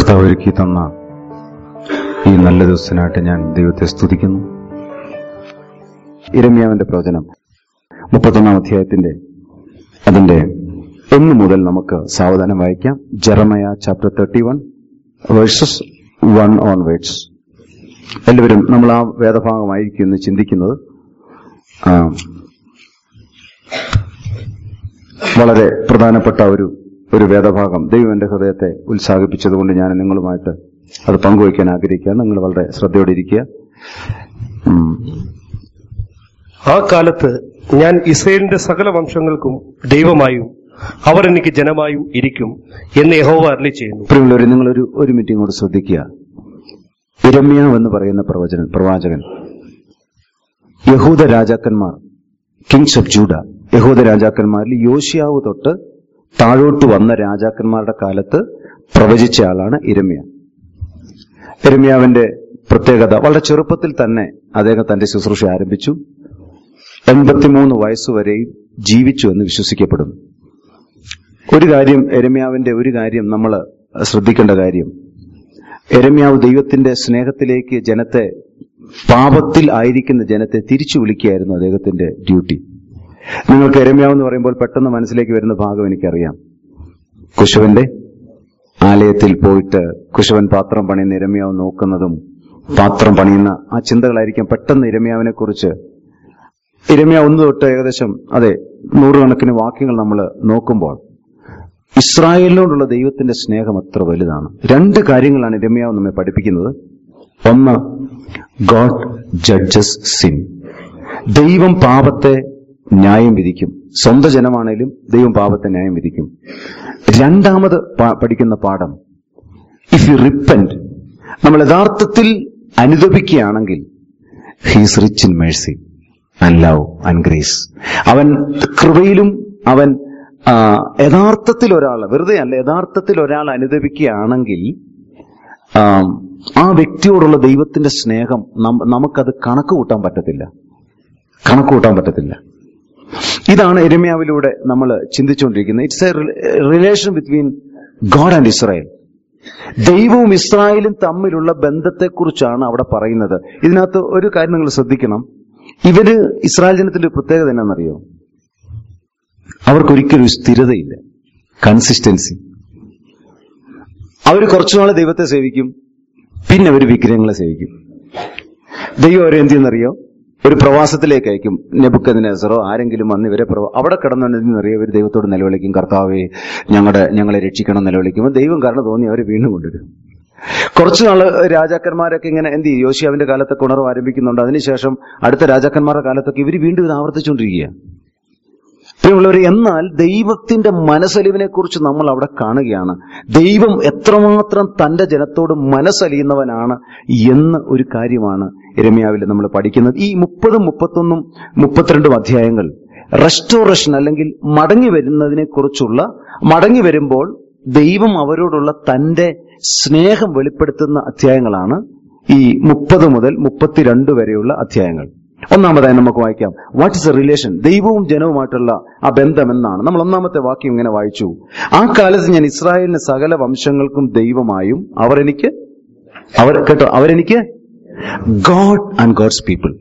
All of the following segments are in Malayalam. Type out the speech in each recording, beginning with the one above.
കർത്താവ് ഒരുക്കി തന്ന ഈ നല്ല ദിവസത്തിനായിട്ട് ഞാൻ ദൈവത്തെ സ്തുതിക്കുന്നു ഇരമ്യാവിന്റെ പ്രവചനം മുപ്പത്തൊന്നാം അധ്യായത്തിന്റെ അതിന്റെ ഒന്ന് മുതൽ നമുക്ക് സാവധാനം വായിക്കാം Jeremiah chapter thirty one verses one onwards എല്ലാവരും നമ്മൾ ആ വേദഭാഗമായിരിക്കും എന്ന് ചിന്തിക്കുന്നത് ആ, വളരെ പ്രധാനപ്പെട്ട ഒരു ഒരു വേദഭാഗം ദൈവം എന്റെ ഹൃദയത്തെ ഉത്സാഹിപ്പിച്ചതുകൊണ്ട് ഞാൻ നിങ്ങളുമായിട്ട് അത് പങ്കുവയ്ക്കാൻ ആഗ്രഹിക്കുക നിങ്ങൾ വളരെ ശ്രദ്ധയോടെ ഇരിക്കുക ഉം. ആ കാലത്ത് ഞാൻ ഇസ്രയേലിന്റെ സകല വംശങ്ങൾക്കും ദൈവമായും അവർ എനിക്ക് ജനമായും ഇരിക്കും എന്ന് യഹോവ അരളി ചെയ്യുന്നു പ്രിയമുള്ളവരെ നിങ്ങൾ ഒരു ഒരു മീറ്റിംഗ് കൂടെ ശ്രദ്ധിക്കുക ഇരമ്യാവ് എന്ന് പറയുന്ന പ്രവചനൻ പ്രവാചകൻ യഹൂദ രാജാക്കന്മാർ കിങ്സ് ഓഫ് ജൂഡ യഹൂദ രാജാക്കന്മാരിൽ യോശിയാവ് തൊട്ട് താഴോട്ട് വന്ന രാജാക്കന്മാരുടെ കാലത്ത് പ്രവചിച്ച ആളാണ് ഇരമ്യ ഇരമ്യാവിന്റെ പ്രത്യേകത വളരെ ചെറുപ്പത്തിൽ തന്നെ അദ്ദേഹം തന്റെ ശുശ്രൂഷ ആരംഭിച്ചു എൺപത്തിമൂന്ന് വയസ്സുവരെയും ജീവിച്ചു എന്ന് വിശ്വസിക്കപ്പെടുന്നു ഒരു കാര്യം എരമ്യാവിന്റെ ഒരു കാര്യം നമ്മൾ ശ്രദ്ധിക്കേണ്ട കാര്യം എരമ്യാവ് ദൈവത്തിന്റെ സ്നേഹത്തിലേക്ക് ജനത്തെ പാപത്തിൽ ആയിരിക്കുന്ന ജനത്തെ തിരിച്ചു വിളിക്കുകയായിരുന്നു അദ്ദേഹത്തിന്റെ ഡ്യൂട്ടി നിങ്ങൾക്ക് എരമ്യാവ് എന്ന് പറയുമ്പോൾ പെട്ടെന്ന് മനസ്സിലേക്ക് വരുന്ന ഭാഗം എനിക്കറിയാം കുശവന്റെ ആലയത്തിൽ പോയിട്ട് കുശവൻ പാത്രം പണിയുന്ന ഇരമ്യാവ് നോക്കുന്നതും പാത്രം പണിയുന്ന ആ ചിന്തകളായിരിക്കാം പെട്ടെന്ന് ഇരമ്യാവിനെ കുറിച്ച് ഇരമ്യ ഒന്ന് തൊട്ട് ഏകദേശം അതെ നൂറുകണക്കിന് വാക്യങ്ങൾ നമ്മൾ നോക്കുമ്പോൾ ഇസ്രായേലിനോടുള്ള ദൈവത്തിന്റെ സ്നേഹം അത്ര വലുതാണ് രണ്ട് കാര്യങ്ങളാണ് ഇരമ്യാവ് നമ്മെ പഠിപ്പിക്കുന്നത് ഒന്ന് ഗോഡ് ജഡ്ജസ് സിൻ ദൈവം പാപത്തെ ന്യായം വിധിക്കും സ്വന്തം ജനമാണേലും ദൈവം പാപത്തെ ന്യായം വിധിക്കും രണ്ടാമത് പ- പഠിക്കുന്ന പാഠം ഇഫ് യു റിപ്പന്റ് നമ്മൾ യഥാർത്ഥത്തിൽ അനുദപിക്കുകയാണെങ്കിൽ he's rich in mercy and love and grace അവൻ കൃപയിലും അവൻ ആ, യഥാർത്ഥത്തിൽ ഒരാൾ വെറുതെ അല്ല യഥാർത്ഥത്തിൽ ഒരാൾ അനുദപിക്കുകയാണെങ്കിൽ ആ, ആ വ്യക്തിയോടുള്ള ദൈവത്തിന്റെ സ്നേഹം നം- നമുക്കത് കണക്ക് കൂട്ടാൻ പറ്റത്തില്ല കണക്ക് കൂട്ടാൻ പറ്റത്തില്ല ഇതാണ് എരമ്യാവിലൂടെ നമ്മൾ ചിന്തിച്ചുകൊണ്ടിരിക്കുന്നത് it's a relation between God and Israel ദൈവവും ഇസ്രായേലും തമ്മിലുള്ള ബന്ധത്തെക്കുറിച്ചാണ് അവിടെ പറയുന്നത് ഇതിനകത്ത് ഒരു കാര്യം നിങ്ങൾ ശ്രദ്ധിക്കണം ഇവര് ഇസ്രായേൽ ജനത്തിന്റെ ഒരു പ്രത്യേകത എന്നാണെന്നറിയോ അവർക്കൊരിക്കലും ഒരു സ്ഥിരതയില്ല കൺസിസ്റ്റൻസി അവർ കുറച്ചുനാൾ ദൈവത്തെ സേവിക്കും പിന്നെ അവർ വിഗ്രഹങ്ങളെ സേവിക്കും ദൈവം അവരെ എന്ത് ചെയ്യുന്നറിയോ ഒരു പ്രവാസത്തിലേക്ക് അയക്കും നെബുക്കതിനെസറോ ആരെങ്കിലും വന്ന് ഇവരെ പ്രവ- അവിടെ കിടന്നുണ്ടെന്നറിയോ ഇവർ ദൈവത്തോട് നിലവിളിക്കും കർത്താവെ ഞങ്ങളുടെ ഞങ്ങളെ രക്ഷിക്കണം നിലവിളിക്കുമ്പോൾ ദൈവം കാരണം തോന്നി അവരെ വീണ്ടും കൊണ്ടുവരും കുറച്ചു നാള് രാജാക്കന്മാരൊക്കെ ഇങ്ങനെ എന്ത് ചെയ്യും യോശിയാവിന്റെ കാലത്തൊക്കെ ഉണർവ് ആരംഭിക്കുന്നുണ്ട് അതിനുശേഷം അടുത്ത രാജാക്കന്മാരുടെ കാലത്തൊക്കെ ഇവർ വീണ്ടും ഇത് ആവർത്തിച്ചുകൊണ്ടിരിക്കുക പ്രിയമുള്ളവരെ എന്നാൽ ദൈവത്തിന്റെ മനസ്സലിവിനെ കുറിച്ച് നമ്മൾ അവിടെ കാണുകയാണ് ദൈവം എത്രമാത്രം തന്റെ ജനത്തോട് മനസ്സലിയുന്നവനാണ് എന്ന് ഒരു കാര്യമാണ് എരമ്യാവിൽ നമ്മൾ പഠിക്കുന്നത് ഈ മുപ്പതും മുപ്പത്തൊന്നും മുപ്പത്തിരണ്ടും അധ്യായങ്ങൾ റെസ്റ്റോറേഷൻ അല്ലെങ്കിൽ മടങ്ങി വരുന്നതിനെ കുറിച്ചുള്ള മടങ്ങി വരുമ്പോൾ ദൈവം അവരോടുള്ള തന്റെ സ്നേഹം വെളിപ്പെടുത്തുന്ന അധ്യായങ്ങളാണ് ഈ മുപ്പത് മുതൽ മുപ്പത്തിരണ്ട് വരെയുള്ള അധ്യായങ്ങൾ ഒന്നാമതായി നമുക്ക് വായിക്കാം വാട്ട് ഇസ് എ റിലേഷൻ ദൈവവും ജനവുമായിട്ടുള്ള ആ ബന്ധം എന്നാണ് നമ്മൾ ഒന്നാമത്തെ വാക്യം ഇങ്ങനെ വായിച്ചു ആ കാലത്ത് ഞാൻ ഇസ്രായേലിന് സകല വംശങ്ങൾക്കും ദൈവമായും അവർ എനിക്ക് അവർ കേട്ടോ അവരെനിക്ക് ഗോഡ് ആൻഡ് ഗോഡ്സ് പീപ്പിൾ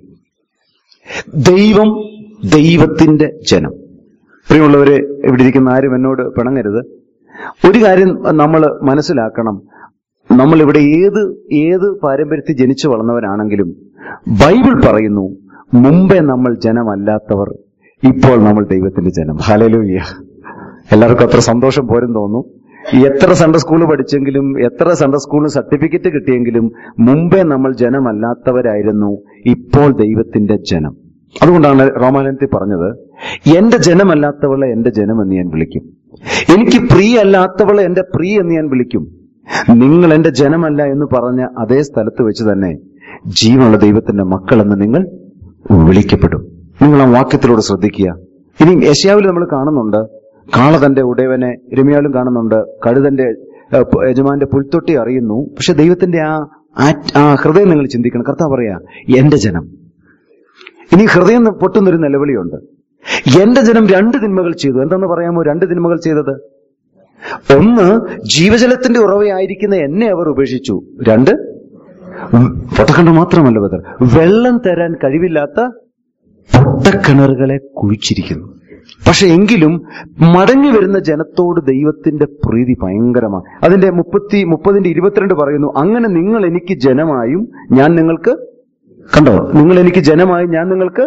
ദൈവം ദൈവത്തിന്റെ ജനം പ്രിയമുള്ളവരെ ഇവിടെ ഇരിക്കുന്ന ആരും എന്നോട് പിണങ്ങരുത് ഒരു കാര്യം നമ്മൾ മനസ്സിലാക്കണം നമ്മൾ ഇവിടെ ഏത് ഏത് പാരമ്പര്യത്തിൽ ജനിച്ചു വളർന്നവരാണെങ്കിലും ബൈബിൾ പറയുന്നു മുമ്പേ നമ്മൾ ജനമല്ലാത്തവർ ഇപ്പോൾ നമ്മൾ ദൈവത്തിന്റെ ജനം ഹലലൂയ്യ എല്ലാവർക്കും അത്ര സന്തോഷം പോരും തോന്നുന്നു എത്ര സൺഡേ സ്കൂൾ പഠിച്ചെങ്കിലും എത്ര സൺഡേ സ്കൂളിന് സർട്ടിഫിക്കറ്റ് കിട്ടിയെങ്കിലും മുമ്പേ നമ്മൾ ജനമല്ലാത്തവരായിരുന്നു ഇപ്പോൾ ദൈവത്തിന്റെ ജനം അതുകൊണ്ടാണ് റോമാലയത്തിൽ പറഞ്ഞത് എന്റെ ജനമല്ലാത്തവളെ എന്റെ ജനം എന്ന് ഞാൻ വിളിക്കും എനിക്ക് പ്രിയ അല്ലാത്തവളെ എന്റെ പ്രിയ എന്ന് ഞാൻ വിളിക്കും നിങ്ങൾ എന്റെ ജനമല്ല എന്ന് പറഞ്ഞ അതേ സ്ഥലത്ത് വെച്ച് തന്നെ ജീവനുള്ള ദൈവത്തിന്റെ മക്കളെന്ന് നിങ്ങൾ വിളിക്കപ്പെടും നിങ്ങൾ ആ വാക്യത്തിലൂടെ ശ്രദ്ധിക്കുക ഇനി യശയാവിൽ നമ്മൾ കാണുന്നുണ്ട് കാള തന്റെ ഉടയവനെ രമ്യാവിലും കാണുന്നുണ്ട് കഴുതന്റെ ഏഹ്, പ- യജമാന്റെ പുൽത്തൊട്ടി അറിയുന്നു പക്ഷെ ദൈവത്തിന്റെ ആ ആറ്റ്- ആ ഹൃദയം നിങ്ങൾ ചിന്തിക്കണം കർത്താവ് പറയാ എന്റെ ജനം ഇനി ഹൃദയം പൊട്ടുന്നൊരു നിലവിളിയുണ്ട് എന്റെ ജനം രണ്ട് തിന്മകൾ ചെയ്തു എന്തെന്ന് പറയാമോ രണ്ട് തിന്മകൾ ചെയ്തത് ഒന്ന് ജീവജലത്തിന്റെ ഉറവയായിരിക്കുന്ന എന്നെ അവർ ഉപേക്ഷിച്ചു രണ്ട് പൊട്ടക്കിണർ മാത്രമല്ല ബദർ വെള്ളം തരാൻ കഴിവില്ലാത്ത പൊട്ടക്കിണറുകളെ കുഴിച്ചിരിക്കുന്നു പക്ഷെ എങ്കിലും മടങ്ങി വരുന്ന ജനത്തോട് ദൈവത്തിന്റെ പ്രീതി ഭയങ്കരമാണ് അതിന്റെ മുപ്പത്തി മുപ്പതിന്റെ ഇരുപത്തിരണ്ട് പറയുന്നു അങ്ങനെ നിങ്ങൾ എനിക്ക് ജനമായും ഞാൻ നിങ്ങൾക്ക് കണ്ടോ നിങ്ങൾ എനിക്ക് ജനമായും ഞാൻ നിങ്ങൾക്ക്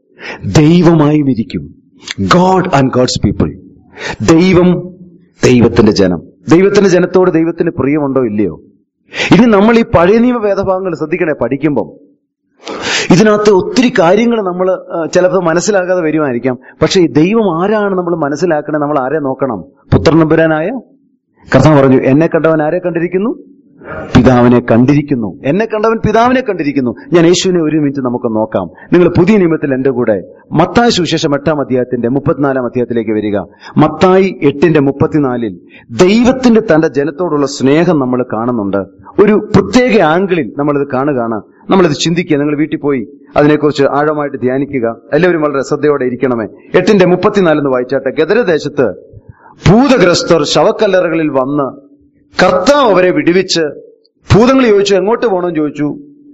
ദൈവമായും ഇരിക്കും ഗോഡ് ആൻഡ് ഗോഡ്സ് പീപ്പിൾ ദൈവം ദൈവത്തിന്റെ ജനം ദൈവത്തിന്റെ ജനത്തോട് ദൈവത്തിന് പ്രിയമുണ്ടോ ഇല്ലയോ ഇനി നമ്മൾ ഈ പഴയ നിയമ വേദഭാഗങ്ങൾ ശ്രദ്ധിക്കണേ പഠിക്കുമ്പം ഇതിനകത്ത് ഒത്തിരി കാര്യങ്ങൾ നമ്മൾ ചിലപ്പോൾ മനസ്സിലാകാതെ വരുമായിരിക്കാം പക്ഷെ ഈ ദൈവം ആരാണ് നമ്മൾ മനസ്സിലാക്കണേ നമ്മൾ ആരെ നോക്കണം പുത്രനമ്പുരാനായ കർത്താവ് പറഞ്ഞു എന്നെ കണ്ടവൻ ആരെ കണ്ടിരിക്കുന്നു പിതാവിനെ കണ്ടിരിക്കുന്നു എന്നെ കണ്ടവൻ പിതാവിനെ കണ്ടിരിക്കുന്നു ഞാൻ യേശുവിനെ ഒരു മിനിറ്റ് നമുക്ക് നോക്കാം നിങ്ങൾ പുതിയ നിയമത്തിൽ എന്റെ കൂടെ മത്തായി സുവിശേഷം എട്ടാം അധ്യായത്തിന്റെ മുപ്പത്തിനാലാം അധ്യായത്തിലേക്ക് വരിക മത്തായി എട്ടിന്റെ മുപ്പത്തിനാലിൽ ദൈവത്തിന്റെ തന്റെ ജനത്തോടുള്ള സ്നേഹം നമ്മൾ കാണുന്നുണ്ട് ഒരു പ്രത്യേക ആംഗിളിൽ നമ്മളിത് കാണുകയാണ് നമ്മളിത് ചിന്തിക്കുക നിങ്ങൾ വീട്ടിൽ പോയി അതിനെക്കുറിച്ച് ആഴമായിട്ട് ധ്യാനിക്കുക എല്ലാവരും വളരെ ശ്രദ്ധയോടെ ഇരിക്കണമേ എട്ടിന്റെ മുപ്പത്തിനാലെന്ന് വായിച്ചാട്ടെ ഗദരദേശത്ത് ഭൂതഗ്രസ്തർ ശവക്കല്ലറകളിൽ വന്ന് കർത്താവ് അവരെ വിടുവിച്ച് ഭൂതങ്ങൾ ചോദിച്ചു എങ്ങോട്ട് പോകണമെന്ന് ചോദിച്ചു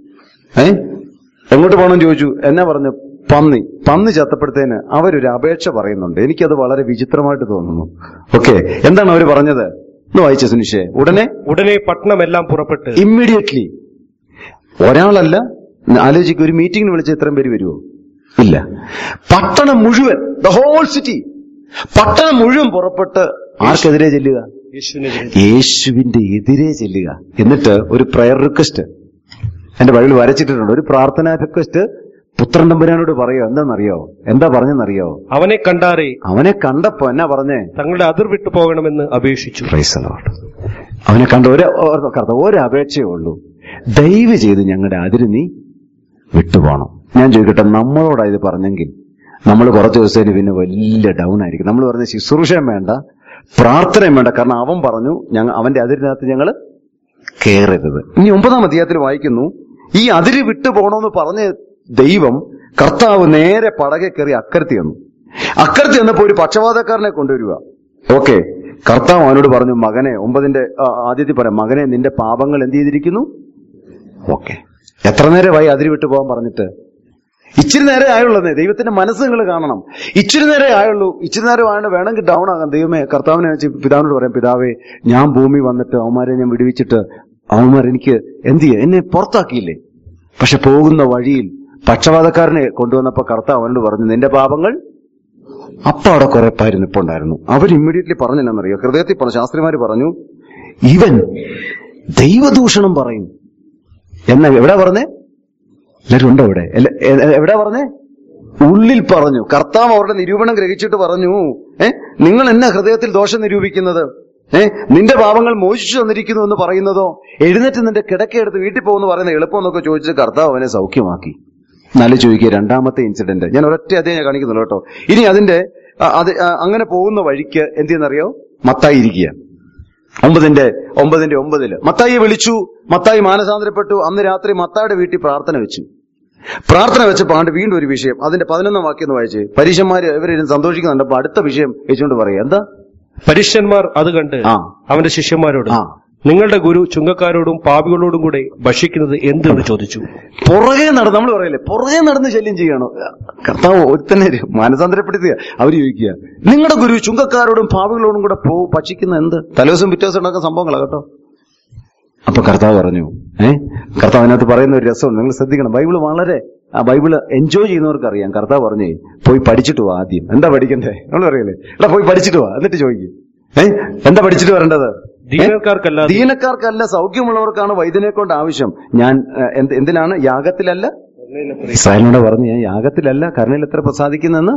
ഏ എങ്ങോട്ട് പോകണമെന്ന് ചോദിച്ചു എന്നാ പറഞ്ഞു പന്നി പന്നി ചത്തപ്പെടുത്തേന് അവരൊരു അപേക്ഷ പറയുന്നുണ്ട് എനിക്കത് വളരെ വിചിത്രമായിട്ട് തോന്നുന്നു ഓക്കെ എന്താണ് അവർ പറഞ്ഞത് ഒന്ന് വായിച്ച സുനിഷേ ഉടനെ ഉടനെ പട്ടണമെല്ലാം പുറപ്പെട്ട് ഇമ്മീഡിയറ്റ്ലി ഒരാളല്ല ആലോചിക്കുക ഒരു മീറ്റിംഗിന് വിളിച്ച ഇത്രയും പേര് വരുമോ ഇല്ല പട്ടണം മുഴുവൻ ദ ഹോൾ സിറ്റി പട്ടണം മുഴുവൻ പുറപ്പെട്ട് ആർക്കെതിരെ ചെല്ലുക യേശുവിനെതിരെ യേശുവിന്റെ എതിരെ ചെല്ലുക എന്നിട്ട് ഒരു പ്രയർ റിക്വസ്റ്റ് എന്റെ ബൈബിൾ വരച്ചിട്ടുണ്ട് ഒരു പ്രാർത്ഥനാ റിക്വസ്റ്റ് പുത്രൻ തമ്പുരാനോട് പറയോ എന്താണെന്നറിയോ എന്താ പറഞ്ഞെന്നറിയോ അവനെ കണ്ടാറേ അവനെ കണ്ടപ്പോ എന്നാ പറഞ്ഞേ തങ്ങളുടെ അതിർ വിട്ടു പോകണമെന്ന് അപേക്ഷിച്ചു Praise the Lord. അവനെ കണ്ട ഒരു ഓ- കർത്താവ് ഒരു അപേക്ഷയേ ഉള്ളൂ ദയവ് ചെയ്ത് ഞങ്ങളുടെ അതിര് നീ വിട്ടുപോകണം ഞാൻ ചോദിക്കട്ടെ നമ്മളോടാ ഇത് പറഞ്ഞെങ്കിൽ നമ്മൾ കുറച്ച് ദിവസത്തിന് പിന്നെ വലിയ ഡൗൺ ആയിരിക്കും നമ്മൾ പറഞ്ഞ ശുശ്രൂഷയും വേണ്ട പ്രാർത്ഥനയും വേണ്ട കാരണം അവൻ പറഞ്ഞു ഞങ്ങൾ അവന്റെ അതിരിനകത്ത് ഞങ്ങൾ കയറരുത് ഇനി ഒമ്പതാം അധ്യായത്തിൽ വായിക്കുന്നു ഈ അതിര് വിട്ടു പോകണമെന്ന് പറഞ്ഞ ദൈവം കർത്താവ് നേരെ പടകെ കയറി അക്കരത്തി വന്നു അക്കരത്തി വന്നപ്പോ ഒരു പക്ഷപാതക്കാരനെ കൊണ്ടുവരിക ഓക്കെ കർത്താവ് അവനോട് പറഞ്ഞു മകനെ ഒമ്പതിന്റെ ആ, ആദ്യത്തിൽ പറയാം മകനെ നിന്റെ പാപങ്ങൾ എന്ത് ചെയ്തിരിക്കുന്നു ഓക്കെ എത്ര നേരമായി അതിര് വിട്ടു പോകാൻ പറഞ്ഞിട്ട് ഇച്ചിരി നേരെ ആയുള്ളതേ ദൈവത്തിന്റെ മനസ്സ് നിങ്ങൾ കാണണം ഇച്ചിരി നേരെ ആയുള്ളൂ ഇച്ചിരി നേരം ആയതുകൊണ്ട് വേണമെങ്കിൽ ഡൗൺ ആകാം ദൈവമേ കർത്താവിനെ വെച്ച് പിതാവിനോട് പറയാം പിതാവേ ഞാൻ ഭൂമി വന്നിട്ട് അവന്മാരെ ഞാൻ വിടുവിച്ചിട്ട് അവന്മാർ എനിക്ക് എന്ത് ചെയ്യ എന്നെ പുറത്താക്കിയില്ലേ പക്ഷെ പോകുന്ന വഴിയിൽ പക്ഷപാതക്കാരനെ കൊണ്ടുവന്നപ്പോ കർത്താവ് അവനോട് പറഞ്ഞു നിന്റെ പാപങ്ങൾ അപ്പൊ അവിടെ കുറെ പേര് നിപ്പുണ്ടായിരുന്നു അവർ ഇമ്മീഡിയറ്റ്ലി പറഞ്ഞെന്നറിയോ ഹൃദയത്തിൽ പറഞ്ഞു ശാസ്ത്രിമാര് പറഞ്ഞു ഇവൻ ദൈവദൂഷണം പറയും എന്നാ എവിടെ പറഞ്ഞേ എല്ലാവരും ഉണ്ടോ ഇവിടെ എല്ലാ- എ- എ- എവിടെ പറഞ്ഞേ ഉള്ളിൽ പറഞ്ഞു കർത്താവ് അവരുടെ നിരൂപണം ഗ്രഹിച്ചിട്ട് പറഞ്ഞു ഏ നിങ്ങൾ എന്നാ ഹൃദയത്തിൽ ദോഷം നിരൂപിക്കുന്നത് ഏ നിന്റെ പാപങ്ങൾ മോചിച്ചു തന്നിരിക്കുന്നു എന്ന് പറയുന്നതോ എഴുന്നേറ്റ് നിന്റെ കിടക്കയെടുത്ത് വീട്ടിൽ പോകുന്നു പറയുന്ന എളുപ്പം എന്നൊക്കെ ചോദിച്ച് കർത്താവ് അവനെ സൗഖ്യമാക്കി നല്ല ചോദിക്കുക രണ്ടാമത്തെ ഇൻസിഡന്റ് ഞാൻ ഒരൊറ്റ അതേ ഞാൻ കാണിക്കുന്നുള്ളൂ കേട്ടോ ഇനി അതിന്റെ ആ, അത് ആ, അങ്ങനെ പോകുന്ന വഴിക്ക് എന്ത് ചെയ്യുന്നറിയോ മത്തായി ഇരിക്കുക ഒമ്പതിന്റെ ഒമ്പതിന്റെ ഒമ്പതില് മത്തായിയെ വിളിച്ചു മത്തായി മാനസാന്തരപ്പെട്ടു അന്ന് രാത്രി മത്തായുടെ വീട്ടിൽ പ്രാർത്ഥന വെച്ചു പ്രാർത്ഥന വെച്ചപ്പോൾ ആണ്ട് വീണ്ടും ഒരു വിഷയം അതിന്റെ പതിനൊന്നാം വാക്യം ഒന്ന് വായിച്ച് പരീക്ഷന്മാര് ഇവരും സന്തോഷിക്കുന്നുണ്ട് അപ്പൊ അടുത്ത വിഷയം വെച്ചുകൊണ്ട് പറയാം എന്താ പരീക്ഷന്മാർ അത് കണ്ട് ആ. അവന്റെ ശിഷ്യന്മാരോട് ആ. നിങ്ങളുടെ ഗുരു ചുങ്കക്കാരോടും പാപികളോടും കൂടെ ഭക്ഷിക്കുന്നത് എന്തെന്ന് ചോദിച്ചു പുറകെ നടന്ന് നമ്മൾ പറയല്ലേ പുറകെ നടന്ന് ശല്യം ചെയ്യണോ കർത്താവ് ഒരുത്തന്നെ മാനസാന്തരപ്പെടുത്തുക അവർ ചോദിക്കുക നിങ്ങളുടെ ഗുരു ചുങ്കക്കാരോടും പാവികളോടും കൂടെ പോ ഭക്ഷിക്കുന്ന എന്ത് തലേദിവസം പിറ്റേ ദിവസം ഉണ്ടാക്കുന്ന സംഭവങ്ങളാ കേട്ടോ അപ്പൊ കർത്താവ് പറഞ്ഞു ഏ കർത്താവ് അതിനകത്ത് പറയുന്ന ഒരു രസമുണ്ട് നിങ്ങൾ ശ്രദ്ധിക്കണം ബൈബിള് വളരെ ആ ബൈബിള് എൻജോയ് ചെയ്യുന്നവർക്ക് അറിയാം കർത്താവ് പറഞ്ഞേ പോയി പഠിച്ചിട്ട് വാ ആദ്യം എന്താ പഠിക്കണ്ടേ നമ്മൾ പറയല്ലേ എടാ പോയി പഠിച്ചിട്ട് വാ എന്നിട്ട് ചോദിക്കും ഏ എന്താ പഠിച്ചിട്ട് വരേണ്ടത് ഏ? ദീനക്കാർക്കല്ലാതെ ദീനക്കാർക്കല്ല സൗഖ്യമുള്ളവർക്കാണ് വൈദ്യനെ കൊണ്ട് ആവശ്യം ഞാൻ ഏ, എന്ത്- എന്തിനാണ് യാഗത്തിലല്ല ഇസ്രായേലിനോട് പറഞ്ഞു ഞാൻ യാഗത്തിലല്ല കരുണയിൽ എത്ര പ്രസാദിക്കുന്നെന്ന്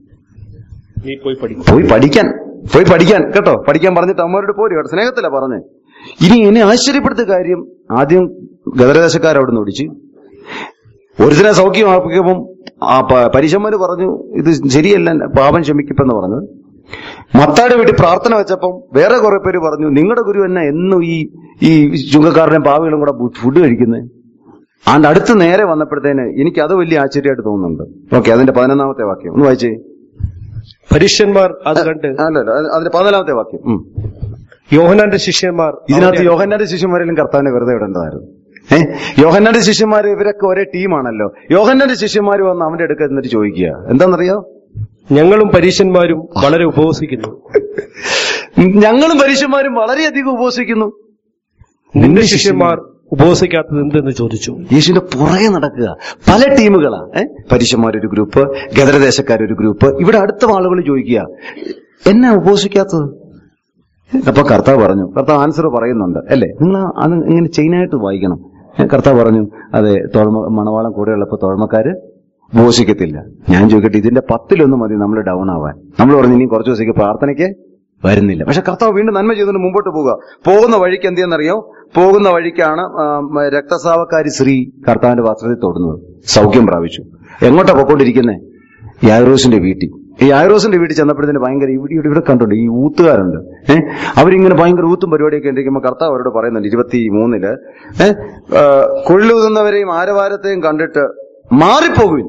നീ പോയി പഠിക്കും പോയി പഠിക്കാൻ പോയി പഠിക്കാൻ കേട്ടോ പഠിക്കാൻ പറഞ്ഞിട്ട് അമ്മയോട് പോരും കേട്ടോ സ്നേഹത്തിലാ പറഞ്ഞേ ഇനി എന്നെ ആശ്ചര്യപ്പെടുത്ത കാര്യം ആദ്യം ഗദരദേശക്കാർ അവിടെ നിന്ന് ഓടിച്ച് ഒരുത്തിനെ സൗഖ്യമാക്കിയപ്പം ആ പ- പരീശന്മാര് പറഞ്ഞു ഇത് ശരിയല്ല പാപം ക്ഷമിക്കപ്പെന്ന് പറഞ്ഞു മത്തായുടെ വീട്ടിൽ പ്രാർത്ഥന വെച്ചപ്പം വേറെ കുറെ പേര് പറഞ്ഞു നിങ്ങളുടെ ഗുരു എന്നെ എന്നും ഈ ഈ ചുങ്കക്കാരുടെയും പാവികളും കൂടെ ഫുഡ് കഴിക്കുന്നത് ആണ്ട് അടുത്ത് നേരെ വന്നപ്പോഴത്തേന് എനിക്ക് അത് വലിയ ആശ്ചര്യമായിട്ട് തോന്നുന്നുണ്ട് ഓക്കെ അതിന്റെ പതിനൊന്നാമത്തെ വാക്യം ഒന്ന് വായിച്ചേ പരീക്ഷന്മാർ അത് കണ്ട് അല്ലല്ല അത് അതിന്റെ പതിനാലാമത്തെ വാക്യം ഉം. യോഹനാന്റെ ശിഷ്യന്മാർ ഇതിനകത്ത് അവന്റെ- യോഹന്നാന്റെ ശിഷ്യന്മാരെല്ലാം കർത്താവിനെ വെറുതെ ഇടേണ്ടതായിരുന്നു ഏഹ് യോഹന്നാന്റെ ശിഷ്യന്മാർ ഇവരൊക്കെ ഒരേ ടീമാണല്ലോ യോഹന്നാന്റെ ശിഷ്യന്മാർ വന്ന് അവന്റെ അടുക്ക എന്നിട്ട് ചോദിക്കുക എന്താണെന്നറിയോ ഞങ്ങളും പരീശന്മാരും വളരെ ഉപവസിക്കുന്നു ഞങ്ങളും പരീക്ഷന്മാരും വളരെയധികം ഉപവസിക്കുന്നു നിന്റെ ശിഷ്യന്മാർ ഉപവസിക്കാത്തത് എന്തെന്ന് ചോദിച്ചു യേശുവിന്റെ പുറകെ നടക്കുക പല ടീമുകളാ ഏഹ് പരീക്ഷന്മാരൊരു ഗ്രൂപ്പ് ഗദരദേശക്കാരൊരു ഗ്രൂപ്പ് ഇവിടെ അടുത്ത ആളുകൾ ചോദിക്കുക എന്നാ ഉപവസിക്കാത്തത് അപ്പൊ കർത്താവ് പറഞ്ഞു കർത്താവ് ആൻസർ പറയുന്നുണ്ട് അല്ലേ നിങ്ങൾ അത് ഇങ്ങനെ ചെയിനായിട്ട് വായിക്കണം ഏ, കർത്താവ് പറഞ്ഞു അതെ തോഴ്മ മണവാളം കൂടെയുള്ളപ്പോ തോഴ്മക്കാര് ഉപവസിക്കത്തില്ല ഞാൻ ചോദിക്കട്ടെ ഇതിന്റെ പത്തിലൊന്നും മതി നമ്മൾ ഡൗൺ ആവാൻ നമ്മൾ പറഞ്ഞു ഇനി കുറച്ച് ദിവസത്തേക്ക് പ്രാർത്ഥനയ്ക്ക് വരുന്നില്ല പക്ഷെ കർത്താവ് വീണ്ടും നന്മ ചെയ്തുകൊണ്ട് മുമ്പോട്ട് പോകുക പോകുന്ന വഴിക്ക് എന്തെന്നറിയോ പോകുന്ന വഴിക്കാണ് ആ, മ, രക്തസ്രാവക്കാരി സ്ത്രീ കർത്താവിന്റെ വസ്ത്രത്തിൽ തൊടുന്നത് സൗഖ്യം പ്രാപിച്ചു എങ്ങോട്ടാ പൊക്കോണ്ടിരിക്കുന്നേ യാറോസിന്റെ വീട്ടിൽ ഈ യാറോസിന്റെ വീട്ടിൽ ചെന്നപ്പോഴത്തേന് ഭയങ്കര ഇവിടെ ഇവിടെ ഇവിടെ കണ്ടുണ്ട് ഈ ഊത്തുകാരുണ്ട് ഏഹ് അവരിങ്ങനെ ഭയങ്കര ഊത്തും പരിപാടിയൊക്കെ ഉണ്ടിരിക്കുമ്പോൾ കർത്താവ് അവരോട് പറയുന്നുണ്ട് ഇരുപത്തി മൂന്നില് ഏഹ് കൊള്ളിലൂതുന്നവരെയും ആരവാരത്തെയും കണ്ടിട്ട് മാറിപ്പോകുവിൻ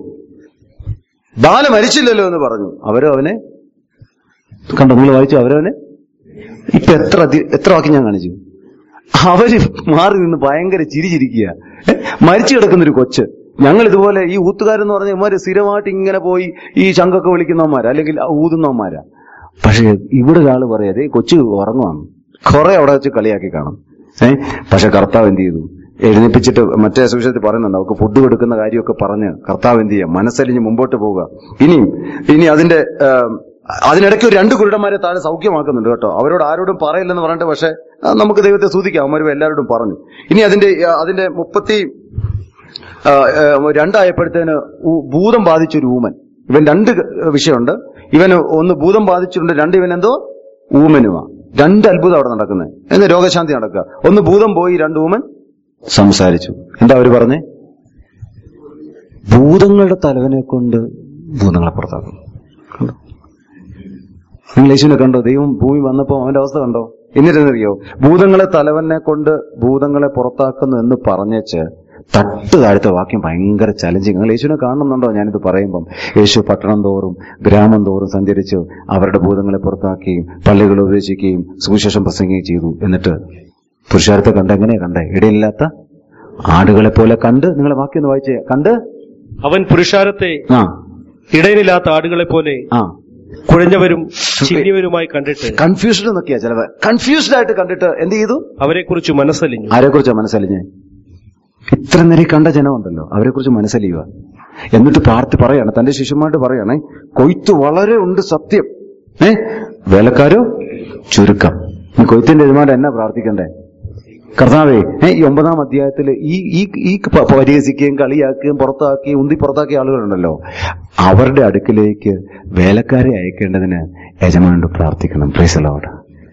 ബാല മരിച്ചില്ലല്ലോ എന്ന് പറഞ്ഞു അവരോ അവനെ കണ്ടോ നിങ്ങൾ വായിച്ചു അവരവനെ ഇപ്പൊ എത്ര അധി- എത്ര വാക്കി ഞാൻ കാണിച്ചു അവര് മാറി നിന്ന് ഭയങ്കര ചിരിച്ചിരിക്കുക ഏ? മരിച്ചു കിടക്കുന്ന ഒരു കൊച്ച് ഞങ്ങൾ ഇതുപോലെ ഈ ഊത്തുകാരെന്ന് പറഞ്ഞ ഇവന്മാര് സ്ഥിരമായിട്ട് ഇങ്ങനെ പോയി ഈ ശങ്കൊക്കെ വിളിക്കുന്നവന്മാരാ അല്ലെങ്കിൽ ആ ഊതുന്നവന്മാരാ പക്ഷെ ഇവിടെ ഒരാള് പറയാതെ കൊച്ചു ഉറങ്ങുവാണ് കുറെ അവിടെ വെച്ച് കളിയാക്കി കാണും ഏഹ് പക്ഷെ കർത്താവ് എന്ത് ചെയ്തു എഴുന്നേപ്പിച്ചിട്ട് മറ്റേ സുവിശേഷത്തിൽ പറയുന്നുണ്ട് അവർക്ക് ഫുഡ് കൊടുക്കുന്ന കാര്യമൊക്കെ പറഞ്ഞ് കർത്താവ് എന്ത് ചെയ്യുക മനസ്സലിഞ്ഞ് മുമ്പോട്ട് പോവുക ഇനിയും ഇനി അതിന്റെ ആ, അതിനിടയ്ക്ക് ഒരു രണ്ട് കുരുടന്മാരെ താഴെ സൗഖ്യമാക്കുന്നുണ്ട് കേട്ടോ അവരോട് ആരോടും പറയില്ലെന്ന് പറഞ്ഞിട്ട് പക്ഷെ ആ, നമുക്ക് ദൈവത്തെ സൂചിക്കാം അവന്മാരും എല്ലാവരോടും പറഞ്ഞു ഇനി അതിന്റെ ആ, അതിന്റെ മുപ്പത്തി ആ, ആ, രണ്ടായപ്പോഴത്തേന് ഊ- ഭൂതം ബാധിച്ചൊരു ഊമൻ ഇവൻ രണ്ട് ക- വിഷയമുണ്ട് ഇവന് ഒന്ന് ഭൂതം ബാധിച്ചിട്ടുണ്ട് രണ്ട് ഇവൻ എന്തോ ഊമനുമാ രണ്ട് അത്ഭുതം അവിടെ നടക്കുന്നത് എന്ന് രോഗശാന്തി നടക്കുക ഒന്ന് ഭൂതം പോയി രണ്ട് ഊമൻ സംസാരിച്ചു എന്താ അവര് പറഞ്ഞേ ഭൂതങ്ങളുടെ തലവനെ കൊണ്ട് ഭൂതങ്ങളെ പുറത്താക്കും കണ്ടോ? നിങ്ങൾ യേശുവിനെ കണ്ടോ ദൈവം ഭൂമി വന്നപ്പോ അവന്റെ അവസ്ഥ കണ്ടോ എന്നിട്ടെന്നറിയോ ഭൂതങ്ങളെ തലവനെ കൊണ്ട് ഭൂതങ്ങളെ പുറത്താക്കുന്നു എന്ന് പറഞ്ഞേച്ച് തട്ട് താഴത്തെ വാക്യം ഭയങ്കര ചലഞ്ചിങ് നിങ്ങൾ യേശുവിനെ കാണുന്നുണ്ടോ ഞാനിത് പറയുമ്പം യേശു പട്ടണം തോറും ഗ്രാമം തോറും സഞ്ചരിച്ചു അവരുടെ ഭൂതങ്ങളെ പുറത്താക്കുകയും പള്ളികൾ ഉപദേശിക്കുകയും സുവിശേഷം പ്രസംഗിക്കുകയും ചെയ്തു എന്നിട്ട് പുരുഷാരത്തെ കണ്ട് എങ്ങനെയാ കണ്ടേ ഇടയില്ലാത്ത ആടുകളെ പോലെ കണ്ട് നിങ്ങളെ വാക്യം ഒന്ന് വായിച്ചേ കണ്ട് അവൻ പുരുഷാരത്തെ ആ ഇടയിലില്ലാത്ത ആടുകളെ പോലെ ആ കുഴഞ്ഞവരും ചിന്നിയവരുമായി കണ്ടിട്ട് കൺഫ്യൂസ്ഡ് എന്നൊക്കെയാ ചിലവ് കൺഫ്യൂസ്ഡ് ആയിട്ട് കണ്ടിട്ട് എന്ത് ചെയ്തു അവരെക്കുറിച്ച് മനസ്സലിഞ്ഞു ആരെക്കുറിച്ചാ മനസ്സലിഞ്ഞ് ഇത്ര നേരം കണ്ട ജനമുണ്ടല്ലോ അവരെക്കുറിച്ച് മനസ്സലിയുക എന്നിട്ട് പാർട്ടി പറയാണ് തന്റെ ശിഷ്യന്മാരോട് പറയണേ കൊയ്ത്ത് വളരെ ഉണ്ട് സത്യം ഏ വേലക്കാരോ ചുരുക്കം ഈ കൊയ്ത്തിന്റെ യജമാനൻ എന്നാ പ്രാർത്ഥിക്കണ്ടേ കർത്താവേ ഏ ഈ ഒമ്പതാം അധ്യായത്തിൽ ഈ ഈ ഈ പ- പരിഹസിക്കുകയും കളിയാക്കുകയും പുറത്താക്കുകയും ഉന്തി പുറത്താക്കിയ ആളുകളുണ്ടല്ലോ അവരുടെ അടുക്കിലേക്ക് വേലക്കാരെ അയക്കേണ്ടതിന് യജമാനോട് പ്രാർത്ഥിക്കണം praise Lord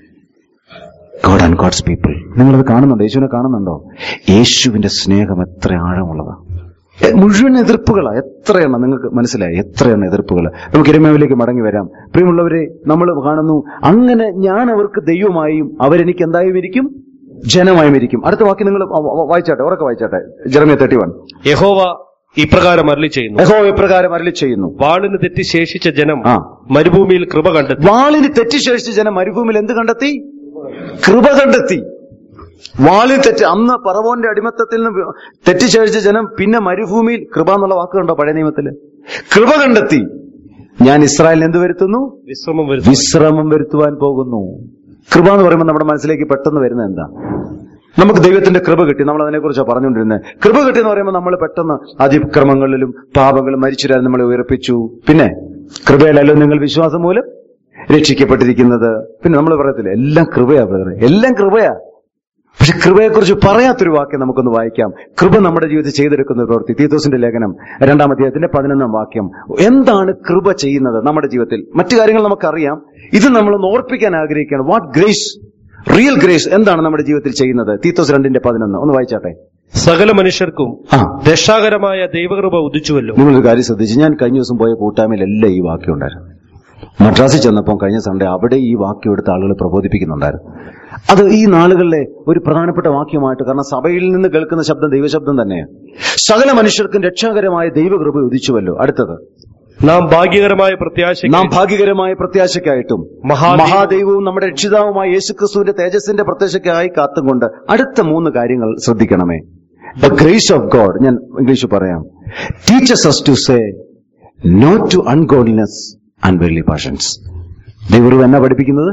God and God's people നിങ്ങളത് കാണുന്നുണ്ടോ യേശുവിനെ കാണുന്നുണ്ടോ യേശുവിന്റെ സ്നേഹം എത്ര ആഴമുള്ളതാണ് എ, മുഴുവൻ എതിർപ്പുകളാ എത്രയെണ്ണം നിങ്ങൾക്ക് മനസ്സിലായി എത്രയെണ്ണം എതിർപ്പുകൾ നമുക്ക് ഇരമേവിലേക്ക് മടങ്ങി വരാം പ്രിയമുള്ളവരെ നമ്മൾ കാണുന്നു അങ്ങനെ ഞാൻ അവർക്ക് ദൈവമായും അവരെനിക്ക് എന്തായും ഇരിക്കും ജനമായും ഇരിക്കും അടുത്ത വാക്ക് നിങ്ങൾ വായിച്ചാട്ടെ ഉറക്കെ വായിച്ചാട്ടെ ജെറമിയ തേർട്ടി വൺ യഹോവ ഇപ്രകാരം അരളി ചെയ്യുന്നു യഹോ ഇപ്രകാരം അരളി ചെയ്യുന്നു വാളിന് തെറ്റി ശേഷിച്ച ജനം ആ. മരുഭൂമിയിൽ കൃപ കണ്ടെത്തി വാളിന് തെറ്റിശേഷിച്ച് ജനം മരുഭൂമിയിൽ എന്ത് കണ്ടെത്തി കൃപ കണ്ടെത്തി വാളിൽ തെറ്റ് അന്ന് പറവോന്റെ അടിമത്തത്തിൽ നിന്ന് തെറ്റിശേഷിച്ച ജനം പിന്നെ മരുഭൂമിയിൽ കൃപ എന്നുള്ള വാക്ക് കണ്ടോ പഴയ നിയമത്തില് കൃപ കണ്ടെത്തി ഞാൻ ഇസ്രായേലിന് എന്ത് വരുത്തുന്നു വിശ്രമം വരുന്നു വിശ്രമം വരുത്തുവാൻ പോകുന്നു കൃപ എന്ന് പറയുമ്പോൾ നമ്മുടെ മനസ്സിലേക്ക് പെട്ടെന്ന് വരുന്നത് എന്താ നമുക്ക് ദൈവത്തിന്റെ കൃപ കിട്ടി നമ്മൾ അതിനെക്കുറിച്ച് പറഞ്ഞുകൊണ്ടിരുന്നത് കൃപ കിട്ടി എന്ന് പറയുമ്പോൾ നമ്മൾ പെട്ടെന്ന് അതിക്രമങ്ങളിലും പാപങ്ങളും മരിച്ചുരാൻ നമ്മളെ ഉയർപ്പിച്ചു പിന്നെ കൃപയിലല്ലോ നിങ്ങൾ വിശ്വാസം മൂലം രക്ഷിക്കപ്പെട്ടിരിക്കുന്നത് പിന്നെ നമ്മൾ പറയത്തില്ല എല്ലാം കൃപയാ ബ്രദറെ എല്ലാം കൃപയാ പക്ഷെ കൃപയെക്കുറിച്ച് പറയാത്തൊരു വാക്യം നമുക്കൊന്ന് വായിക്കാം കൃപ നമ്മുടെ ജീവിതത്തിൽ ചെയ്തെടുക്കുന്ന ഒരു പ്രവൃത്തി തീത്തോസിന്റെ ലേഖനം രണ്ടാം അധ്യായത്തിന്റെ പതിനൊന്നാം വാക്യം എന്താണ് കൃപ ചെയ്യുന്നത് നമ്മുടെ ജീവിതത്തിൽ മറ്റു കാര്യങ്ങൾ നമുക്കറിയാം ഇത് നമ്മളൊന്ന് ഓർപ്പിക്കാൻ ആഗ്രഹിക്കുകയാണ് വാട്ട് ഗ്രേസ് റിയൽ ഗ്രേസ് എന്താണ് നമ്മുടെ ജീവിതത്തിൽ ചെയ്യുന്നത് തീത്തോസ് രണ്ടിന്റെ പതിനൊന്ന് ഒന്ന് വായിച്ചാട്ടെ സകല മനുഷ്യർക്കും ആ രക്ഷാകരമായ ദൈവകൃപ ഉദിച്ചുവല്ലോ നിങ്ങളൊരു കാര്യം ശ്രദ്ധിച്ച് ഞാൻ കഴിഞ്ഞ ദിവസം പോയ കൂട്ടായ്മയിലെല്ലാം ഈ വാക്യം ഉണ്ടായിരുന്നു മദ്രാസിൽ ചെന്നപ്പോൾ കഴിഞ്ഞ സൺഡേ അവിടെ ഈ വാക്യം എടുത്ത് ആളുകൾ പ്രബോധിപ്പിക്കുന്നുണ്ടായിരുന്നു അത് ഈ നാളുകളിലെ ഒരു പ്രധാനപ്പെട്ട വാക്യമായിട്ട് കാരണം സഭയിൽ നിന്ന് കേൾക്കുന്ന ശബ്ദം ദൈവശബ്ദം തന്നെയാണ് സകല മനുഷ്യർക്കും രക്ഷാകരമായ ദൈവകൃപ ഉദിച്ചുവല്ലോ അടുത്തത് നാം ഭാഗ്യകരമായ പ്രത്യാശ നാം ഭാഗ്യകരമായ പ്രത്യാശയ്ക്കായിട്ടും മഹാദൈവം- മഹാദൈവവും നമ്മുടെ രക്ഷിതാവുമായ യേശുക്രിസ്തുവിന്റെ തേജസ്സിന്റെ പ്രത്യാശയ്ക്കായി കാത്തുകൊണ്ട് അടുത്ത മൂന്ന് കാര്യങ്ങൾ ശ്രദ്ധിക്കണമേ ദ ഗ്രേസ് ഓഫ് ഗോഡ് ഞാൻ ഇംഗ്ലീഷ് പറയാം teachers us to say no to ungodliness and വെർലി പാഷൻസ് ദൈവം എന്നാ പഠിപ്പിക്കുന്നത്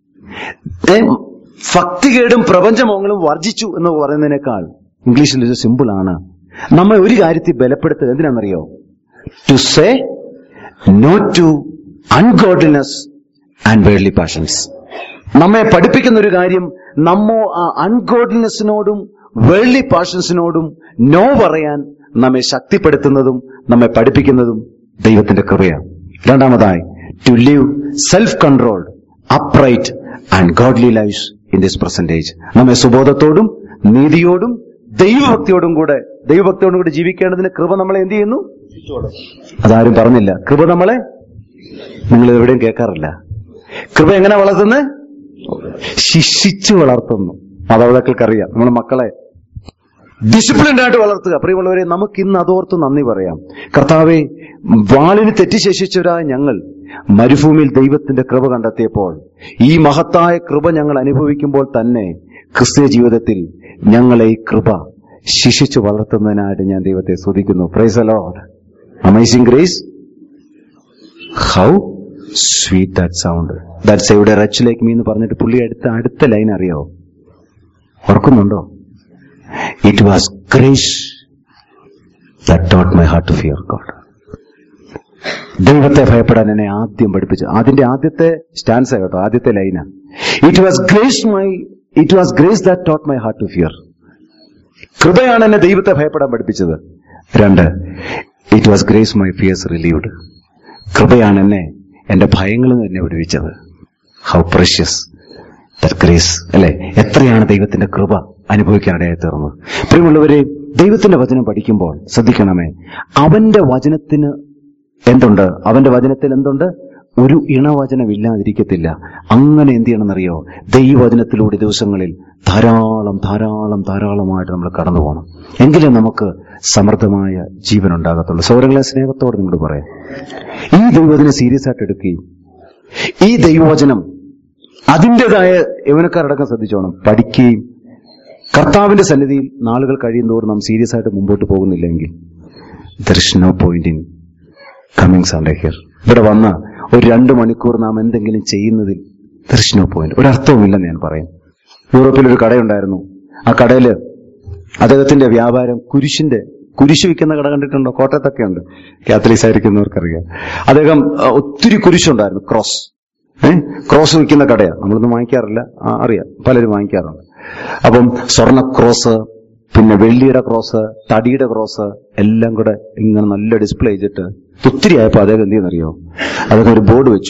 ഏ, ഭക്തികേടും പ്രപഞ്ചമോങ്ങളും വർജിച്ചു എന്ന് പറയുന്നതിനേക്കാൾ ഇംഗ്ലീഷിൽ ഇത് സിമ്പിൾ ആണ് നമ്മെ ഒരു കാര്യത്തിൽ ബലപ്പെടുത്തുക എന്തിനാണെന്നറിയോ to say no to ungodliness and worldly passions നമ്മെ പഠിപ്പിക്കുന്ന ഒരു കാര്യം നമ്മോ ആ അൺഗോഡ്ലിനെസ്സിനോടും വേൾഡ്ലി പാഷൻസിനോടും നോ പറയാൻ നമ്മെ ശക്തിപ്പെടുത്തുന്നതും നമ്മെ പഠിപ്പിക്കുന്നതും ദൈവത്തിന്റെ കൃപയാണ് രണ്ടാമതായി to live self controlled upright and godly lives in this present age നമ്മെ സുബോധത്തോടും നീതിയോടും ദൈവഭക്തിയോടും കൂടെ ദൈവഭക്തിയോടും കൂടെ ജീവിക്കേണ്ടതിന് കൃപ നമ്മളെ എന്ത് ചെയ്യുന്നു അതാരും പറഞ്ഞില്ല കൃപ നമ്മളെ നിങ്ങൾ എവിടെയും കേൾക്കാറില്ല കൃപ എങ്ങനെ വളർത്തുന്നത് ശിക്ഷിച്ചു വളർത്തുന്നു മാതാപിതാക്കൾക്കറിയാം നമ്മൾ മക്കളെ ഡിസിപ്ലിൻഡ് ആയിട്ട് വളർത്തുക പ്രിയമുള്ളവരെ നമുക്ക് ഇന്ന് അതോർത്ത് നന്ദി പറയാം കർത്താവെ വാളിന് തെറ്റിശേഷിച്ചവരായ ഞങ്ങൾ മരുഭൂമിയിൽ ദൈവത്തിന്റെ കൃപ കണ്ടെത്തിയപ്പോൾ ഈ മഹത്തായ കൃപ ഞങ്ങൾ അനുഭവിക്കുമ്പോൾ തന്നെ ക്രിസ്തീയ ജീവിതത്തിൽ ഞങ്ങളെ ഈ കൃപ ശിക്ഷിച്ചു വളർത്തുന്നതിനായിട്ട് ഞാൻ ദൈവത്തെ സ്തുതിക്കുന്നു praise a Lord amazing grace how sweet that sound that saved a wretch like me എന്ന് പറഞ്ഞിട്ട് പുള്ളി അടുത്ത അടുത്ത ലൈൻ അറിയാവോ ഓർക്കുന്നുണ്ടോ it was grace that taught my heart to fear God ദൈവത്തെ ഭയപ്പെടാൻ എന്നെ ആദ്യം പഠിപ്പിച്ചു അതിന്റെ ആദ്യത്തെ സ്റ്റാൻസ് കേട്ടോ ആദ്യത്തെ ലൈന it was grace my it was grace that taught my heart to fear കൃപയാണ് എന്നെ ദൈവത്തെ ഭയപ്പെടാൻ പഠിപ്പിച്ചത് രണ്ട് it was grace my fears relieved കൃപയാണ് എന്നെ എന്റെ ഭയങ്ങളിൽ നിന്ന് എന്നെ വിടുവിച്ചത് ഹൗ പ്രഷ്യസ് ദറ്റ് ഗ്രേസ് അല്ലെ എത്രയാണ് ദൈവത്തിന്റെ കൃപ അനുഭവിക്കാനിടയായി തീർന്നത് പ്രിയമുള്ളവരെ ദൈവത്തിന്റെ വചനം പഠിക്കുമ്പോൾ ശ്രദ്ധിക്കണമേ അവന്റെ വചനത്തിന് എന്തുണ്ട് അവന്റെ വചനത്തിൽ എന്തുണ്ട് ഒരു ഇണവചനം ഇല്ലാതിരിക്കത്തില്ല അങ്ങനെ എന്ത് ചെയ്യണമെന്നറിയോ ദൈവവചനത്തിലൂടെ ദിവസങ്ങളിൽ ധാരാളം ധാരാളം ധാരാളമായിട്ട് നമ്മൾ കടന്നു പോകണം എങ്കിലേ നമുക്ക് സമൃദ്ധമായ ജീവൻ ഉണ്ടാകത്തുള്ളൂ സൗരങ്ങളെ സ്നേഹത്തോടെ നിങ്ങളോട് പറയാം ഈ ദൈവവചനം സീരിയസ് ആയിട്ട് എടുക്കുകയും ഈ ദൈവവചനം അതിൻ്റെതായ യവനക്കാരടക്കം ശ്രദ്ധിച്ചോണം പഠിക്കുകയും കർത്താവിന്റെ സന്നിധിയിൽ നാളുകൾ കഴിയുന്നതോറും നാം സീരിയസ് ആയിട്ട് മുമ്പോട്ട് പോകുന്നില്ലെങ്കിൽ there is no point in coming Sunday here ഇവിടെ വന്ന ഒരു രണ്ട് മണിക്കൂർ നാം എന്തെങ്കിലും ചെയ്യുന്നതിൽ ദർ ഇസ് നോ പോയിന്റ് ഒരർത്ഥവുമില്ലെന്ന് ഞാൻ പറയും യൂറോപ്പിൽ ഒരു കടയുണ്ടായിരുന്നു ആ കടയില് അദ്ദേഹത്തിന്റെ വ്യാപാരം കുരിശിന്റെ കുരിശ് വിൽക്കുന്ന കട കണ്ടിട്ടുണ്ടോ കോട്ടയത്തൊക്കെ ഉണ്ട് കാത്തലിക്സ് ആയിരിക്കുന്നവർക്കറിയാം അദ്ദേഹം ആ, ഒത്തിരി കുരിശുണ്ടായിരുന്നു ക്രോസ് ഏഹ് ക്രോസ് വിൽക്കുന്ന കടയാണ് നമ്മളൊന്നും വാങ്ങിക്കാറില്ല ആ, അറിയാം പലരും വാങ്ങിക്കാറുണ്ട് അപ്പം സ്വർണ്ണ ക്രോസ് പിന്നെ വെള്ളിയുടെ ക്രോസ് തടിയുടെ ക്രോസ് എല്ലാം കൂടെ ഇങ്ങനെ നല്ല ഡിസ്പ്ലേ ചെയ്തിട്ട് ഒത്തിരി ആയപ്പോ അദ്ദേഹം എന്ത് ചെയ്യുന്നറിയോ അദ്ദേഹം ഒരു ബോർഡ് വെച്ചു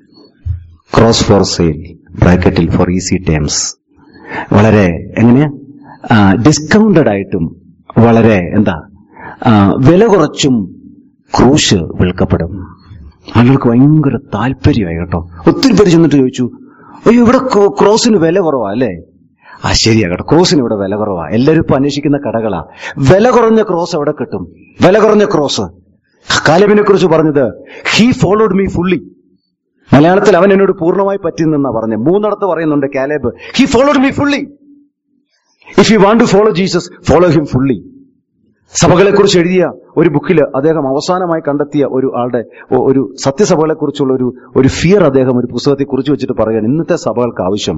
ക്രോസ് ഫോർ സെയിൽ ബ്രാക്കറ്റിൽ ഫോർ ഈസി ടേംസ് വളരെ എങ്ങനെയാ ഡിസ്കൗണ്ടഡ് ആയിട്ടും വളരെ എന്താ ആ, വില കുറച്ചും ക്രൂശ് വിൽക്കപ്പെടും ആളുകൾക്ക് ഭയങ്കര താല്പര്യമായി കേട്ടോ ഒത്തിരി പേര് ചെന്നിട്ട് ചോദിച്ചു അയ്യോ ഇവിടെ ക്രോ- ക്രോസിന് വില കുറവാ അല്ലേ ആ ശരിയാ കേട്ടോ ക്രോസിന് ഇവിടെ വില കുറവാ എല്ലാവരും ഇപ്പൊ അന്വേഷിക്കുന്ന കടകളാ വില കുറഞ്ഞ ക്രോസ് എവിടെ കിട്ടും വില കുറഞ്ഞ ക്രോസ് കാലബിനെ കുറിച്ച് പറഞ്ഞത് ഹീ ഫോളോഡ് മീ ഫുള്ളി മലയാളത്തിൽ അവൻ എന്നോട് പൂർണ്ണമായി പറ്റുന്നെന്നാ പറഞ്ഞത് മൂന്നിടത്ത് പറയുന്നുണ്ട് Caleb he followed me fully if you want to follow Jesus follow him fully സഭകളെ കുറിച്ച് എഴുതിയ ഒരു ബുക്കിൽ അദ്ദേഹം അവസാനമായി കണ്ടെത്തിയ ഒരു ആളുടെ ഒ- ഒരു സത്യസഭകളെ കുറിച്ചുള്ള ഒരു ഒരു ഫിയർ അദ്ദേഹം ഒരു പുസ്തകത്തെ കുറിച്ച് വെച്ചിട്ട് പറയുകയാണ് ഇന്നത്തെ സഭകൾക്ക് ആവശ്യം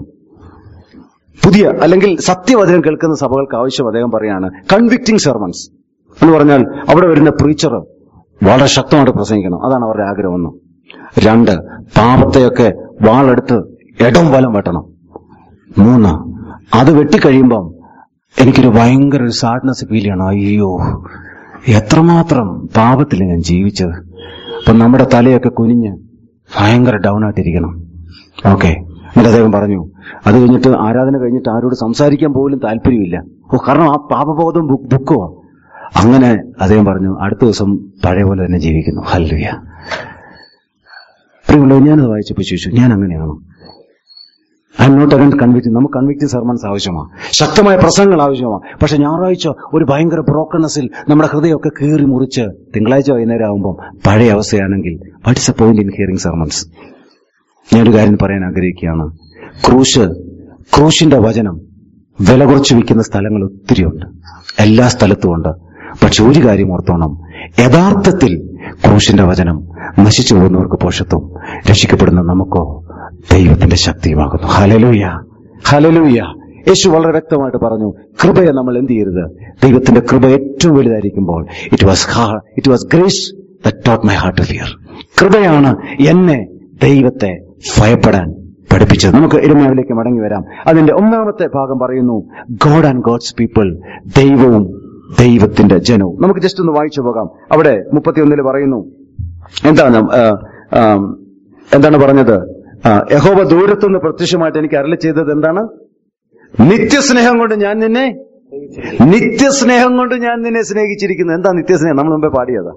പുതിയ അല്ലെങ്കിൽ സത്യവചനം കേൾക്കുന്ന സഭകൾക്ക് ആവശ്യം അദ്ദേഹം പറയാണ് കൺവിക്റ്റിംഗ് സെർമൺസ് എന്ന് പറഞ്ഞാൽ അവിടെ വരുന്ന പ്രീച്ചർ വളരെ ശക്തമായിട്ട് പ്രസംഗിക്കണം അതാണ് അവരുടെ ആഗ്രഹമെന്ന് രണ്ട് പാപത്തെയൊക്കെ വാളെടുത്ത് ഇടം വലം വെട്ടണം മൂന്ന് അത് വെട്ടിക്കഴിയുമ്പം എനിക്കൊരു ഭയങ്കര ഒരു സാഡ്നസ് ഫീൽ ചെയ്യണം അയ്യോ എത്രമാത്രം പാപത്തിൽ ഞാൻ ജീവിച്ചത് അപ്പൊ നമ്മുടെ തലയൊക്കെ കുനിഞ്ഞ് ഭയങ്കര ഡൗൺ ആയിട്ടിരിക്കണം ഓക്കെ എന്നിട്ട് അദ്ദേഹം പറഞ്ഞു അത് കഴിഞ്ഞിട്ട് ആരാധന കഴിഞ്ഞിട്ട് ആരോട് സംസാരിക്കാൻ പോലും താല്പര്യമില്ല ഓ കാരണം ആ പാപബോധം ദു- ദുഃഖമാ അങ്ങനെ അദ്ദേഹം പറഞ്ഞു അടുത്ത ദിവസം പഴയ പോലെ തന്നെ ജീവിക്കുന്നു ഹല്ലുയ പ്രിയമുള്ളവർ ഞാനത് വായിച്ചപ്പോൾ ചോദിച്ചു ഞാൻ അങ്ങനെയാണോ I'm not against convicting നമുക്ക് കൺവിക്റ്റിംഗ് സർമൺസ് ആവശ്യമാണ് ശക്തമായ പ്രസംഗങ്ങൾ ആവശ്യമാണ് പക്ഷെ ഞായറാഴ്ച ഒരു ഭയങ്കര ബ്രോക്കൺനെസ്സിൽ നമ്മുടെ ഹൃദയമൊക്കെ കീറി മുറിച്ച് തിങ്കളാഴ്ച വൈകുന്നേരം ആകുമ്പോൾ പഴയ അവസ്ഥയാണെങ്കിൽ what's a point in hearing sermons ഞാനൊരു കാര്യം പറയാൻ ആഗ്രഹിക്കുകയാണ് ക്രൂശ് ക്രൂശിന്റെ വചനം വില കുറച്ച് വിൽക്കുന്ന സ്ഥലങ്ങൾ ഒത്തിരിയുണ്ട് എല്ലാ സ്ഥലത്തും ഉണ്ട് പക്ഷെ ഒരു കാര്യം ഓർത്തോണം യഥാർത്ഥത്തിൽ ക്രൂശിന്റെ വചനം നശിച്ചു പോകുന്നവർക്ക് പോഷത്വം രക്ഷിക്കപ്പെടുന്ന നമുക്കോ ദൈവത്തിന്റെ ശക്തിയുമാകുന്നു ഹലലൂയ ഹലലൂയ യേശു വളരെ വ്യക്തമായിട്ട് പറഞ്ഞു കൃപയെ നമ്മൾ എന്ത് ചെയ്യരുത് ദൈവത്തിന്റെ കൃപ ഏറ്റവും വലുതായിരിക്കുമ്പോൾ it was it was grace the taught my heart to fear കൃപയാണ് എന്നെ ദൈവത്തെ ഭയപ്പെടാൻ പഠിപ്പിച്ചത് നമുക്ക് ഇരുമാവിലേക്ക് മടങ്ങി വരാം അതിന്റെ ഒന്നാമത്തെ ഭാഗം പറയുന്നു ഗോഡ് ആൻഡ് ഗോഡ്സ് പീപ്പിൾ ദൈവവും ദൈവത്തിന്റെ ജനവും നമുക്ക് ജസ്റ്റ് ഒന്ന് വായിച്ചു പോകാം അവിടെ മുപ്പത്തിയൊന്നില് പറയുന്നു എന്താണ് ആ, ആ, എന്താണ് പറഞ്ഞത് ആ, യഹോവ ദൂരത്തുനിന്ന് പ്രത്യക്ഷമായിട്ട് എനിക്ക് അരളി ചെയ്തത് എന്താണ് നിത്യസ്നേഹം കൊണ്ട് ഞാൻ നിന്നെ നിത്യസ്നേഹം കൊണ്ട് ഞാൻ നിന്നെ സ്നേഹിച്ചിരിക്കുന്നു എന്താ നിത്യസ്നേഹം നമ്മൾ മുമ്പേ പാടിയതാ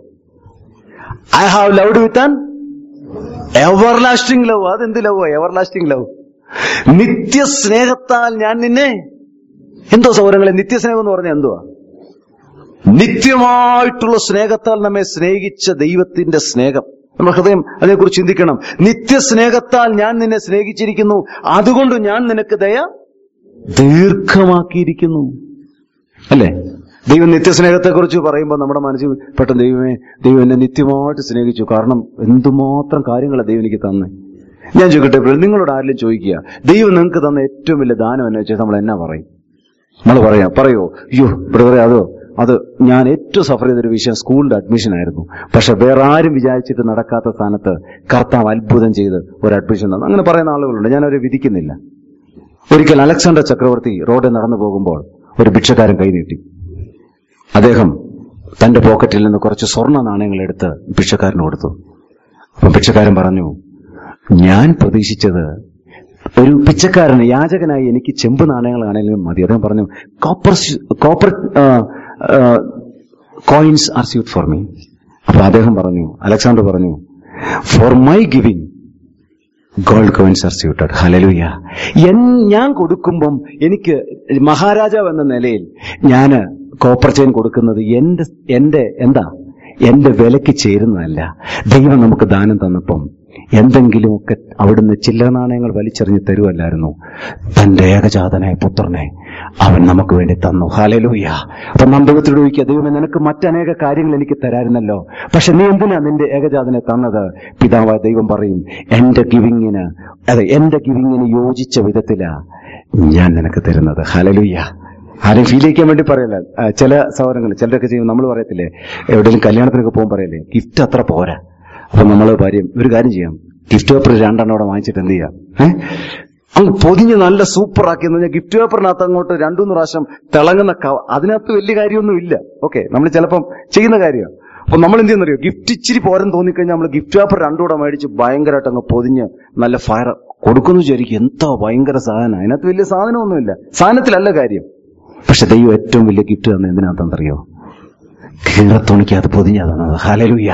I have loved with an everlasting love അതെന്ത് ലവ് എവർ ലാസ്റ്റിംഗ് ലവ് നിത്യസ്നേഹത്താൽ ഞാൻ നിന്നെ എന്തോ സൗരങ്ങളെ നിത്യസ്നേഹം എന്ന് പറഞ്ഞാൽ എന്തുവാ നിത്യമായിട്ടുള്ള സ്നേഹത്താൽ നമ്മെ സ്നേഹിച്ച ദൈവത്തിന്റെ സ്നേഹം നമ്മുടെ ഹൃദയം അതിനെക്കുറിച്ച് ചിന്തിക്കണം നിത്യസ്നേഹത്താൽ ഞാൻ നിന്നെ സ്നേഹിച്ചിരിക്കുന്നു അതുകൊണ്ട് ഞാൻ നിനക്ക് ദയ ദീർഘമാക്കിയിരിക്കുന്നു അല്ലേ ദൈവം നിത്യസ്നേഹത്തെക്കുറിച്ച് പറയുമ്പോൾ നമ്മുടെ മനസ്സിൽ പെട്ടെന്ന് ദൈവമേ ദൈവം എന്നെ നിത്യമായിട്ട് സ്നേഹിച്ചു കാരണം എന്തുമാത്രം കാര്യങ്ങളാണ് ദൈവം എനിക്ക് തന്നെ ഞാൻ ചോദിക്കട്ടെ ഇപ്പോൾ നിങ്ങളോട് ആരെങ്കിലും ചോദിക്കുക ദൈവം നിങ്ങൾക്ക് തന്ന ഏറ്റവും വലിയ ദാനം എന്ന് വെച്ചാൽ നമ്മൾ എന്നാ പറയും നമ്മൾ പറയാം പറയോ അയ്യോ ബ്രദറെ അതോ അത് ഞാൻ ഏറ്റവും സഫർ ചെയ്തൊരു വിഷയം സ്കൂളിന്റെ അഡ്മിഷൻ ആയിരുന്നു പക്ഷെ വേറെ ആരും വിചാരിച്ചിട്ട് നടക്കാത്ത സ്ഥാനത്ത് കർത്താവ് അത്ഭുതം ചെയ്ത് ഒരു അഡ്മിഷൻ തന്നു അങ്ങനെ പറയുന്ന ആളുകളുണ്ട് ഞാൻ അവരെ വിധിക്കുന്നില്ല ഒരിക്കൽ അലക്സാണ്ടർ ചക്രവർത്തി റോഡിൽ നടന്നു പോകുമ്പോൾ ഒരു ഭിക്ഷക്കാരൻ കൈനീട്ടി അദ്ദേഹം തന്റെ പോക്കറ്റിൽ നിന്ന് കുറച്ച് സ്വർണ്ണ നാണയങ്ങൾ എടുത്ത് ഭിക്ഷക്കാരന് കൊടുത്തു അപ്പൊ ഭിക്ഷക്കാരൻ പറഞ്ഞു ഞാൻ പ്രതീക്ഷിച്ചത് ഒരു പിച്ചക്കാരന് യാചകനായി എനിക്ക് ചെമ്പ് നാണയങ്ങളാണെങ്കിലും മതി അദ്ദേഹം പറഞ്ഞു copper copper coins are suit for me അപ്പൊ അദ്ദേഹം പറഞ്ഞു അലക്സാണ്ടർ പറഞ്ഞു for my giving gold coins are suited hallelujah ഞാൻ കൊടുക്കുമ്പം എനിക്ക് മഹാരാജാവ് എന്ന നിലയിൽ ഞാൻ കോപ്പർ ചെയിൻ കൊടുക്കുന്നത് എന്റെ എന്റെ എന്താ എന്റെ വിലക്ക് ചേരുന്നതല്ല ദൈവം നമുക്ക് ദാനം തന്നപ്പം എന്തെങ്കിലുമൊക്കെ അവിടുന്ന് ചില്ലറ നാണയങ്ങൾ വലിച്ചെറിഞ്ഞ് തരുമല്ലായിരുന്നു തന്റെ ഏകജാതനായ പുത്രനെ അവൻ നമുക്ക് വേണ്ടി തന്നു ഹാലലൂയ അപ്പൊ നാം ദൈവത്തോട് ചോദിക്കുക ദൈവമേ നിനക്ക് മറ്റനേക കാര്യങ്ങൾ എനിക്ക് തരായിരുന്നല്ലോ പക്ഷെ നീ എന്തിനാ നിന്റെ ഏകജാതനെ തന്നത് പിതാവായ ദൈവം പറയും എന്റെ ഗിവിങ്ങിന് അതെ എന്റെ ഗിവിങ്ങിന് യോജിച്ച വിധത്തിലാ ഞാൻ നിനക്ക് തരുന്നത് ഹലലുയ്യ ആരെയും ഫീൽ ചെയ്യിക്കാൻ വേണ്ടി പറയല്ല ആ, ചില സൗകര്യങ്ങൾ ചിലരൊക്കെ ചെയ്യും നമ്മൾ പറയത്തില്ലേ എവിടെയെങ്കിലും കല്യാണത്തിനൊക്കെ പോകുമ്പോൾ പറയല്ലേ ഗിഫ്റ്റ് അത്ര പോരാ അപ്പൊ നമ്മൾ ഭാര്യ ഒരു കാര്യം ചെയ്യാം ഗിഫ്റ്റ് പേപ്പർ രണ്ടെണ്ണം അവിടെ വാങ്ങിച്ചിട്ട് എന്ത് ചെയ്യാം ഏഹ് അങ്ങ് പൊതിഞ്ഞ് നല്ല സൂപ്പർ ആക്കി എന്ന് പറഞ്ഞാൽ ഗിഫ്റ്റ് പേപ്പറിനകത്ത് അങ്ങോട്ട് രണ്ടു മൂന്ന് പ്രാവശ്യം തിളങ്ങുന്ന കവ അതിനകത്ത് വലിയ കാര്യമൊന്നും ഇല്ല ഓക്കെ നമ്മൾ ചിലപ്പം ചെയ്യുന്ന കാര്യമാണ് അപ്പൊ നമ്മൾ എന്ത് ചെയ്യുന്നറിയോ ഗിഫ്റ്റ് ഇച്ചിരി പോരെന്ന് തോന്നിക്കഴിഞ്ഞാൽ നമ്മൾ ഗിഫ്റ്റ് പേപ്പർ രണ്ടുകൂടെ മേടിച്ച് ഭയങ്കരമായിട്ട് അങ്ങ് പൊതിഞ്ഞ് നല്ല ഫയർ കൊടുക്കുന്നു വിചാരിക്കും എന്താ ഭയങ്കര സാധനം അതിനകത്ത് വലിയ സാധനമൊന്നുമില്ല സാധനത്തിലല്ല കാര്യം പക്ഷെ ദൈവം ഏറ്റവും വലിയ ഗിഫ്റ്റ് തന്നെ എന്തിനകത്തെന്നറിയോ കീറത്തുണിക്കകത്ത് പൊതിഞ്ഞാ തന്നത് ഹലലുയ്യ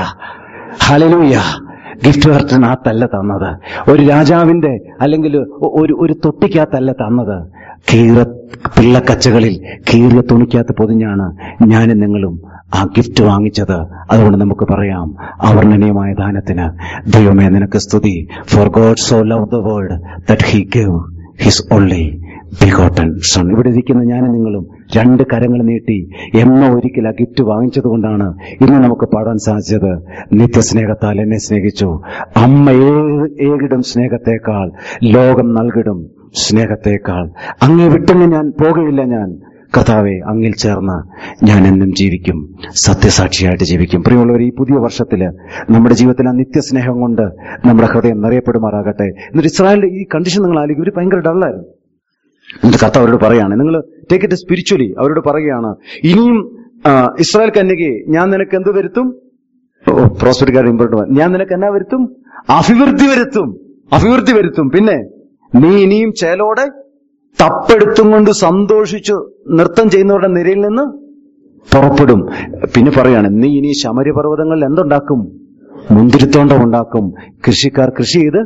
ഹലലുയ്യ ഗിഫ്റ്റ് വർട്ടിനകത്തല്ല തന്നത് ഒരു രാജാവിന്റെ അല്ലെങ്കിൽ ഒ- ഒരു ഒരു തൊട്ടിക്കകത്തല്ല തന്നത് കീറ പിള്ളക്കച്ചകളിൽ കീറിയ തുണിക്കകത്ത് പൊതിഞ്ഞാണ് ഞാനും നിങ്ങളും ആ ഗിഫ്റ്റ് വാങ്ങിച്ചത് അതുകൊണ്ട് നമുക്ക് പറയാം അവർണ്ണനീയമായ ദാനത്തിന് ദൈവമേ നിനക്ക് സ്തുതി for God so love the world that he give his only begotten son ഇവിടെ ഇരിക്കുന്ന ഞാനും നിങ്ങളും രണ്ട് കരങ്ങൾ നീട്ടി എമ്മ ഒരിക്കൽ ആ ഗിഫ്റ്റ് വാങ്ങിച്ചത് കൊണ്ടാണ് ഇന്ന് നമുക്ക് പാടാൻ സാധിച്ചത് നിത്യസ്നേഹത്താൽ എന്നെ സ്നേഹിച്ചു അമ്മ ഏ- ഏകിടും സ്നേഹത്തെക്കാൾ ലോകം നൽകിടും സ്നേഹത്തെക്കാൾ അങ്ങേ വിട്ടങ്ങ് ഞാൻ പോകുകയില്ല ഞാൻ കർത്താവെ അങ്ങിൽ ചേർന്ന് ഞാൻ എന്നും ജീവിക്കും സത്യസാക്ഷിയായിട്ട് ജീവിക്കും പ്രിയമുള്ളവർ ഈ പുതിയ വർഷത്തില് നമ്മുടെ ജീവിതത്തിൽ ആ നിത്യസ്നേഹം കൊണ്ട് നമ്മുടെ ഹൃദയം നിറയപ്പെടുമാറാകട്ടെ എന്നിട്ട് ഇസ്രായേലിന്റെ ഈ കണ്ടീഷൻ നിങ്ങൾ ആലോചിക്കും ഇവർ ഭയങ്കര ഡള്ളായിരുന്നു എന്നിട്ട് കർത്താവ് അവരോട് പറയാണ് നിങ്ങൾ ടേക്ക് ഇറ്റ് സ്പിരിച്വലി അവരോട് പറയുകയാണ് ഇനിയും ആ, ഇസ്രായേൽ കന്യകയെ ഞാൻ നിനക്ക് എന്ത് വരുത്തും പ്രോസ്പെരിക്കാരുടെ ഇമ്പോർട്ടൻ്റ് ഞാൻ നിനക്ക് എന്നാ വരുത്തും അഭിവൃദ്ധി വരുത്തും അഭിവൃദ്ധി വരുത്തും പിന്നെ നീ ഇനിയും ചേലോടെ തപ്പെടുത്തും കൊണ്ട് സന്തോഷിച്ചു നൃത്തം ചെയ്യുന്നവരുടെ നിരയിൽ നിന്ന് പുറപ്പെടും പിന്നെ പറയാണ് നീ ഇനി ശമര്യപർവ്വതങ്ങളിൽ എന്തുണ്ടാക്കും മുന്തിരിത്തോണ്ടം ഉണ്ടാക്കും കൃഷിക്കാർ കൃഷി ചെയ്ത്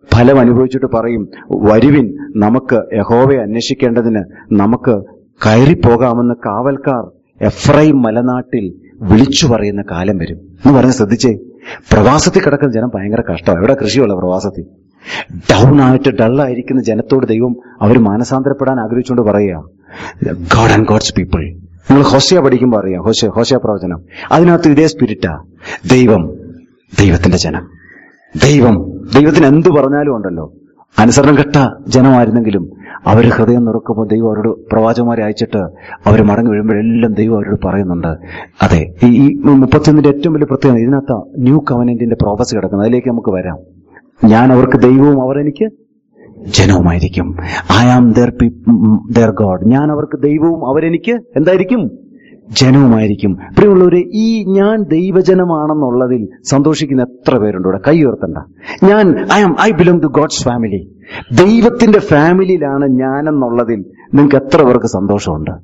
ഫലം അനുഭവിച്ചിട്ട് പറയും വരുവിൻ നമുക്ക് യഹോവയെ അന്വേഷിക്കേണ്ടതിന് നമുക്ക് കയറിപ്പോകാമെന്ന് കാവൽക്കാർ എഫ്രൈം മലനാട്ടിൽ വിളിച്ചു പറയുന്ന കാലം വരും എന്ന് പറഞ്ഞ് ശ്രദ്ധിച്ചേ പ്രവാസത്തിൽ കിടക്കുന്ന ജനം ഭയങ്കര കഷ്ടമാണ് എവിടെ കൃഷിയുള്ള പ്രവാസത്തിൽ ഡൗൺ ആയിട്ട് ഡള്ളായിരിക്കുന്ന ജനത്തോട് ദൈവം അവർ മാനസാന്തരപ്പെടാൻ ആഗ്രഹിച്ചുകൊണ്ട് പറയുക ഗോഡ് ആൻഡ് ഗോഡ്സ് പീപ്പിൾ നിങ്ങൾ ഹോശയ പഠിക്കുമ്പോൾ അറിയാം ഹോശ ഹോശയ പ്രവചനം അതിനകത്ത് ഇതേ സ്പിരിറ്റാ ദൈവം ദൈവത്തിന്റെ ജനം ദൈവം ദൈവത്തിന് എന്ത് പറഞ്ഞാലും ഉണ്ടല്ലോ അനുസരണം കെട്ട ജനമായിരുന്നെങ്കിലും അവർ ഹൃദയം നുറുക്കുമ്പോൾ ദൈവം അവരോട് പ്രവാചകന്മാരെ അയച്ചിട്ട് അവർ മടങ്ങി വീഴുമ്പോഴെല്ലാം ദൈവം അവരോട് പറയുന്നുണ്ട് അതെ ഈ ഈ മുപ്പത്തിയൊന്നിന്റെ ഏറ്റവും വലിയ പ്രത്യേകത ഇതിനകത്ത് ന്യൂ കവനന്റിന്റെ പ്രോപ്പസ് കിടക്കുന്നത് അതിലേക്ക് നമുക്ക് വരാം ഞാൻ അവർക്ക് ദൈവവും അവർ എനിക്ക് ജനവുമായിരിക്കും I am their their God ഞാൻ അവർക്ക് ദൈവവും അവരെനിക്ക് എന്തായിരിക്കും ജനവുമായിരിക്കും പ്രിയമുള്ളവരെ ഈ ഞാൻ ദൈവജനമാണെന്നുള്ളതിൽ സന്തോഷിക്കുന്ന എത്ര പേരുണ്ട് ഇവിടെ കൈ ഉയർത്തണ്ട ഞാൻ I am I belong to God's family ദൈവത്തിന്റെ ഫാമിലിയിലാണ് ഞാനെന്നുള്ളതിൽ നിങ്ങൾക്ക് എത്ര പേർക്ക് സന്തോഷമുണ്ട്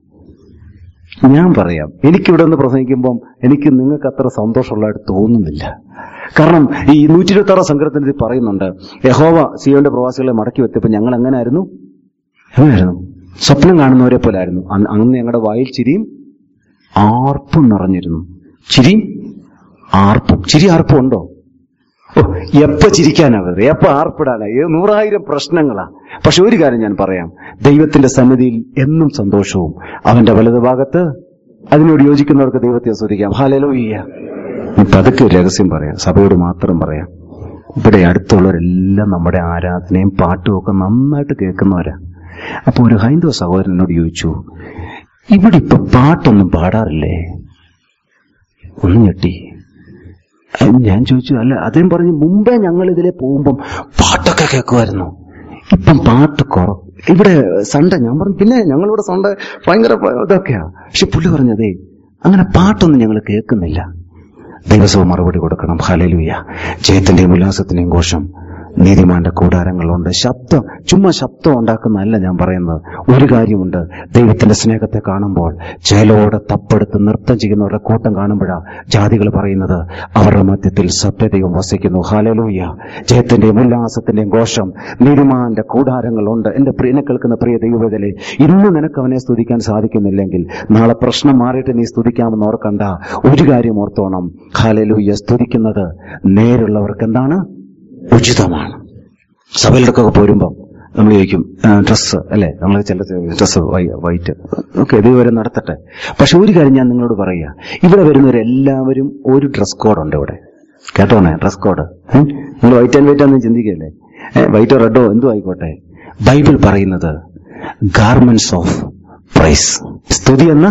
ഞാൻ പറയാം എനിക്കിവിടെ നിന്ന് പ്രസംഗിക്കുമ്പം എനിക്ക് നിങ്ങൾക്ക് അത്ര സന്തോഷമുള്ളതായിട്ട് തോന്നുന്നില്ല കാരണം ഈ നൂറ്റി ഇരുപത്തി ആറാം സംഘത്തിന് പറയുന്നുണ്ട് യഹോവ സിയോന്റെ പ്രവാസികളെ മടക്കി വെച്ചപ്പോൾ ഞങ്ങൾ എങ്ങനെയായിരുന്നു എങ്ങനെയായിരുന്നു സ്വപ്നം കാണുന്നവരെ പോലായിരുന്നു അന്ന് അന്ന് ഞങ്ങളുടെ വായിൽ ചിരിയും ആർപ്പും നിറഞ്ഞിരുന്നു ചിരിയും ആർപ്പും ചിരി ആർപ്പും ഉണ്ടോ ഓ, എപ്പ ചിരിക്കാനാ വെറുതെ എപ്പ ആർപ്പിടാനാ ഏ, നൂറായിരം പ്രശ്നങ്ങളാ പക്ഷെ ഒരു കാര്യം ഞാൻ പറയാം ദൈവത്തിന്റെ സന്നിധിയിൽ എന്നും സന്തോഷവും അവന്റെ വലതുഭാഗത്ത് അതിനോട് യോജിക്കുന്നവർക്ക് ദൈവത്തെ ആസ്വദിക്കാം ഹാലലോയ്യ പതുക്കെ ഒരു രഹസ്യം പറയാം സഭയോട് മാത്രം പറയാം ഇവിടെ അടുത്തുള്ളവരെല്ലാം നമ്മുടെ ആരാധനയും പാട്ടും ഒക്കെ നന്നായിട്ട് കേൾക്കുന്നവരാ അപ്പൊ ഒരു ഹൈന്ദവ സഹോദരൻ എന്നോട് ചോദിച്ചു ഇവിടെ ഇപ്പൊ പാട്ടൊന്നും പാടാറില്ലേ ഒന്ന് ഞെട്ടി അത് ഞാൻ ചോദിച്ചു അല്ല അദ്ദേഹം പറഞ്ഞു മുമ്പേ ഞങ്ങൾ ഇതിലെ പോകുമ്പം പാട്ടൊക്കെ കേൾക്കുമായിരുന്നു ഇപ്പം പാട്ട് കുറവ് ഇവിടെ സൺഡേ ഞാൻ പറഞ്ഞു പിന്നെ ഞങ്ങളിവിടെ സൺഡേ ഭയങ്കര പ- ഇതൊക്കെയാ പക്ഷെ പുള്ളി പറഞ്ഞതേ അങ്ങനെ പാട്ടൊന്നും ഞങ്ങൾ കേൾക്കുന്നില്ല ദൈവസഭ മറുപടി കൊടുക്കണം ഹലലുയ ജയത്തിന്റെയും ഉല്ലാസത്തിന്റെയും ഘോഷം നീതിമാന്റെ കൂടാരങ്ങളുണ്ട് ശബ്ദം ചുമ്മാ ശബ്ദം ഉണ്ടാക്കുന്നതല്ല ഞാൻ പറയുന്നത് ഒരു കാര്യമുണ്ട് ദൈവത്തിന്റെ സ്നേഹത്തെ കാണുമ്പോൾ ചേലോടെ തപ്പെടുത്ത് നൃത്തം ചെയ്യുന്നവരുടെ കൂട്ടം കാണുമ്പോഴാ ജാതികൾ പറയുന്നത് അവരുടെ മധ്യത്തിൽ സത്യദൈവം വസിക്കുന്നു ഹാലലൂയ ജയത്തിന്റെയും ഉല്ലാസത്തിന്റെയും ഘോഷം നീതിമാന്റെ കൂടാരങ്ങളുണ്ട് എന്റെ പ്രിയനെ കേൾക്കുന്ന പ്രിയ ദൈവവേദലെ ഇന്ന് നിനക്ക് അവനെ സ്തുതിക്കാൻ സാധിക്കുന്നില്ലെങ്കിൽ നാളെ പ്രശ്നം മാറിയിട്ട് നീ സ്തുതിക്കാമെന്ന് ഓർക്കണ്ട ഒരു കാര്യം ഓർത്തോണം ഹാലലൂയ സ്തുതിക്കുന്നത് നേരുള്ളവർക്ക് എന്താണ് ഉചിതമാണ് സഭയിലൊക്കെ പോരുമ്പം നമ്മൾ ചോദിക്കും ഡ്രസ്സ് അല്ലെ നമ്മൾ ചില ഡ്രസ്സ് വൈറ്റ് ഓക്കെ ഇതുവരെ നടത്തട്ടെ പക്ഷെ ഒരു കാര്യം ഞാൻ നിങ്ങളോട് പറയുക ഇവിടെ വരുന്നവരെല്ലാവരും ഒരു ഡ്രസ് കോഡ് ഉണ്ട് ഇവിടെ കേട്ടോണേ ഡ്രസ് കോഡ് നിങ്ങൾ വൈറ്റ് ആൻഡ് വൈറ്റ് ആണെന്ന് ചിന്തിക്കല്ലേ വൈറ്റോ റെഡോ എന്തോ ആയിക്കോട്ടെ ബൈബിൾ പറയുന്നത് ഗാർമെന്റ്സ് ഓഫ് പ്രൈസ് സ്തുതി എന്ന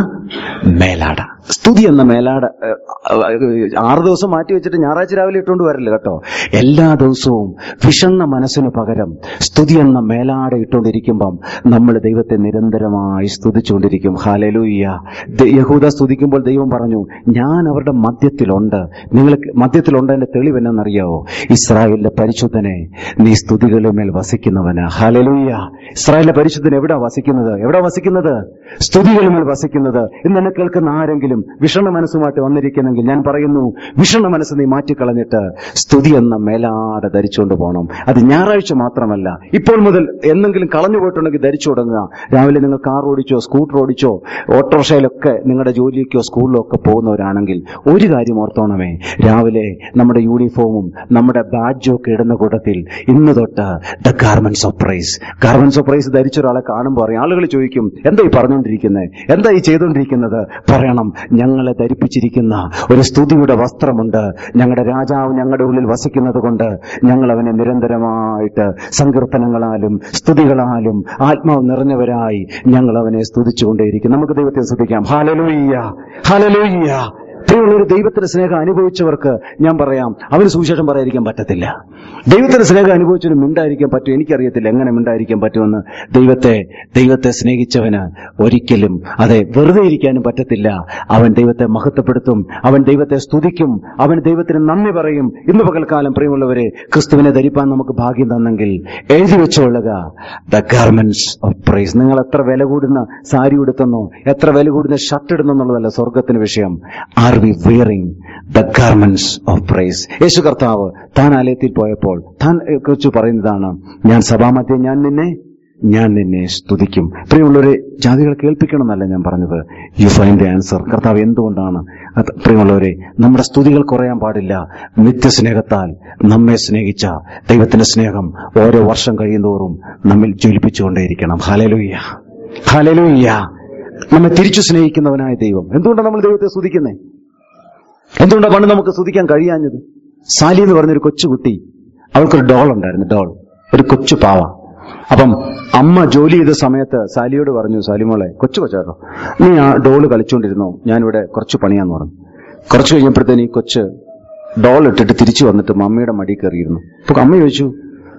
മേലാട സ്തുതി എന്ന മേലാട ഏഹ്, ഏഹ്, ആറ് ദിവസം മാറ്റി വെച്ചിട്ട് ഞായറാഴ്ച രാവിലെ ഇട്ടുകൊണ്ട് വരില്ല കേട്ടോ എല്ലാ ദിവസവും വിഷണ്ണ മനസ്സിന് പകരം സ്തുതി എന്ന മേലാട ഇട്ടുകൊണ്ടിരിക്കുമ്പം നമ്മൾ ദൈവത്തെ നിരന്തരമായി സ്തുതിച്ചുകൊണ്ടിരിക്കും ഹാലലൂയ്യ ദ- യഹൂദ സ്തുതിക്കുമ്പോൾ ദൈവം പറഞ്ഞു ഞാൻ അവരുടെ മധ്യത്തിലുണ്ട് നിങ്ങൾ മധ്യത്തിലുണ്ടതിന്റെ തെളിവ് എന്നറിയാവോ ഇസ്രായേലിന്റെ പരിശുദ്ധനെ നീ സ്തുതികളുടെ മേൽ വസിക്കുന്നവന് ഹാലലൂയ്യ ഇസ്രായേലിന്റെ പരിശുദ്ധൻ എവിടാ വസിക്കുന്നത് എവിടാ വസിക്കുന്നത് സ്തുതികളുടെ മേൽ വസിക്കുന്നത് ഇന്ന് എന്നെ കേൾക്കുന്ന ആരെങ്കിലും വിഷണ മനസ്സുമായിട്ട് വന്നിരിക്കുന്നെങ്കിൽ ഞാൻ പറയുന്നു വിഷണ മനസ്സ് നീ മാറ്റിക്കളഞ്ഞിട്ട് സ്തുതി എന്ന മേലാട ധരിച്ചുകൊണ്ട് പോകണം അത് ഞായറാഴ്ച മാത്രമല്ല ഇപ്പോൾ മുതൽ എന്തെങ്കിലും കളഞ്ഞു പോയിട്ടുണ്ടെങ്കിൽ ധരിച്ചു തുടങ്ങുക രാവിലെ നിങ്ങൾ കാർ ഓടിച്ചോ സ്കൂട്ടർ ഓടിച്ചോ ഓട്ടോറിക്ഷയിലൊക്കെ നിങ്ങളുടെ ജോലിക്കോ സ്കൂളിലോ ഒക്കെ പോകുന്നവരാണെങ്കിൽ ഒരു കാര്യം ഓർത്തോണമേ രാവിലെ നമ്മുടെ യൂണിഫോമും നമ്മുടെ ബാഡ്ജും ഒക്കെ ഇടുന്ന കൂട്ടത്തിൽ ഇന്ന് തൊട്ട് the garments of praise garments of praise ധരിച്ച ഒരാളെ കാണുമ്പോൾ അറിയാം ആളുകൾ ചോദിക്കും എന്താ ഈ പറഞ്ഞുകൊണ്ടിരിക്കുന്നത് എന്താ ഈ ചെയ്തുകൊണ്ടിരിക്കുന്നത് പറയണം ഞങ്ങളെ ധരിപ്പിച്ചിരിക്കുന്ന ഒരു സ്തുതിയുടെ വസ്ത്രമുണ്ട് ഞങ്ങളുടെ രാജാവ് ഞങ്ങളുടെ ഉള്ളിൽ വസിക്കുന്നത് കൊണ്ട് ഞങ്ങൾ അവനെ നിരന്തരമായിട്ട് സങ്കീർത്തനങ്ങളാലും സ്തുതികളാലും ആത്മാവ് നിറഞ്ഞവരായി ഞങ്ങൾ അവനെ സ്തുതിച്ചുകൊണ്ടേയിരിക്കും നമുക്ക് ദൈവത്തെ സ്തുതിക്കാം ഹാലലൂയ്യ ഹാലലൂയ്യ പ്രിയമുള്ളൊരു ദൈവത്തിന്റെ സ്നേഹം അനുഭവിച്ചവർക്ക് ഞാൻ പറയാം അവന് സുവിശേഷം പറയാതിരിക്കാൻ പറ്റത്തില്ല ദൈവത്തിന്റെ സ്നേഹം അനുഭവിച്ചവന് മിണ്ടായിരിക്കാൻ പറ്റും എനിക്കറിയത്തില്ല എങ്ങനെ മിണ്ടായിരിക്കാൻ പറ്റുമെന്ന് ദൈവത്തെ ദൈവത്തെ സ്നേഹിച്ചവന് ഒരിക്കലും അതെ വെറുതെ ഇരിക്കാനും പറ്റത്തില്ല അവൻ ദൈവത്തെ മഹത്വപ്പെടുത്തും അവൻ ദൈവത്തെ സ്തുതിക്കും അവൻ ദൈവത്തിന് നന്ദി പറയും ഇന്ന് പകൽക്കാലം പ്രിയമുള്ളവരെ ക്രിസ്തുവിനെ ധരിപ്പാൻ നമുക്ക് ഭാഗ്യം തന്നെങ്കിൽ എഴുതി വെച്ചുകൊള്ളുക ദ ഗാർമെന്റ്സ് ഓഫ് പ്രൈസ് നിങ്ങൾ എത്ര വില കൂടുന്ന സാരി ഉടുത്തെന്നോ എത്ര വില കൂടുന്ന ഷർട്ട് ഇടുന്നെന്നുള്ളതല്ല സ്വർഗത്തിന് വിഷയം are are we wearing the garments of praise യേശു കർത്താവ് താൻ ആലയത്തിൽ പോയപ്പോൾ താൻ ഏഹ്, കുറിച്ച് പറയുന്നതാണ് ഞാൻ സഭാമധ്യം ഞാൻ നിന്നെ ഞാൻ നിന്നെ സ്തുതിക്കും പ്രിയമുള്ളവരെ ജാതികളെ കേൾപ്പിക്കണമെന്നല്ല ഞാൻ പറഞ്ഞത് യു ഫൈൻഡ് ദ ആൻസർ കർത്താവ് എന്തുകൊണ്ടാണ് അത് പ്രിയമുള്ളവരെ നമ്മുടെ സ്തുതികൾ കുറയാൻ പാടില്ല നിത്യസ്നേഹത്താൽ നമ്മെ സ്നേഹിച്ച ദൈവത്തിന്റെ സ്നേഹം ഓരോ വർഷം കഴിയുന്തോറും നമ്മിൽ ജ്വലിപ്പിച്ചുകൊണ്ടേയിരിക്കണം ഹലലുയ്യ ഹലലുയ്യ നമ്മെ തിരിച്ചു സ്നേഹിക്കുന്നവനായ ദൈവം എന്തുകൊണ്ടാണ് നമ്മൾ ദൈവത്തെ സ്തുതിക്കുന്നേ എന്തുകൊണ്ടാണ് പണ്ട് നമുക്ക് സ്തുതിക്കാൻ കഴിയാഞ്ഞത് സാലി എന്ന് പറഞ്ഞൊരു കൊച്ചുകുട്ടി അവൾക്കൊരു ഡോൾ ഉണ്ടായിരുന്നു ഡോൾ ഒരു കൊച്ചു പാവ അപ്പം അമ്മ ജോലി ചെയ്ത സമയത്ത് സാലിയോട് പറഞ്ഞു സാലിമോളെ കൊച്ചു കൊച്ചാട്ടോ നീ ആ ഡോള് കളിച്ചുകൊണ്ടിരുന്നോ ഞാനിവിടെ കുറച്ച് പണിയാന്ന് പറഞ്ഞു കുറച്ച് കഴിഞ്ഞപ്പോഴത്തേന് ഈ കൊച്ച് ഡോൾ ഇട്ടിട്ട് തിരിച്ചു വന്നിട്ട് മമ്മിയുടെ മടി കയറിയിരുന്നു അപ്പൊ അമ്മ ചോദിച്ചു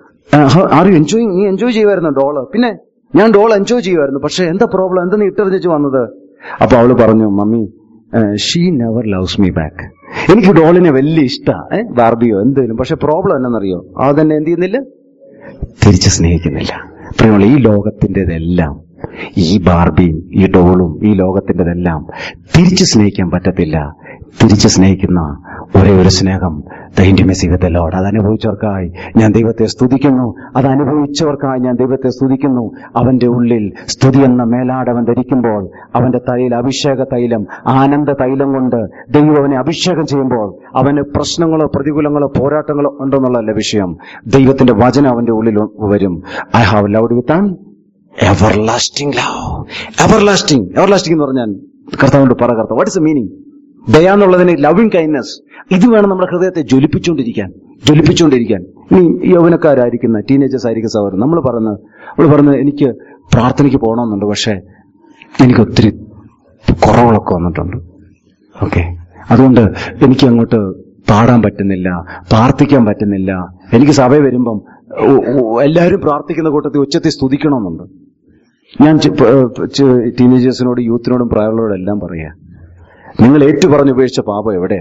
ആർ യു എൻജോയ് നീ എൻജോയ് ചെയ്യുമായിരുന്നു ഡോള് പിന്നെ ഞാൻ ഡോൾ എൻജോയ് ചെയ്യുമായിരുന്നു പക്ഷെ എന്താ പ്രോബ്ലം എന്താ നീ ഇട്ടെറിഞ്ഞു വന്നത് അപ്പൊ അവള് പറഞ്ഞു mummy she never loves me back എനിക്ക് ഡോളിനെ വലിയ ഇഷ്ടമാണ് ബാർബിയോ എന്തെങ്കിലും പക്ഷെ പ്രോബ്ലം എന്നാണെന്നറിയോ അതെന്നെ എന്ത് ചെയ്യുന്നില്ല തിരിച്ച് സ്നേഹിക്കുന്നില്ല പ്രിയമുള്ള ഈ ലോകത്തിൻ്റെതെല്ലാം ഈ ബാർബിയും ഈ ഡോളും ഈ ലോകത്തിൻ്റെതെല്ലാം തിരിച്ച് സ്നേഹിക്കാൻ പറ്റത്തില്ല തിരിച്ച് സ്നേഹിക്കുന്ന ഒരേ ഒരു സ്നേഹം ദ ഇന്റിമസി വിത്ത് ലോഡ് അത് അനുഭവിച്ചവർക്കായി ഞാൻ ദൈവത്തെ സ്തുതിക്കുന്നു അത് അനുഭവിച്ചവർക്കായി ഞാൻ ദൈവത്തെ സ്തുതിക്കുന്നു അവന്റെ ഉള്ളിൽ സ്തുതി എന്ന മേലാടവൻ ധരിക്കുമ്പോൾ അവന്റെ തൈല അഭിഷേക തൈലം ആനന്ദ തൈലം കൊണ്ട് ദൈവം അവനെ അഭിഷേകം ചെയ്യുമ്പോൾ അവന് പ്രശ്നങ്ങളോ പ്രതികൂലങ്ങളോ പോരാട്ടങ്ങളോ ഉണ്ടെന്നുള്ളതല്ല വിഷയം ദൈവത്തിന്റെ വചനം അവന്റെ ഉള്ളിൽ വരും I have loved with an everlasting love everlasting everlasting എന്ന് പറഞ്ഞാൽ കർത്താവിനോട് പറ കർത്താവ് വാട്ട് ഇസ് മീനിങ് ദയ എന്നുള്ളതിന് ലവിങ് കൈൻഡ്നസ് ഇത് വേണം നമ്മുടെ ഹൃദയത്തെ ജ്വലിപ്പിച്ചുകൊണ്ടിരിക്കാൻ ജ്വലിപ്പിച്ചുകൊണ്ടിരിക്കാൻ ഇനി യൗവനക്കാരായിരിക്കുന്ന ടീനേജേഴ്സ് ആയിരിക്കുന്ന സഹോദരൻ നമ്മൾ പറയുന്നത് നമ്മൾ പറയുന്നത് എനിക്ക് പ്രാർത്ഥനയ്ക്ക് പോകണമെന്നുണ്ട് പക്ഷേ എനിക്ക് ഒത്തിരി കുറവുകളൊക്കെ വന്നിട്ടുണ്ട് ഓക്കെ അതുകൊണ്ട് എനിക്ക് അങ്ങോട്ട് പാടാൻ പറ്റുന്നില്ല പ്രാർത്ഥിക്കാൻ പറ്റുന്നില്ല എനിക്ക് സഭ വരുമ്പം ഓ- ഓ- എല്ലാവരും പ്രാർത്ഥിക്കുന്ന കൂട്ടത്തിൽ ഉച്ചത്തിൽ സ്തുതിക്കണമെന്നുണ്ട് ഞാൻ ടീനേജേഴ്സിനോട് യൂത്തിനോടും പ്രായമുള്ളവരോടും എല്ലാം പറയാ നിങ്ങൾ ഏറ്റു പറഞ്ഞു ഉപേക്ഷിച്ച പാപം എവിടെയാ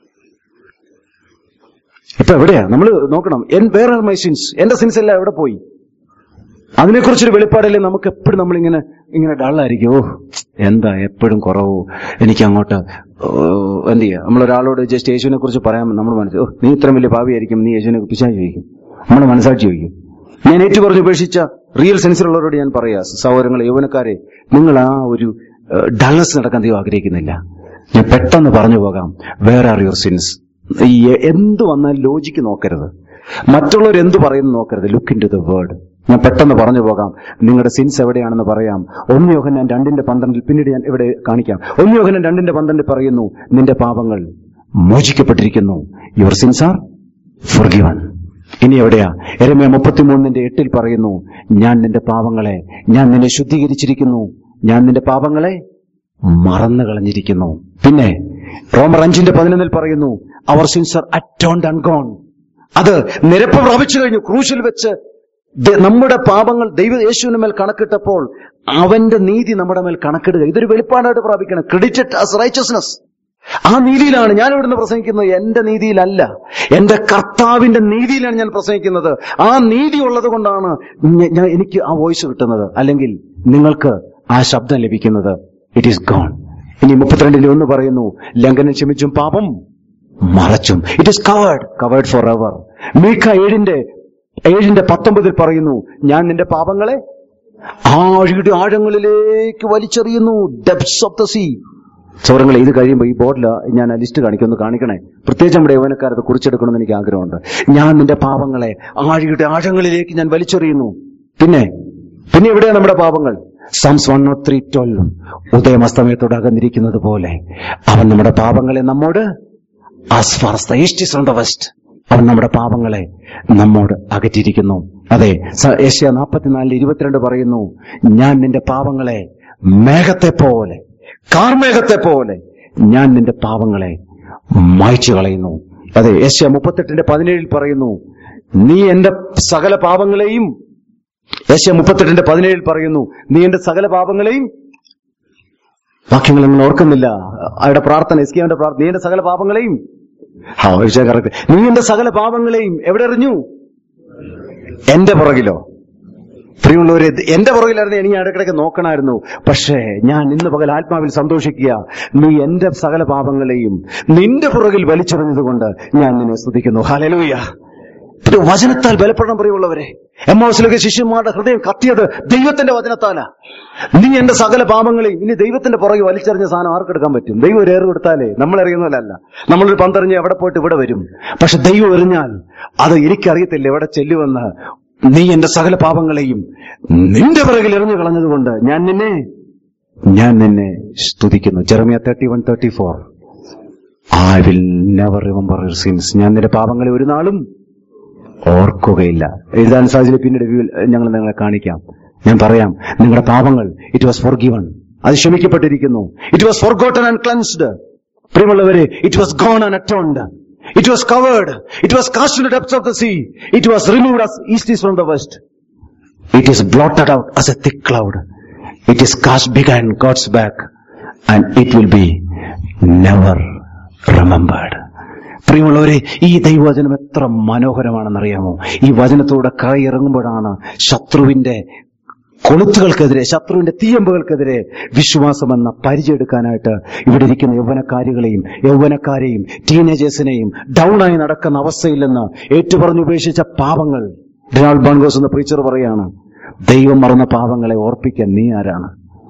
ഇപ്പൊ എവിടെയാ നമ്മൾ നോക്കണം and where are my sins എന്റെ സിൻസ് എല്ലാം എവിടെ പോയി അതിനെക്കുറിച്ചൊരു വെളിപ്പാടല്ലേ നമുക്ക് എപ്പോഴും നമ്മളിങ്ങനെ ഇങ്ങനെ ഡള്ളായിരിക്കും ഓ എന്താ എപ്പോഴും കുറവോ എനിക്ക് അങ്ങോട്ട് ഓ, എന്ത് ചെയ്യാ നമ്മളൊരാളോട് ജസ്റ്റ് യേശുവിനെ കുറിച്ച് പറയാൻ നമ്മൾ മനസ്സിൽ ഓ നീ ഇത്രയും വലിയ ഭാവിയായിരിക്കും നീ യേശുവിനെ പിശാചി ചോദിക്കും നമ്മൾ മനസ്സാക്ഷി ചോദിക്കും ഞാൻ ഏറ്റു പറഞ്ഞ് ഉപേക്ഷിച്ച റിയൽ സെൻസിലുള്ളവരോട് ഞാൻ പറയാ സഹോദരങ്ങളെ യൗവനക്കാരെ നിങ്ങൾ ആ ഒരു ഡൾനെസ് നടക്കാൻ ദൈവം ആഗ്രഹിക്കുന്നില്ല ഞാൻ പെട്ടെന്ന് പറഞ്ഞു പോകാം വേർ ആർ യുവർ സിൻസ് ഈ എന്ത് വന്നാലും ലോജിക്ക് നോക്കരുത് മറ്റുള്ളവർ എന്ത് പറയുന്നു നോക്കരുത് look into the word ഞാൻ പെട്ടെന്ന് പറഞ്ഞു പോകാം നിങ്ങളുടെ സിൻസ് എവിടെയാണെന്ന് പറയാം ഒന്ന് യോഹന്നാൻ രണ്ടിന്റെ പന്ത്രണ്ടിൽ പിന്നീട് ഞാൻ ഇവിടെ കാണിക്കാം ഒന്ന് യോഹന്നാൻ രണ്ടിന്റെ പന്ത്രണ്ടിൽ പറയുന്നു നിന്റെ പാപങ്ങൾ മോചിക്കപ്പെട്ടിരിക്കുന്നു യുവർ സിൻസ് ആർ ഫുർഗിവൺ ഇനി എവിടെയാ എരമയ മുപ്പത്തിമൂന്നിന്റെ എട്ടിൽ പറയുന്നു ഞാൻ നിന്റെ പാപങ്ങളെ ഞാൻ നിന്നെ ശുദ്ധീകരിച്ചിരിക്കുന്നു ഞാൻ നിന്റെ പാപങ്ങളെ മറന്നു കളഞ്ഞിരിക്കുന്നു പിന്നെ റോമർ അഞ്ചിന്റെ പതിനൊന്നിൽ പറയുന്നു അവർ സിൻസ് ആർ അറ്റോണ്ട് അൺഗോൺ അത് നിരപ്പ് പ്രാപിച്ചു കഴിഞ്ഞു ക്രൂശിൽ വെച്ച് ദ- നമ്മുടെ പാപങ്ങൾ ദൈവ യേശുവിന് മേൽ കണക്കിട്ടപ്പോൾ അവന്റെ നീതി നമ്മുടെ മേൽ കണക്കിടുക ഇതൊരു വെളിപ്പാടായിട്ട് പ്രാപിക്കണം ക്രെഡിറ്റഡ് ആസ് റൈച്ചസ്നസ് ആ നീതിയിലാണ് ഞാൻ ഇവിടുന്ന് പ്രസംഗിക്കുന്നത് എന്റെ നീതിയിലല്ല എന്റെ കർത്താവിന്റെ നീതിയിലാണ് ഞാൻ പ്രസംഗിക്കുന്നത് ആ നീതി ഉള്ളത് കൊണ്ടാണ് ഞ- ഞാൻ എനിക്ക് ആ വോയിസ് കിട്ടുന്നത് അല്ലെങ്കിൽ നിങ്ങൾക്ക് ആ ശബ്ദം ലഭിക്കുന്നത് ഇറ്റ് ഈസ് ഗോൺ ഇനി മുപ്പത്തിരണ്ടിൽ ഒന്ന് പറയുന്നു ലംഘനം ക്ഷമിച്ചും പാപം മറച്ചും it is covered covered forever Micah ഏഴിന്റെ ഏഴിന്റെ പത്തൊമ്പതിൽ പറയുന്നു ഞാൻ നിന്റെ പാപങ്ങളെ ആഴിയുടെ ആഴങ്ങളിലേക്ക് വലിച്ചെറിയുന്നു ഡെപ്സ് ഓഫ് ദ സീ സൗരങ്ങളെ ഇത് കഴിയുമ്പോൾ ഈ ബോർഡിൽ ഞാൻ ആ ലിസ്റ്റ് കാണിക്കും ഒന്ന് കാണിക്കണേ പ്രത്യേകിച്ച് നമ്മുടെ യൗവനക്കാരത് കുറിച്ചെടുക്കണമെന്ന് എനിക്ക് ആഗ്രഹമുണ്ട് ഞാൻ നിന്റെ പാപങ്ങളെ ആഴിയുടെ ആഴങ്ങളിലേക്ക് ഞാൻ വലിച്ചെറിയുന്നു പിന്നെ പിന്നെ എവിടെയാണ് നമ്മുടെ പാപങ്ങൾ Psalms one not three twelve ഉദയമസ്തമയത്തോട് അകന്നിരിക്കുന്നത് പോലെ അവൻ നമ്മുടെ പാപങ്ങളെ നമ്മോട് as far the east is from the west അവൻ നമ്മുടെ പാപങ്ങളെ നമ്മോട് അകറ്റിയിരിക്കുന്നു അതെ സ- ഏഷ്യ നാൽപ്പത്തിനാലിൽ ഇരുപത്തിരണ്ട് പറയുന്നു ഞാൻ നിന്റെ പാപങ്ങളെ മേഘത്തെ പോലെ കാർമേഘത്തെ പോലെ ഞാൻ നിന്റെ പാപങ്ങളെ മായ്ച്ചു കളയുന്നു അതെ ഏഷ്യ മുപ്പത്തെട്ടിന്റെ പതിനേഴിൽ പറയുന്നു നീ എന്റെ സകല പാപങ്ങളെയും ഏഷ്യ മുപ്പത്തെട്ടിന്റെ പതിനേഴിൽ പറയുന്നു നീ എന്റെ സകല പാപങ്ങളെയും വാക്യങ്ങൾ നിങ്ങൾ ഓർക്കുന്നില്ല അവരുടെ പ്രാർത്ഥന എസ് കെന്റെ പ്രാർത്ഥന നീ എന്റെ സകല പാപങ്ങളെയും ആ ഒഴിച്ചാൽ കറക്റ്റ് നീ എന്റെ സകല പാപങ്ങളെയും എവിടെ എറിഞ്ഞു എന്റെ പുറകിലോ പ്രിയമുള്ളവരെ എന്റെ പുറകിലായിരുന്നു എനിക്ക് ഇടയ്ക്കിടയ്ക്ക് നോക്കണമായിരുന്നു പക്ഷേ ഞാൻ ഇന്ന് പകൽ ആത്മാവിൽ സന്തോഷിക്കുക നീ എന്റെ സകല പാപങ്ങളെയും നിന്റെ പുറകിൽ വലിച്ചെറിഞ്ഞതുകൊണ്ട് ഞാൻ നിന്നെ സ്തുതിക്കുന്നു ഹലലൂയ ഇത് വചനത്താൽ ബലപ്പെടണം പ്രിയമുള്ളവരെ എമ്മാവസിലൊക്കെ ശിഷ്യന്മാരുടെ ഹൃദയം കത്തിയത് ദൈവത്തിന്റെ വചനത്താലാ നീ എന്റെ സകല പാപങ്ങളെയും ഇനി ദൈവത്തിന്റെ പുറകെ വലിച്ചെറിഞ്ഞ സാധനം ആർക്കെടുക്കാൻ പറ്റും ദൈവം ഒരു ഏറ് കൊടുത്താലേ നമ്മൾ എറിയുന്നതല്ല നമ്മളൊരു പന്തറിഞ്ഞ് എവിടെ പോയിട്ട് ഇവിടെ വരും പക്ഷെ ദൈവം എറിഞ്ഞാൽ അത് എനിക്കറിയത്തില്ല എവിടെ ചെല്ലുമെന്ന് നീ എന്റെ സകല പാപങ്ങളെയും നിന്റെ പിറകിൽ എറിഞ്ഞു കളഞ്ഞതുകൊണ്ട് ഞാൻ നിന്നെ ഞാൻ നിന്നെ സ്തുതിക്കുന്നു Jeremiah thirty one thirty four I will never remember sins ഞാൻ നിന്റെ പാപങ്ങളെ ഒരു നാളും ഓർക്കുകയില്ല എഴുതാൻ സാഹചര്യം പിന്നീട് വ്യൂ- ഞങ്ങൾ നിങ്ങളെ കാണിക്കാം ഞാൻ പറയാം നിങ്ങളുടെ പാപങ്ങൾ ഇറ്റ് വാസ് ഫോർ ഗിവൺ അത് ക്ഷമിക്കപ്പെട്ടിരിക്കുന്നു it was forgotten and cleansed പ്രിയമുള്ളവരെ it was gone and atoned it was covered it was cast in depths of the sea it was removed as east is from the west it is blotted out as a thick cloud it is cast behind God's back and it will be never remembered പ്രിയമുള്ളവരെ ഈ ദൈവവചനം എത്ര മനോഹരമാണെന്നറിയാമോ ഈ വചനത്തോടെ കയറിറങ്ങുമ്പോഴാണ് ശത്രുവിന്റെ കൊളുത്തുകൾക്കെതിരെ ശത്രുവിന്റെ തീയമ്പുകൾക്കെതിരെ വിശ്വാസമെന്ന പരിചയെടുക്കാനായിട്ട് ഇവിടെ ഇരിക്കുന്ന യൗവനക്കാരികളെയും യൗവനക്കാരെയും ടീനേജേഴ്സിനെയും ഡൗണായി നടക്കുന്ന അവസ്ഥയിൽ നിന്ന് ഏറ്റുപറഞ്ഞുപേക്ഷിച്ച പാപങ്ങൾ ഡൊണാൾഡ് ബോൺഗോസ് എന്ന പ്രീച്ചർ പറയാണ് ദൈവം മറന്ന പാപങ്ങളെ ഓർപ്പിക്കാൻ നീ ആരാണ്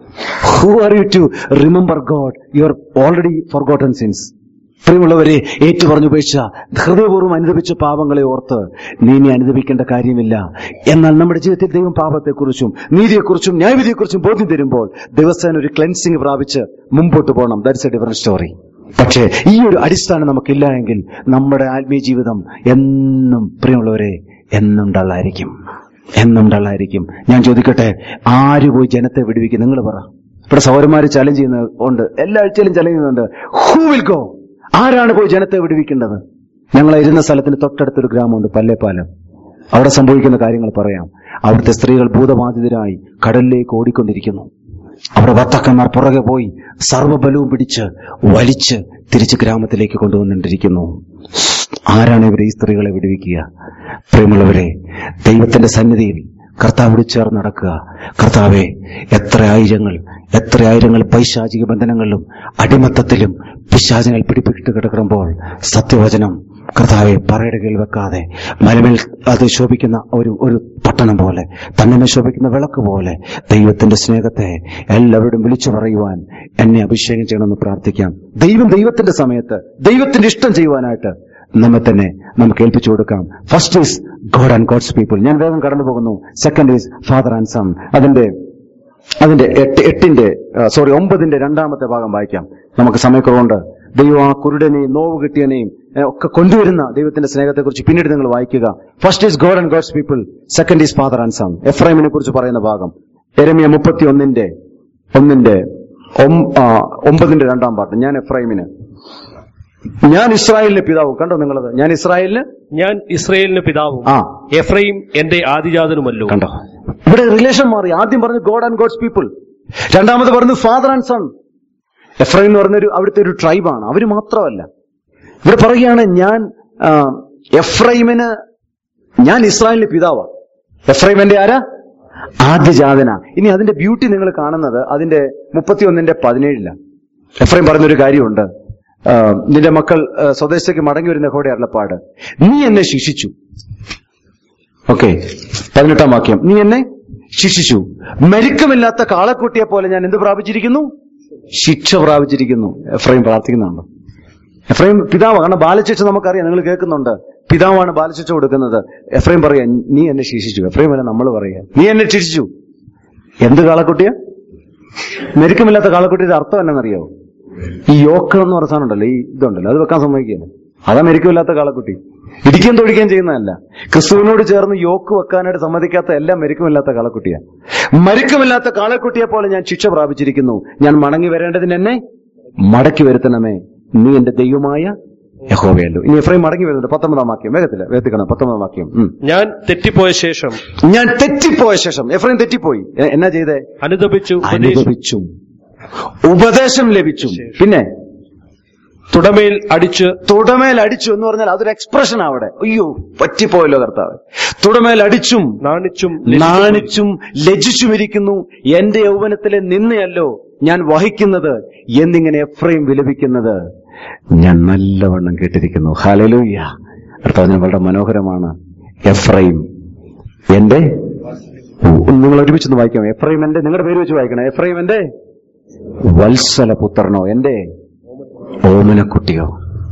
who are you to remember God you are already forgotten sins പ്രിയമുള്ളവരെ ഏറ്റുപറഞ്ഞുപേക്ഷ ഹൃദയപൂർവ്വം അനുദപിച്ച പാപങ്ങളെ ഓർത്ത് നീ ഇനി അനുദപിക്കേണ്ട കാര്യമില്ല എന്നാൽ നമ്മുടെ ജീവിതത്തിൽ ദൈവം പാപത്തെക്കുറിച്ചും നീതിയെക്കുറിച്ചും ന്യായവിധിയെക്കുറിച്ചും ബോധ്യം തരുമ്പോൾ ദിവസേന ഒരു ക്ലെൻസിങ് പ്രാപിച്ച് മുമ്പോട്ട് പോകണം ദാറ്റ്സ് എ ഡിഫറെന്റ് സ്റ്റോറി പക്ഷേ ഈ ഒരു അടിസ്ഥാനം നമുക്കില്ല എങ്കിൽ നമ്മുടെ ആത്മീയ ജീവിതം എന്നും പ്രിയമുള്ളവരെ എന്നും ഡള്ളായിരിക്കും എന്നും ഡള്ളായിരിക്കും ഞാൻ ചോദിക്കട്ടെ ആര് പോയി ജനത്തെ വിടുവിക്കും നിങ്ങൾ പറ ഇവിടെ സൗരന്മാര് ചലഞ്ച് ചെയ്യുന്ന ഉണ്ട് എല്ലാ ആഴ്ചയിലും ചലഞ്ച് ചെയ്യുന്നുണ്ട് ഹൂ വിൽ ഗോ ആരാണ് പോയി ജനത്തെ വിടുവിക്കേണ്ടത് ഞങ്ങൾ ഇരുന്ന സ്ഥലത്തിന് തൊട്ടടുത്തൊരു ഗ്രാമമുണ്ട് പല്ലേപ്പാലം അവിടെ സംഭവിക്കുന്ന കാര്യങ്ങൾ പറയാം അവിടുത്തെ സ്ത്രീകൾ ഭൂതബാധിതരായി കടലിലേക്ക് ഓടിക്കൊണ്ടിരിക്കുന്നു അവരുടെ ഭർത്താക്കന്മാർ പുറകെ പോയി സർവ്വബലവും പിടിച്ച് വലിച്ച് തിരിച്ച് ഗ്രാമത്തിലേക്ക് കൊണ്ടുവന്നിട്ടിരിക്കുന്നു ആരാണ് ഇവരെ ഈ സ്ത്രീകളെ വിടുവിക്കുക പ്രിയമുള്ളവരെ ദൈവത്തിന്റെ സന്നിധിയിൽ കർത്താവോട് ചേർന്ന് നടക്കുക കർത്താവെ എത്ര ആയിരങ്ങൾ എത്ര ആയിരങ്ങൾ പൈശാചിക ബന്ധനങ്ങളിലും അടിമത്തത്തിലും പിശാചികൾ പിടിപ്പിട്ട് കിടക്കുമ്പോൾ സത്യവചനം കർത്താവെ പറയുടെ കീഴിൽ വെക്കാതെ മലമേൽ അത് ശോഭിക്കുന്ന ഒരു ഒരു പട്ടണം പോലെ തന്നെ ശോഭിക്കുന്ന വിളക്ക് പോലെ ദൈവത്തിന്റെ സ്നേഹത്തെ എല്ലാവരോടും വിളിച്ചു പറയുവാൻ എന്നെ അഭിഷേകം ചെയ്യണമെന്ന് പ്രാർത്ഥിക്കാം ദൈവം ദൈവത്തിന്റെ സമയത്ത് ദൈവത്തിന്റെ ഇഷ്ടം ചെയ്യുവാനായിട്ട് നമ്മെ തന്നെ നമുക്ക് ഏൽപ്പിച്ചു കൊടുക്കാം first is God and God's people ഞാൻ വേഗം കടന്നു പോകുന്നു second is father and son അതിന്റെ അതിന്റെ എട്ട് എട്ടിന്റെ സോറി ഒമ്പതിന്റെ രണ്ടാമത്തെ ഭാഗം വായിക്കാം നമുക്ക് സമയക്കുറവുണ്ട് ദൈവം ആ കുരുടനെയും നോവ് കിട്ടിയനെയും ഏ, ഒക്കെ കൊണ്ടുവരുന്ന ദൈവത്തിന്റെ സ്നേഹത്തെക്കുറിച്ച് പിന്നീട് നിങ്ങൾ വായിക്കുക first is God and God's people second is father and son എഫ്രൈമിനെ കുറിച്ച് പറയുന്ന ഭാഗം എരമിയ മുപ്പത്തി ഒന്നിന്റെ ഒന്നിന്റെ ഒം- ആ, ഒമ്പതിന്റെ രണ്ടാം പാട്ട് ഞാൻ എഫ്രൈമിന് ഞാൻ ഇസ്രായേലിന്റെ പിതാവും കണ്ടോ നിങ്ങളത് ഞാൻ ഇസ്രായേലിന് ഞാൻ ഇസ്രയേലിന് പിതാവും ആ എഫ്രൈം എന്റെ ആദിജാതനുമല്ലോ കണ്ടോ ഇവിടെ റിലേഷൻ മാറി ആദ്യം പറഞ്ഞു ഗോഡ് ആൻഡ് ഗോഡ്സ് പീപ്പിൾ രണ്ടാമത് പറഞ്ഞു ഫാദർ ആൻഡ് സൺ എഫ്രൈം എന്ന് പറഞ്ഞൊരു അവിടുത്തെ ഒരു ട്രൈബാണ് അവര് മാത്രമല്ല ഇവിടെ പറയുകയാണ് ഞാൻ ആ, എഫ്രൈമിന് ഞാൻ ഇസ്രായേലിന്റെ പിതാവാണ് എഫ്രൈമിന്റെ ആരാ ആദ്യജാതന ഇനി അതിന്റെ ബ്യൂട്ടി നിങ്ങൾ കാണുന്നത് അതിന്റെ മുപ്പത്തിയൊന്നിന്റെ പതിനേഴിലാണ് എഫ്രൈം പറഞ്ഞൊരു കാര്യമുണ്ട് ആ, നിന്റെ മക്കൾ ആ, സ്വദേശത്തേക്ക് മടങ്ങി വരുന്ന ഹോടെ അരുളപ്പാട് നീ എന്നെ ശിക്ഷിച്ചു ഓക്കെ പതിനെട്ടാം വാക്യം നീ എന്നെ ശിക്ഷിച്ചു മെരുക്കമില്ലാത്ത കാളക്കുട്ടിയെ പോലെ ഞാൻ എന്ത് പ്രാപിച്ചിരിക്കുന്നു ശിക്ഷ പ്രാപിച്ചിരിക്കുന്നു എഫ്രൈം പ്രാർത്ഥിക്കുന്നുണ്ട് എഫ്രൈം പിതാവ് കാരണം ബാലശിക്ഷ നമുക്കറിയാം നിങ്ങൾ കേൾക്കുന്നുണ്ട് പിതാവാണ് ബാലശിക്ഷ കൊടുക്കുന്നത് എഫ്രൈം പറയാ നീ എന്നെ ശിക്ഷിച്ചു എഫ്രൈം അല്ല നമ്മൾ പറയാ നീ എന്നെ ശിക്ഷിച്ചു എന്ത് കാളക്കുട്ടിയാ മെരുക്കമില്ലാത്ത കാളക്കുട്ടിയുടെ അർത്ഥം എന്നറിയാവോ ഈ യോക്കം എന്ന് പറഞ്ഞ സാധനം ഉണ്ടല്ലോ ഈ ഇതുണ്ടല്ലോ അത് വെക്കാൻ സമ്മതിക്കുകയാണ് അതാ മെരുക്കമില്ലാത്ത കാളക്കുട്ടി ഇടിക്കുകയും തൊടിക്കുകയും ചെയ്യുന്നതല്ല ക്രിസ്തുവിനോട് ചേർന്ന് യോക്ക് വെക്കാനായിട്ട് സമ്മതിക്കാത്ത എല്ലാം മെരുക്കമില്ലാത്ത കാളക്കുട്ടിയാ മരുക്കമില്ലാത്ത കാളക്കുട്ടിയെ പോലെ ഞാൻ ശിക്ഷ പ്രാപിച്ചിരിക്കുന്നു ഞാൻ മടങ്ങി വരേണ്ടതിന് എന്നെ മടക്കി വരുത്തണമേ നീ എന്റെ ദൈവമായ യഹോവയല്ലോ ഇനി എഫ്രൈം മടങ്ങി വരുന്നുണ്ട് പത്തൊമ്പതാം വാക്യം വേഗത്തില്ല വേഗത്തിക്കണം പത്തൊമ്പതാം വാക്യം ഉം. ഞാൻ തെറ്റിപ്പോയ ശേഷം ഞാൻ തെറ്റിപ്പോയ ശേഷം എഫ്രൈം തെറ്റിപ്പോയി എ- എന്നാ ചെയ്തേ അനുദപിച്ചു ഉപദേശിച്ചു അനുഭവിച്ചു ഉപദേശം ലഭിച്ചു പിന്നെ തുടമേൽ അടിച്ച് തുടമേൽ അടിച്ചു എന്ന് പറഞ്ഞാൽ അതൊരു എക്സ്പ്രഷൻ അവിടെ അയ്യോ പറ്റിപ്പോയല്ലോ കർത്താവ് തുടമേൽ അടിച്ചും നാണിച്ചും നാണിച്ചും ലജ്ജിച്ചും ഇരിക്കുന്നു എന്റെ യൗവനത്തിലെ നിന്നയല്ലോ ഞാൻ വഹിക്കുന്നത് എന്നിങ്ങനെ എഫ്രൈം വിലപിക്കുന്നത് ഞാൻ നല്ലവണ്ണം കേട്ടിരിക്കുന്നു ഹലലൂയ്യ അർത്ഥം വളരെ മനോഹരമാണ് എഫ്രൈം എന്റെ നിങ്ങൾ ഒരുമിച്ചൊന്ന് വായിക്കാം എഫ്രൈം എന്റെ നിങ്ങളുടെ പേര് വെച്ച് വായിക്കണം എഫ്രൈം എന്റെ വത്സല പുത്രനോ എന്റെ ഓമനക്കുട്ടിയോ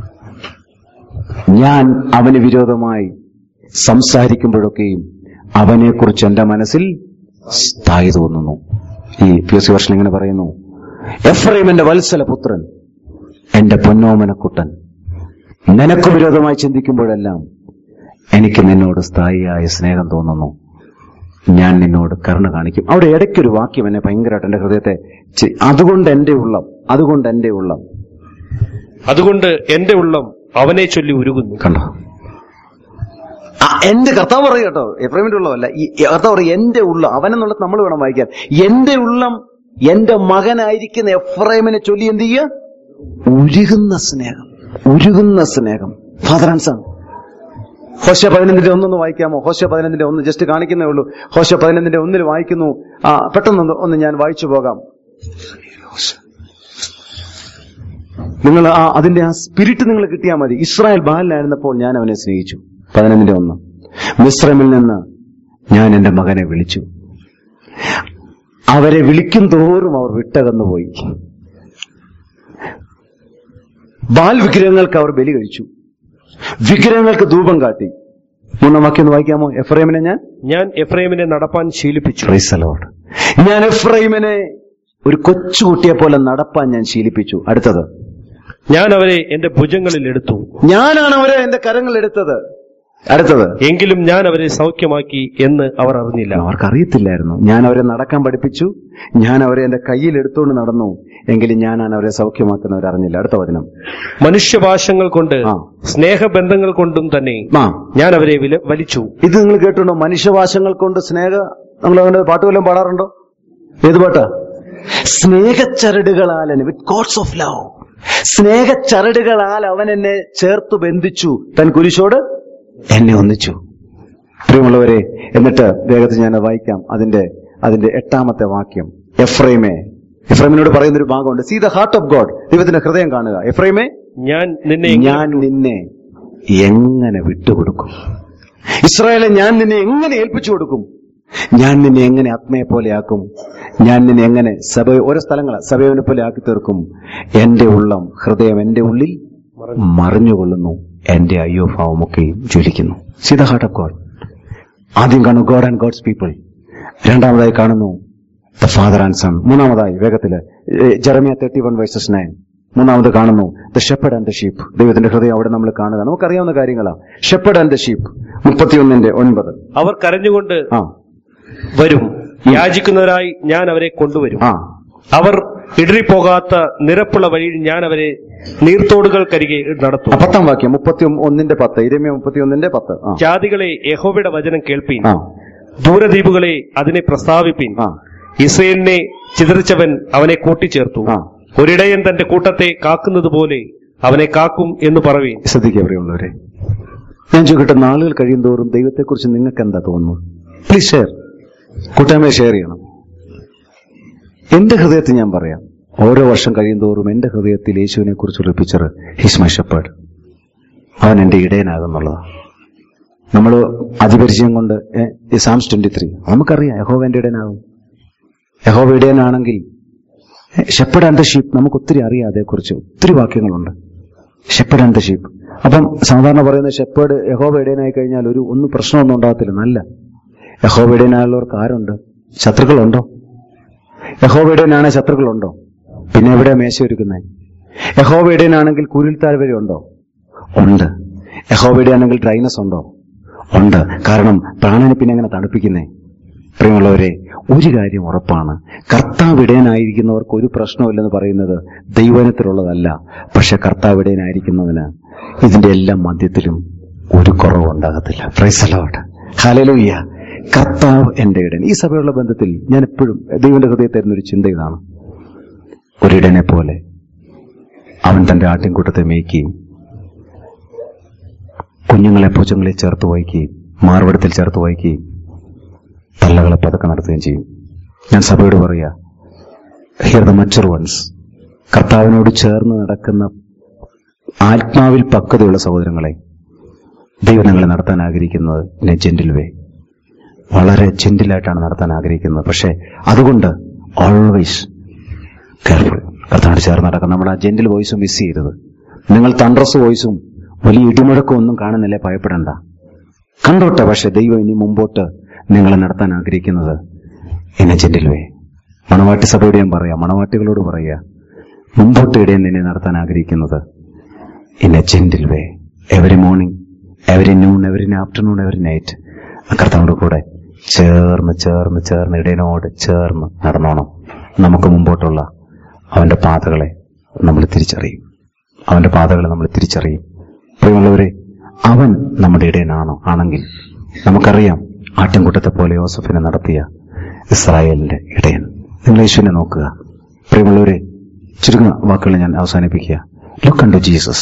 ഞാൻ അവന് വിരോധമായി സംസാരിക്കുമ്പോഴൊക്കെയും അവനെക്കുറിച്ച് എന്റെ മനസ്സിൽ സ്ഥായി തോന്നുന്നു ഈ പി എസ് സി വർഷം ഇങ്ങനെ പറയുന്നു എഫ്രൈം എന്റെ വത്സല പുത്രൻ എന്റെ പൊന്നോമനക്കുട്ടൻ നിനക്ക് വിരോധമായി ചിന്തിക്കുമ്പോഴെല്ലാം എനിക്ക് നിന്നോട് സ്ഥായിയായ സ്നേഹം തോന്നുന്നു ഞാൻ നിന്നോട് കരുണ കാണിക്കും അവിടെ ഇടയ്ക്കൊരു വാക്യം എന്നെ ഭയങ്കരമായിട്ട് എന്റെ ഹൃദയത്തെ ചി- അതുകൊണ്ട് എന്റെ ഉള്ളം അതുകൊണ്ട് എന്റെ ഉള്ളം അതുകൊണ്ട് എന്റെ ഉള്ളം അവനെ ചൊല്ലി ഉരുകുന്നു കണ്ടോ ആ, എന്റെ കർത്താവ് പറയും കേട്ടോ എഫ്രൈമിന്റെ ഉള്ളമല്ല ഈ കർത്താവ് പറയും എന്റെ ഉള്ളം അവനെന്നുള്ളത് നമ്മൾ വേണം വായിക്കാൻ എന്റെ ഉള്ളം എന്റെ മകനായിരിക്കുന്ന എഫ്രൈമിനെ ചൊല്ലി എന്ത് ചെയ്യുക ഉരുകുന്ന സ്നേഹം ഉരുകുന്ന സ്നേഹം ഫാദർ ആൻഡ് സൺ ഹോശ പതിനൊന്നിന്റെ ഒന്നൊന്ന് വായിക്കാമോ ഹോശ പതിനൊന്നിന്റെ ഒന്ന് ജസ്റ്റ് കാണിക്കുന്നേ ഉള്ളൂ ഹോശ പതിനൊന്നിന്റെ ഒന്നിൽ വായിക്കുന്നു ആ പെട്ടെന്ന് ഒന്ന് ഞാൻ വായിച്ചു പോകാം നിങ്ങൾ ആ അതിന്റെ ആ സ്പിരിറ്റ് നിങ്ങൾ കിട്ടിയാൽ മതി ഇസ്രായേൽ ബാലിലായിരുന്നപ്പോൾ ഞാൻ അവനെ സ്നേഹിച്ചു പതിനൊന്നിന്റെ ഒന്ന് മിശ്രമിൽ നിന്ന് ഞാൻ എന്റെ മകനെ വിളിച്ചു അവരെ വിളിക്കും തോറും അവർ വിട്ടകന്നു പോയി ബാൽ വിഗ്രഹങ്ങൾക്ക് അവർ ബലി കഴിച്ചു വിഗ്രഹങ്ങൾക്ക് ധൂപം കാട്ടി മൂന്നാം വാക്യം ഒന്ന് വായിക്കാമോ എഫ്രൈമിനെ ഞാൻ ഞാൻ എഫ്രൈമിനെ നടപ്പാൻ ശീലിപ്പിച്ചു Praise the Lord. ഞാൻ എഫ്രൈമിനെ ഒരു കൊച്ചുകുട്ടിയെ പോലെ നടപ്പാൻ ഞാൻ ശീലിപ്പിച്ചു അടുത്തത് ഞാൻ അവരെ എന്റെ ഭുജങ്ങളിൽ എടുത്തു ഞാനാണ് അവരെ എന്റെ കരങ്ങൾ എടുത്തത് അടുത്തത് എങ്കിലും ഞാൻ അവരെ സൗഖ്യമാക്കി എന്ന് അവർ അറിഞ്ഞില്ല അവർക്ക് അറിയത്തില്ലായിരുന്നു ഞാൻ അവരെ നടക്കാൻ പഠിപ്പിച്ചു ഞാൻ അവരെ എന്റെ കയ്യിൽ എടുത്തുകൊണ്ട് നടന്നു എങ്കിലും ഞാനാണ് അവരെ സൗഖ്യമാക്കുന്നവർ അറിഞ്ഞില്ല അടുത്ത വചനം മനുഷ്യഭാഷങ്ങൾ കൊണ്ട് ആ. സ്നേഹബന്ധങ്ങൾ കൊണ്ടും തന്നെ ആ ഞാൻ അവരെ വില- വലിച്ചു ഇത് നിങ്ങൾ കേട്ടുണ്ടോ മനുഷ്യവാശങ്ങൾ കൊണ്ട് സ്നേഹ നമ്മൾ അവന്റെ പാട്ട് വല്ലതും പാടാറുണ്ടോ ഏത് പാട്ടാ സ്നേഹച്ചരടുകളാൽ വിത്ത് കോഡ്സ് ഓഫ് ലവ് സ്നേഹച്ചരടുകളാൽ അവൻ എന്നെ ചേർത്തു ബന്ധിച്ചു തൻ കുരിശോട് എന്നെ ഒന്നിച്ചു പ്രിയമുള്ളവരെ എന്നിട്ട് വേഗത്തിൽ ഞാൻ അത് വായിക്കാം അതിന്റെ അതിന്റെ എട്ടാമത്തെ വാക്യം എഫ്രൈമെ എഫ്രൈമിനോട് പറയുന്ന ഒരു ഭാഗമുണ്ട് see the heart of God ദൈവത്തിന്റെ ഹൃദയം കാണുക എഫ്രൈമെ ഞാൻ നിന്നെ ഞാൻ നിന്നെ എങ്ങനെ വിട്ടുകൊടുക്കും ഇസ്രായേലെ ഞാൻ നിന്നെ എങ്ങനെ ഏൽപ്പിച്ചു കൊടുക്കും ഞാൻ നിന്നെ എങ്ങനെ ആത്മയെ പോലെ ആക്കും ഞാൻ നിന്നെ എങ്ങനെ സഭ ഓരോ സ്ഥലങ്ങളാ സഭയെ പോലെ ആക്കി തീർക്കും എന്റെ ഉള്ളം ഹൃദയം എന്റെ ഉള്ളിൽ മറിഞ്ഞുകൊള്ളുന്നു എന്റെ അയ്യോഭാവമൊക്കെയും ജ്വലിക്കുന്നു see the heart of God ആദ്യം കാണുന്നു ഗോഡ് ആൻഡ് ഗോഡ്സ് പീപ്പിൾ രണ്ടാമതായി കാണുന്നു ദ ഫാദർ ആൻഡ് സൺ മൂന്നാമതായി വേഗത്തില് Jeremiah thirty one verses nine മൂന്നാമത് കാണുന്നു the shepherd and the sheep ദൈവത്തിന്റെ ഹൃദയം അവിടെ നമ്മൾ കാണുക നമുക്കറിയാവുന്ന കാര്യങ്ങളാ ഷെപ്പഡ് ആൻഡ് ദ ഷീപ്പ് മുപ്പത്തിയൊന്നിന്റെ ഒൻപത് അവർ കരഞ്ഞുകൊണ്ട് ആ വരും യാചിക്കുന്നവരായി ഞാൻ അവരെ കൊണ്ടുവരും ആ അവർ ഇടറിപ്പോകാത്ത നിരപ്പുള്ള വഴിയിൽ ഞാൻ അവരെ നീർത്തോടുകൾക്കരികെ ആ, നടത്തും പത്താം വാക്യം മുപ്പത്തി ഒന്നിന്റെ പത്ത് ഇരമ്യ മുപ്പത്തി ഒന്നിന്റെ പത്ത് ആ ജാതികളെ യഹോവയുടെ വചനം കേൾപ്പീൻ ആ ദൂരദ്വീപുകളെ അതിനെ പ്രസ്താവിപ്പീൻ ആ ഇസ്രയേലിനെ ചിതറിച്ചവൻ അവനെ കൂട്ടിച്ചേർത്തു ആ ഒരിടയൻ തന്റെ കൂട്ടത്തെ കാക്കുന്നത് പോലെ അവനെ കാക്കും എന്ന് പറവീൻ ശ്രദ്ധിക്കുക പ്രിയമുള്ളവരെ ഞാൻ ചോദിക്കട്ടെ നാളുകൾ കഴിയും തോറും ദൈവത്തെക്കുറിച്ച് നിങ്ങൾക്ക് എന്താ തോന്നുന്നു പ്ലീസ് ഷെയർ കൂട്ടായ്മയെ ഷെയർ ചെയ്യണം എന്റെ ഹൃദയത്തിൽ ഞാൻ പറയാം ഓരോ വർഷം കഴിയും തോറും എന്റെ ഹൃദയത്തിൽ യേശുവിനെ കുറിച്ചുള്ള പിക്ചർ ഹിസ് മൈ ഷെപ്പേർഡ് അവൻ എന്റെ ഇടയനാകുന്നുള്ളതാണ് നമ്മൾ അതിപരിചയം കൊണ്ട് ഏ, ഈ സാംസ് ട്വന്റി ത്രീ നമുക്കറിയാം യഹോവ എന്റെ ഇടയനാകും യഹോവ ഇടയനാണെങ്കിൽ ഷെപ്പഡ് ആൻഡ് ദ ഷീപ്പ് നമുക്ക് ഒത്തിരി അറിയാം അതേക്കുറിച്ച് ഒത്തിരി വാക്യങ്ങളുണ്ട് ഷെപ്പഡ് ആൻഡ് ദ ഷീപ്പ് അപ്പം സാധാരണ പറയുന്ന ഷെപ്പേഡ് യഹോബ ഇടയനായി കഴിഞ്ഞാൽ ഒരു ഒന്നും പ്രശ്നമൊന്നും ഉണ്ടാകത്തില്ല നല്ല യഹോബ ഇടയനായുള്ളവർക്ക് ആരുണ്ട് ശത്രുക്കളുണ്ടോ യഹോബ ഇടയനാണ് ശത്രുക്കളുണ്ടോ പിന്നെ എവിടെ മേശ ഒരുക്കുന്നത് യഹോബ ഇടയനാണെങ്കിൽ കുരിൽ താഴ്വര ഉണ്ടോ ഉണ്ട് യഹോബ ഇടയാണെങ്കിൽ ഡ്രൈനസ് ഉണ്ടോ ഉണ്ട് കാരണം പ്രാണനെ പിന്നെ എങ്ങനെ തണുപ്പിക്കുന്നേ പ്രിയമുള്ളവരെ ഒരു കാര്യം ഉറപ്പാണ് കർത്താവ് ഇടയനായിരിക്കുന്നവർക്ക് ഒരു പ്രശ്നമില്ലെന്ന് പറയുന്നത് ദൈവനത്തിലുള്ളതല്ല പക്ഷെ കർത്താവ് ഇടയനായിരിക്കുന്നതിന് ഇതിന്റെ എല്ലാം മധ്യത്തിലും ഒരു കുറവുണ്ടാകത്തില്ല പ്രൈസലോട്ട് ഹലലൂയ്യ കർത്താവ് എന്റെ ഇടയൻ ഈ സഭയുള്ള ബന്ധത്തിൽ ഞാൻ എപ്പോഴും ദൈവന്റെ ഹൃദയത്തിൽ തരുന്ന ഒരു ചിന്ത ഇതാണ് ഒരിടനെ പോലെ അവൻ തന്റെ ആട്ടിൻകൂട്ടത്തെ മേയ്ക്കുകയും കുഞ്ഞുങ്ങളെ പൂച്ചങ്ങളെ ചേർത്ത് വഹിക്കുകയും മാർവടത്തിൽ ചേർത്ത് വായിക്കുകയും തള്ളകളെ പതുക്കെ നടത്തുകയും ചെയ്യും ഞാൻ സഭയോട് പറയാ ഹിയർ ദ മച്ചർ വൺസ് കർത്താവിനോട് ചേർന്ന് നടക്കുന്ന ആത്മാവിൽ പക്വതയുള്ള സഹോദരങ്ങളെ ദൈവം നിങ്ങളെ നടത്താൻ ആഗ്രഹിക്കുന്നത് ഇൻ എ ജെന്റിൽ വേ വളരെ ജെന്റിലായിട്ടാണ് നടത്താൻ ആഗ്രഹിക്കുന്നത് പക്ഷേ അതുകൊണ്ട് ഓൾവേസ് കെയർഫുൾ കർത്താവിനോട് ചേർന്ന് നടക്കണം നമ്മുടെ ആ ജെന്റിൽ വോയിസും മിസ് ചെയ്യരുത് നിങ്ങൾ തണ്ടർസ് വോയിസും വലിയ ഇടിമുഴക്കം ഒന്നും കാണുന്നില്ല ഭയപ്പെടണ്ട കണ്ടോട്ടെ പക്ഷെ ദൈവം ഇനി മുമ്പോട്ട് നിങ്ങളെ നടത്താൻ ആഗ്രഹിക്കുന്നത് ഇൻ എ ജെന്റിൽ വേ മണവാട്ടി സഭയോട് ഞാൻ പറയാം മണവാട്ടികളോട് പറയാ മുമ്പോട്ട് ഇടയിൽ നിന്നെ നടത്താൻ ആഗ്രഹിക്കുന്നത് in a gentle way every morning every noon every afternoon every night കർത്താവിന്റെ കൂടെ ചേർന്ന് ചേർന്ന് ചേർന്ന് ഇടയനോട് ചേർന്ന് നടന്നോണം നമുക്ക് മുമ്പോട്ടുള്ള അവന്റെ പാതകളെ നമ്മൾ തിരിച്ചറിയും അവന്റെ പാതകളെ നമ്മൾ തിരിച്ചറിയും പ്രിയമുള്ളവരെ അവൻ നമ്മുടെ ഇടയനാണോ ആണെങ്കിൽ നമുക്കറിയാം ആട്ടിൻകൂട്ടത്തെ പോലെ യോസഫിനെ നടത്തിയ ഇസ്രായേലിന്റെ ഇടയൻ നിങ്ങൾ യേശുവിനെ നോക്കുക പ്രിയമുള്ളവരെ ചുരുങ്ങ വാക്കുകൾ ഞാൻ അവസാനിപ്പിക്കുക ലുക്ക് അണ്ടു ജീസസ്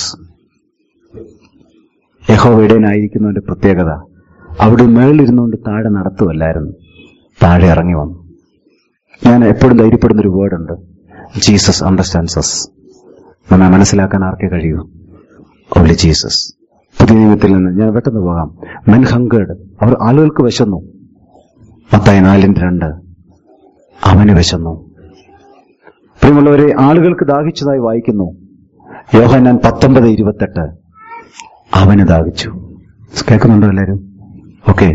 യഹോവ ഇടയനായിരിക്കുന്നതിന്റെ പ്രത്യേകത അവിടെ മേളിലിരുന്നുകൊണ്ട് താഴെ നടത്തുമല്ലായിരുന്നു താഴെ ഇറങ്ങി വന്നു ഞാൻ എപ്പോഴും ധൈര്യപ്പെടുന്ന ഒരു വേർഡുണ്ട് ജീസസ് അണ്ടർസ്റ്റാൻഡ്സസ് നമ്മെ മനസ്സിലാക്കാൻ ആർക്കേ കഴിയൂ ഓൺലി ജീസസ് പുതിയ നിയമത്തിൽ നിന്ന് ഞാൻ പെട്ടെന്ന് പോകാം മെൻ ഹങ്കേഡ് അവർ ആളുകൾക്ക് വിശന്നു മത്തായി നാലിന്റെ രണ്ട് അവന് വിശന്നു പ്രിയമുള്ളവരെ ആളുകൾക്ക് ദാഹിച്ചതായി വായിക്കുന്നു യോഹന്നാൻ പത്തൊമ്പത് ഇരുപത്തെട്ട് അവന് ദാഹിച്ചു കേൾക്കുന്നുണ്ടോ എല്ലാവരും ഓക്കെ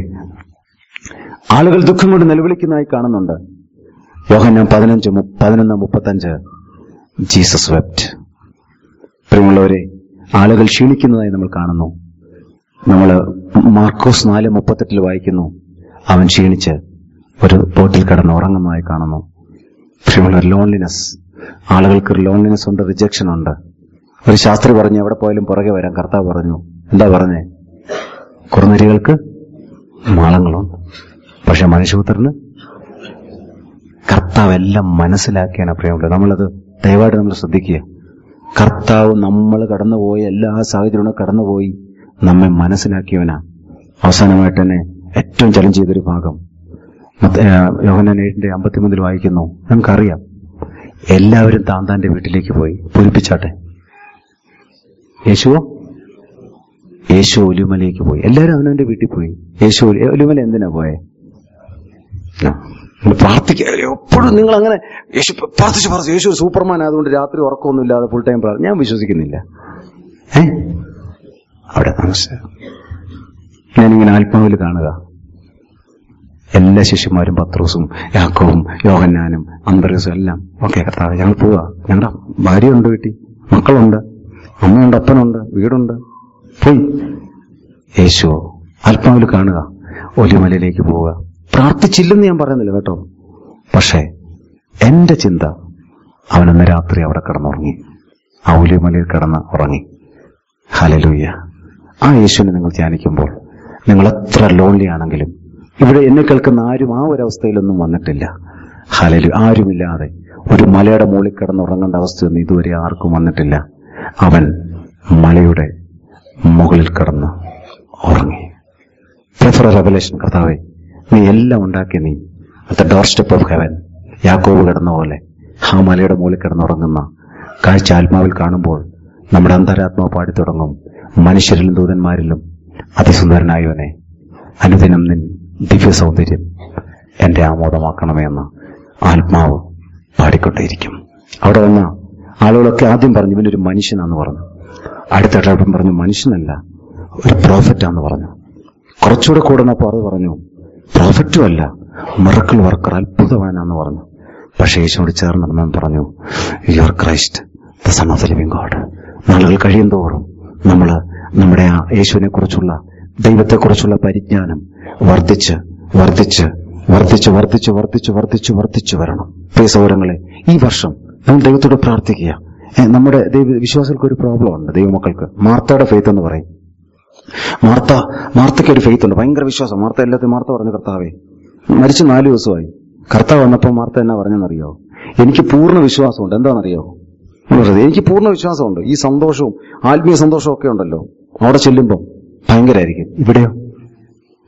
ആളുകൾ ദുഃഖം കൊണ്ട് നിലവിളിക്കുന്നതായി കാണുന്നുണ്ട് യോഹന്നാൻ പതിനഞ്ച് മു- പതിനൊന്ന് മുപ്പത്തഞ്ച് ജീസസ് വെപ്റ്റ് പ്രിയമുള്ളവരെ ആളുകൾ ക്ഷീണിക്കുന്നതായി നമ്മൾ കാണുന്നു നമ്മൾ മാർക്കോസ് നാല് മുപ്പത്തെട്ടിൽ വായിക്കുന്നു അവൻ ക്ഷീണിച്ച് ഒരു ബോട്ടിൽ കിടന്ന് ഉറങ്ങുന്നതായി കാണുന്നു പ്രിയമുള്ള ലോൺലിനെസ് ആളുകൾക്ക് ഒരു ലോൺലിനെസ് ഉണ്ട് റിജക്ഷൻ ഉണ്ട് ഒരു ശാസ്ത്രി പറഞ്ഞു എവിടെ പോയാലും പുറകെ വരാൻ കർത്താവ് പറഞ്ഞു എന്താ പറഞ്ഞേ കുറുനരികൾക്ക് മാളങ്ങളുണ്ട് പക്ഷെ മനുഷ്യപുത്രന് കർത്താവ് എല്ലാം മനസ്സിലാക്കിയാണ് പ്രിയമുള്ളത് നമ്മളത് ദയവായിട്ട് നമ്മൾ ശ്രദ്ധിക്കുക കർത്താവ് നമ്മൾ കടന്നുപോയ എല്ലാ സാഹചര്യങ്ങളും കടന്നുപോയി നമ്മെ മനസ്സിലാക്കിയവനാ അവസാനമായിട്ട് തന്നെ ഏറ്റവും ചലഞ്ച് ചെയ്തൊരു ഭാഗം യോഹനാൻ ഏഴിന്റെ അമ്പത്തിമൂന്നിൽ വായിക്കുന്നു നമുക്കറിയാം എല്ലാവരും താൻ താന്റെ വീട്ടിലേക്ക് പോയി പൂരിപ്പിച്ചാട്ടെ യേശുവോ യേശു ഒലിമലയ്ക്ക് പോയി എല്ലാവരും അവനവന്റെ വീട്ടിൽ പോയി യേശു ഒലി- ഒലിമല എന്തിനാ പോയെ ആ, നിങ്ങൾ പ്രാർത്ഥിക്കുക എപ്പോഴും നിങ്ങൾ അങ്ങനെ യേശു പ്രാർത്ഥിച്ച് പ്രാർത്ഥിച്ചു യേശു ഒരു സൂപ്പർമാൻ ആയതുകൊണ്ട് രാത്രി ഉറക്കമൊന്നും ഇല്ലാതെ ഫുൾ ടൈം പ്രാർത്ഥന ഞാൻ വിശ്വസിക്കുന്നില്ല ഏ അവിടെ താമസിച്ച ഞാനിങ്ങനെ ആത്മാവിൽ കാണുക എല്ലാ ശിഷ്യന്മാരും പത്രോസും യാക്കോവും യോഹന്നാനും അന്തരീസും എല്ലാം ഓക്കെ കർത്താവ് ഞങ്ങൾ പോവാ ഞങ്ങളുടെ ഭാര്യയുണ്ട് വീട്ടിൽ മക്കളുണ്ട് അമ്മയുണ്ട് അപ്പനുണ്ട് വീടുണ്ട് പോയി യേശുവോ ആത്മാവിൽ കാണുക ഒലിമലയിലേക്ക് പോവുക പ്രാർത്ഥിച്ചില്ലെന്ന് ഞാൻ പറയുന്നില്ല കേട്ടോ പക്ഷേ എന്റെ ചിന്ത അവനന്ന് രാത്രി അവിടെ കിടന്നുറങ്ങി ആ ഒലിമലയിൽ കിടന്ന് ഉറങ്ങി ഹലലൂയ്യ ആ യേശുവിനെ നിങ്ങൾ ധ്യാനിക്കുമ്പോൾ നിങ്ങൾ എത്ര ലോൺലി ആണെങ്കിലും ഇവിടെ എന്നെ കേൾക്കുന്ന ആരും ആ ഒരു അവസ്ഥയിലൊന്നും വന്നിട്ടില്ല ഹലലു ആരുമില്ലാതെ ഒരു മലയുടെ മുകളിൽ കിടന്നുറങ്ങേണ്ട അവസ്ഥയൊന്നും ഇതുവരെ ആർക്കും വന്നിട്ടില്ല അവൻ മലയുടെ മുകളിൽ കിടന്ന് ഉറങ്ങി പ്രിഫർ റെവലേഷൻ കർത്താവെ നീ എല്ലാം ഉണ്ടാക്കിയ നീ at doorstep of heaven യാക്കോബ് കിടന്ന പോലെ ആ മലയുടെ മുകളിൽ കിടന്നുറങ്ങുന്ന കാഴ്ച ആത്മാവിൽ കാണുമ്പോൾ നമ്മുടെ അന്തരാത്മാവ് പാടി തുടങ്ങും മനുഷ്യരിലും ദൂതന്മാരിലും അതിസുന്ദരനായവനെ അനുദിനം നിൻ ദിവ്യ സൗന്ദര്യം എന്റെ ആമോദമാക്കണമേ എന്ന് ആത്മാവ് പാടിക്കൊണ്ടേയിരിക്കും അവിടെ വന്ന ആളുകളൊക്കെ ആദ്യം പറഞ്ഞു ഇവനൊരു മനുഷ്യനാന്ന് പറഞ്ഞു അടുത്ത ഇടപെടം പറഞ്ഞു മനുഷ്യനല്ല ഒരു പ്രോഫറ്റാന്ന് പറഞ്ഞു കുറച്ചുകൂടെ കൂടുന്നപ്പോൾ അത് പറഞ്ഞു പ്രോഫറ്റും അല്ല മിറക്കിൾ വർക്കർ അത്ഭുതവാനാന്ന് പറഞ്ഞു പക്ഷേ യേശുവോട് ചേർന്ന് നടന്നു പറഞ്ഞു you are Christ the son of the living God നാളുകൾ കഴിയും തോറും നമ്മൾ നമ്മുടെ ആ യേശുവിനെ കുറിച്ചുള്ള ദൈവത്തെക്കുറിച്ചുള്ള പരിജ്ഞാനം വർദ്ധിച്ച് വർദ്ധിച്ച് വർദ്ധിച്ച് വർദ്ധിച്ച് വർദ്ധിച്ച് വർദ്ധിച്ച് വർദ്ധിച്ചു വരണം പ്രിയ സൗരങ്ങളെ ഈ വർഷം നമ്മൾ ദൈവത്തോട് പ്രാർത്ഥിക്കുക ഏ, നമ്മുടെ ദൈവ വിശ്വാസികൾക്ക് ഒരു പ്രോബ്ലം ഉണ്ട് ദൈവമക്കൾക്ക് മാർത്തയുടെ ഫെയ്ത്ത് എന്ന് പറയും മാർത്ത മാർത്തയ്ക്ക് ഒരു ഫെയ്ത്ത് ഉണ്ട് ഭയങ്കര വിശ്വാസം മാർത്ത എല്ലാത്തിനും മാർത്ത പറഞ്ഞു കർത്താവേ മരിച്ച് നാല് ദിവസമായി കർത്താവ് വന്നപ്പോൾ മാർത്ത എന്നാ പറഞ്ഞെന്നറിയോ എനിക്ക് പൂർണ്ണ വിശ്വാസമുണ്ട് എന്താണെന്നറിയോ നിങ്ങൾ ശ്രദ്ധിക്കുക, എനിക്ക് പൂർണ്ണ വിശ്വാസമുണ്ട് ഈ സന്തോഷവും ആത്മീയ സന്തോഷവും ഒക്കെ ഉണ്ടല്ലോ അവിടെ ചെല്ലുമ്പോൾ ഭയങ്കരമായിരിക്കും ഇവിടെയോ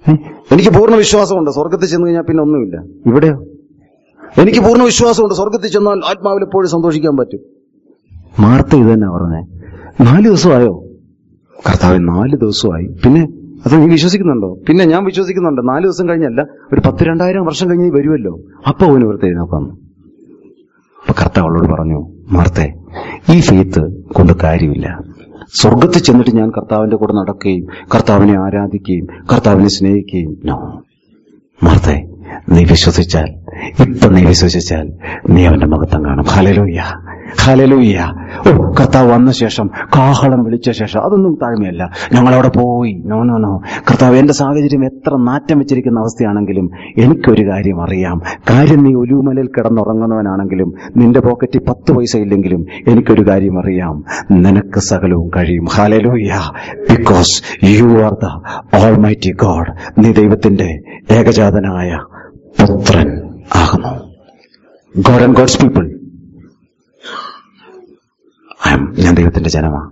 ഏ? എനിക്ക് പൂർണ്ണ വിശ്വാസമുണ്ട് സ്വർഗത്തിൽ ചെന്ന് കഴിഞ്ഞാൽ പിന്നെ ഒന്നുമില്ല ഇവിടെയോ എനിക്ക് പൂർണ്ണ വിശ്വാസമുണ്ട് സ്വർഗത്തിൽ ചെന്നാൽ ആത്മാവിൽ എപ്പോഴും സന്തോഷിക്കാൻ പറ്റും മാർത്ത ഇത് തന്നെ പറഞ്ഞേ നാല് ദിവസമായോ കർത്താവ് നാല് ദിവസമായി പിന്നെ അത് നീ വിശ്വസിക്കുന്നുണ്ടോ പിന്നെ ഞാൻ വിശ്വസിക്കുന്നുണ്ട് നാല് ദിവസം കഴിഞ്ഞല്ല ഒരു പത്ത് രണ്ടായിരം വർഷം കഴിഞ്ഞ് നീ വരുമല്ലോ അപ്പൊ അവന് ഇവിടുത്തെ എഴുന്നേക്കാന്ന് അപ്പൊ കർത്താവ് അവളോട് പറഞ്ഞു മാർത്തെ ഈ ഫെയ്ത്ത് കൊണ്ട് കാര്യമില്ല സ്വർഗത്തിൽ ചെന്നിട്ട് ഞാൻ കർത്താവിന്റെ കൂടെ നടക്കുകയും കർത്താവിനെ ആരാധിക്കുകയും കർത്താവിനെ സ്നേഹിക്കുകയും നോ മാർത്തെ നീ വിശ്വസിച്ചാൽ ഇപ്പൊ നീ വിശ്വസിച്ചാൽ നീ അവന്റെ മഹത്വം കാണും ഹലലൂയ്യ ഹലലൂയ്യ ഓ കർത്താവ് വന്ന ശേഷം കാഹളം വിളിച്ച ശേഷം അതൊന്നും താഴ്മയല്ല ഞങ്ങളവിടെ പോയി നോ നോ നോ കർത്താവ് എന്റെ സാഹചര്യം എത്ര നാറ്റം വെച്ചിരിക്കുന്ന അവസ്ഥയാണെങ്കിലും എനിക്കൊരു കാര്യം അറിയാം കാര്യം നീ ഒലുമലയിൽ കിടന്നുറങ്ങുന്നവനാണെങ്കിലും നിന്റെ പോക്കറ്റിൽ പത്ത് പൈസ ഇല്ലെങ്കിലും എനിക്കൊരു കാര്യം അറിയാം നിനക്ക് സകലവും കഴിയും hallelujah because you are the almighty God നീ ദൈവത്തിന്റെ ഏകജാതനായ പുത്രൻ ആകുന്നു ഗോഡ് ആൻഡ് ഗോഡ്സ് പീപ്പിൾ ഞാൻ ദൈവത്തിന്റെ ജനമാണ്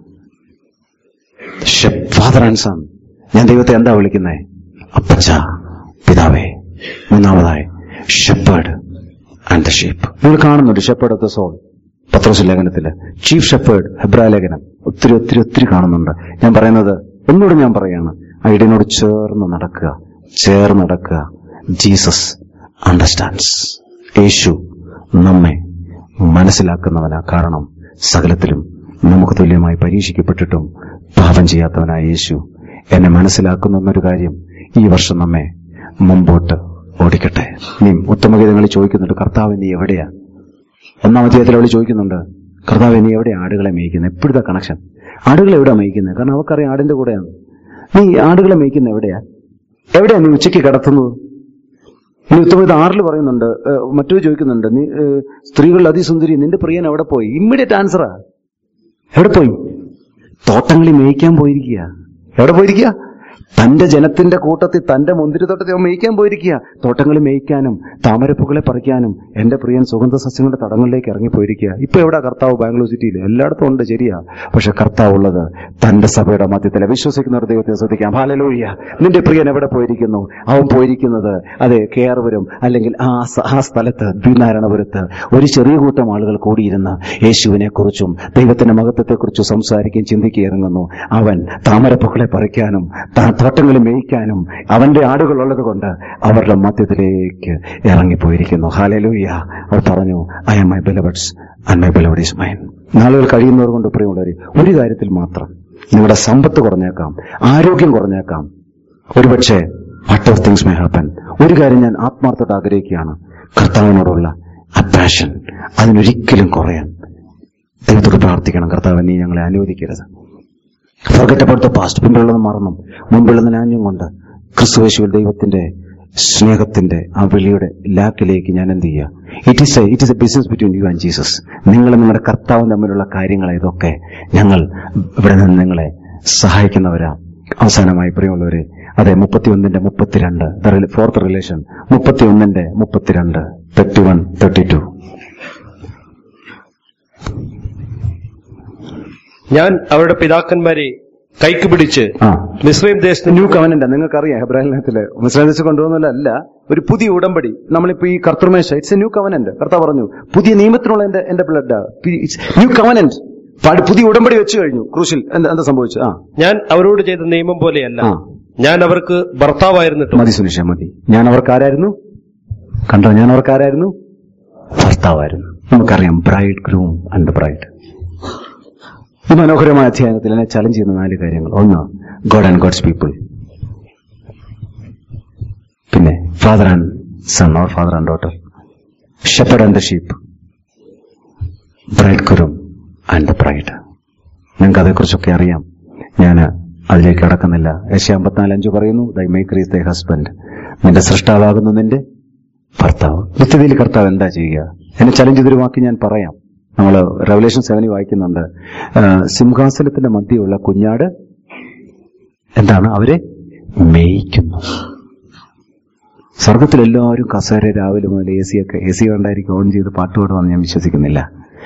ഫാദർ ആൻഡ് സൺ ഞാൻ ദൈവത്തെ എന്താ വിളിക്കുന്നത് അപ്പച്ച പിതാവേ മൂന്നാമതായി ഷെപ്പേർഡ് ആൻഡ് ദ ഷീപ്പ് നിങ്ങൾ കാണുന്നുണ്ട് ഷെപ്പേർഡ് ഓഫ് ദ സോൾ പത്രോസ് ലേഖനത്തില് ചീഫ് ഷെപ്പേർഡ് ഹെബ്രാ ലേഖനം ഒത്തിരി ഒത്തിരി ഒത്തിരി കാണുന്നുണ്ട് ഞാൻ പറയുന്നത് ഒന്നുകൂടെ ഞാൻ പറയാണ് ഐഡിയനോട് ചേർന്ന് നടക്കുക ചേർന്ന് നടക്കുക ജീസസ് അണ്ടർസ്റ്റാൻഡ്സ് യേശു നമ്മെ മനസ്സിലാക്കുന്നവനാ കാരണം സകലത്തിലും നമുക്ക് തുല്യമായി പരീക്ഷിക്കപ്പെട്ടിട്ടും പാപം ചെയ്യാത്തവനായ യേശു എന്നെ മനസ്സിലാക്കുന്നു എന്നൊരു കാര്യം ഈ വർഷം നമ്മെ മുമ്പോട്ട് ഓടിക്കട്ടെ നീ ഉത്തമഗീതങ്ങളിൽ ചോദിക്കുന്നുണ്ട് കർത്താവ് നീ എവിടെയാ ഒന്നാം അധ്യായത്തിൽ അവൾ ചോദിക്കുന്നുണ്ട് കർത്താവ് നീ എവിടെ ആടുകളെ മേയ്ക്കുന്നത് എപ്പോഴത്തെ കണക്ഷൻ ആടുകളെ എവിടെ മേയ്ക്കുന്നത് കാരണം അവർക്കറിയാം ആടിന്റെ കൂടെയാണ് നീ ആടുകളെ മേയ്ക്കുന്നത് എവിടെയാ എവിടെയാ നീ ഉച്ചയ്ക്ക് കിടത്തുന്നത് ഇനി ഉത്തമഗീത ആറിൽ പറയുന്നുണ്ട് ഏഹ്, മറ്റൊരു ചോദിക്കുന്നുണ്ട് നീ ഏഹ്, സ്ത്രീകളിൽ അതിസുന്ദരി നിന്റെ പ്രിയൻ എവിടെ പോയി ഇമ്മീഡിയറ്റ് ആൻസറാ എവിടെ പോയി തോട്ടങ്ങളിൽ മേയ്ക്കാൻ പോയിരിക്കുക എവിടെ പോയിരിക്കുക തന്റെ ജനത്തിന്റെ കൂട്ടത്തിൽ തന്റെ മുന്തിരിത്തോട്ടത്തിൽ അവൻ മേയ്ക്കാൻ പോയിരിക്കുക തോട്ടങ്ങളിൽ മേയ്ക്കാനും താമരപ്പുകളെ പറിക്കാനും എന്റെ പ്രിയൻ സുഗന്ധ സസ്യങ്ങളുടെ തടങ്ങളിലേക്ക് ഇറങ്ങിപ്പോയിരിക്കുക ഇപ്പൊ എവിടെ കർത്താവ് ബാംഗ്ലൂർ സിറ്റിയിൽ എല്ലായിടത്തും ഉണ്ട് ശരിയാ പക്ഷെ കർത്താവ് ഉള്ളത് തന്റെ സഭയുടെ മധ്യത്തിലെ വിശ്വസിക്കുന്നവർ ദൈവത്തെ ശ്രദ്ധിക്കാം ഹാലലൂയ്യ നിന്റെ പ്രിയൻ എവിടെ പോയിരിക്കുന്നു അവൻ പോയിരിക്കുന്നത് അതെ കേരവരും അല്ലെങ്കിൽ ആ സ- ആ സ്ഥലത്ത് ദ്വിനാരായണപുരത്ത് ഒരു ചെറിയ കൂട്ടം ആളുകൾ കൂടിയിരുന്ന് യേശുവിനെ കുറിച്ചും ദൈവത്തിന്റെ മഹത്വത്തെക്കുറിച്ചും സംസാരിക്കുകയും ചിന്തിക്കുകയും ഇറങ്ങുന്നു അവൻ താമരപ്പുകളെ പറിക്കാനും താ- തോട്ടങ്ങളിൽ മേയ്ക്കാനും അവന്റെ ആടുകൾ ഉള്ളത് കൊണ്ട് അവരുടെ മധ്യത്തിലേക്ക് ഇറങ്ങിപ്പോയിരിക്കുന്നു ഹാലലൂയ അവർ പറഞ്ഞു I'm my beloved's and my beloved is mine നാളുകൾ കഴിയുന്നവർ കൊണ്ട് പ്രിയമുള്ളവർ ഒരു കാര്യത്തിൽ മാത്രം നിങ്ങളുടെ സമ്പത്ത് കുറഞ്ഞേക്കാം ആരോഗ്യം കുറഞ്ഞേക്കാം ഒരുപക്ഷെ what of things may happen ഒരു കാര്യം ഞാൻ ആത്മാർത്ഥത ആഗ്രഹിക്കുകയാണ് കർത്താവിനോടുള്ള ആ പാഷൻ അതിനൊരിക്കലും കുറയാൻ ദൈവത്തോട് പ്രാർത്ഥിക്കണം കർത്താവ് നീ ഞങ്ങളെ അനുവദിക്കരുത് ഫോർഗറ്റ് അബൌട്ട് ദ പാസ്റ്റ് പിമ്പുള്ളത് മറന്നു മുൻപുള്ളത് നാഞ്ഞും കൊണ്ട് ക്രിസ്തുവേശുവിൽ ദൈവത്തിന്റെ സ്നേഹത്തിന്റെ ആ വിളിയുടെ ലാക്കിലേക്ക് ഞാൻ എന്ത് ചെയ്യുക it is it is a business between you and Jesus നിങ്ങൾ നിങ്ങളുടെ കർത്താവും തമ്മിലുള്ള കാര്യങ്ങൾ ഇതൊക്കെ ഞങ്ങൾ ഇവിടെ നിന്ന് നിങ്ങളെ സഹായിക്കുന്നവരാ അവസാനമായി പ്രിയമുള്ളവരെ അതെ മുപ്പത്തിയൊന്നിന്റെ മുപ്പത്തിരണ്ട് ഫോർത്ത് റിലേഷൻ മുപ്പത്തിയൊന്നിന്റെ മുപ്പത്തിരണ്ട് തേർട്ടി വൺ തേർട്ടി ടു ഞാൻ അവരുടെ പിതാക്കന്മാരെ കൈക്ക് പിടിച്ച് ആ മിസ്രൈം ദേശത്ത് ന്യൂ കവനന്റ് നിങ്ങൾക്കറിയാം ഹെബ്രാഹിനത്തില് മുസ്ലിംസ് കൊണ്ടുപോകുന്നതല്ല ഒരു പുതിയ ഉടമ്പടി നമ്മളിപ്പോ ഈ കർത്തൃമേശ ഇറ്റ്സ് എ ന്യൂ കവനന്റ് കർത്താവ് പറഞ്ഞു പുതിയ നിയമത്തിനുള്ള എന്റെ എന്റെ ബ്ലഡ് ന്യൂ കവനന്റ് പുതിയ ഉടമ്പടി വെച്ച് കഴിഞ്ഞു ക്രൂശിൽ എന്താ എന്താ സംഭവിച്ചു ആ ഞാൻ അവരോട് ചെയ്ത നിയമം പോലെയല്ല ആ. ഞാൻ അവർക്ക് ഭർത്താവായിരുന്നിട്ടും മതി സുനിഷ മതി ഞാൻ അവർക്ക് ആരായിരുന്നു കണ്ടോ ഞാൻ അവർക്ക് ആരായിരുന്നു ഭർത്താവായിരുന്നു നമുക്കറിയാം ബ്രൈഡ് ഗ്രൂം ആൻഡ് ബ്രൈഡ് ഈ മനോഹരമായ അധ്യായത്തിൽ എന്നെ ചലഞ്ച് ചെയ്യുന്ന നാല് കാര്യങ്ങൾ ഒന്ന് ഗോഡ് ആൻഡ് ഗോഡ്സ് പീപ്പിൾ പിന്നെ father and son or father and daughter shepherd and the sheep bridegroom and the bride നിങ്ങൾക്ക് അതേക്കുറിച്ചൊക്കെ അറിയാം ഞാൻ അതിലേക്ക് കടക്കുന്നില്ല ഏഷ്യ അമ്പത്തിനാല് അഞ്ച് പറയുന്നു ദൈ മേക്കർ ഈസ് ദൈ ഹസ്ബൻഡ് നിന്റെ സൃഷ്ടാവാകുന്നു നിന്റെ ഭർത്താവ് നിത്യതയിൽ കർത്താവ് എന്താ ചെയ്യുക എന്നെ ചലഞ്ച് ചെയ്തൊരു വാക്ക് ഞാൻ പറയാം നമ്മൾ റെവലേഷൻ സെവനിൽ വായിക്കുന്നുണ്ട് ആ, സിംഹാസനത്തിന്റെ മധ്യയുള്ള കുഞ്ഞാട് എന്താണ് അവരെ മേയ്ക്കുന്നു സ്വർഗത്തിൽ എല്ലാവരും കസേര രാവിലെ മുതൽ എ സി ഒക്കെ എ സി ഉണ്ടായിരിക്കും ഓൺ ചെയ്ത് പാട്ട് പാടുമെന്ന് ഞാൻ വിശ്വസിക്കുന്നില്ല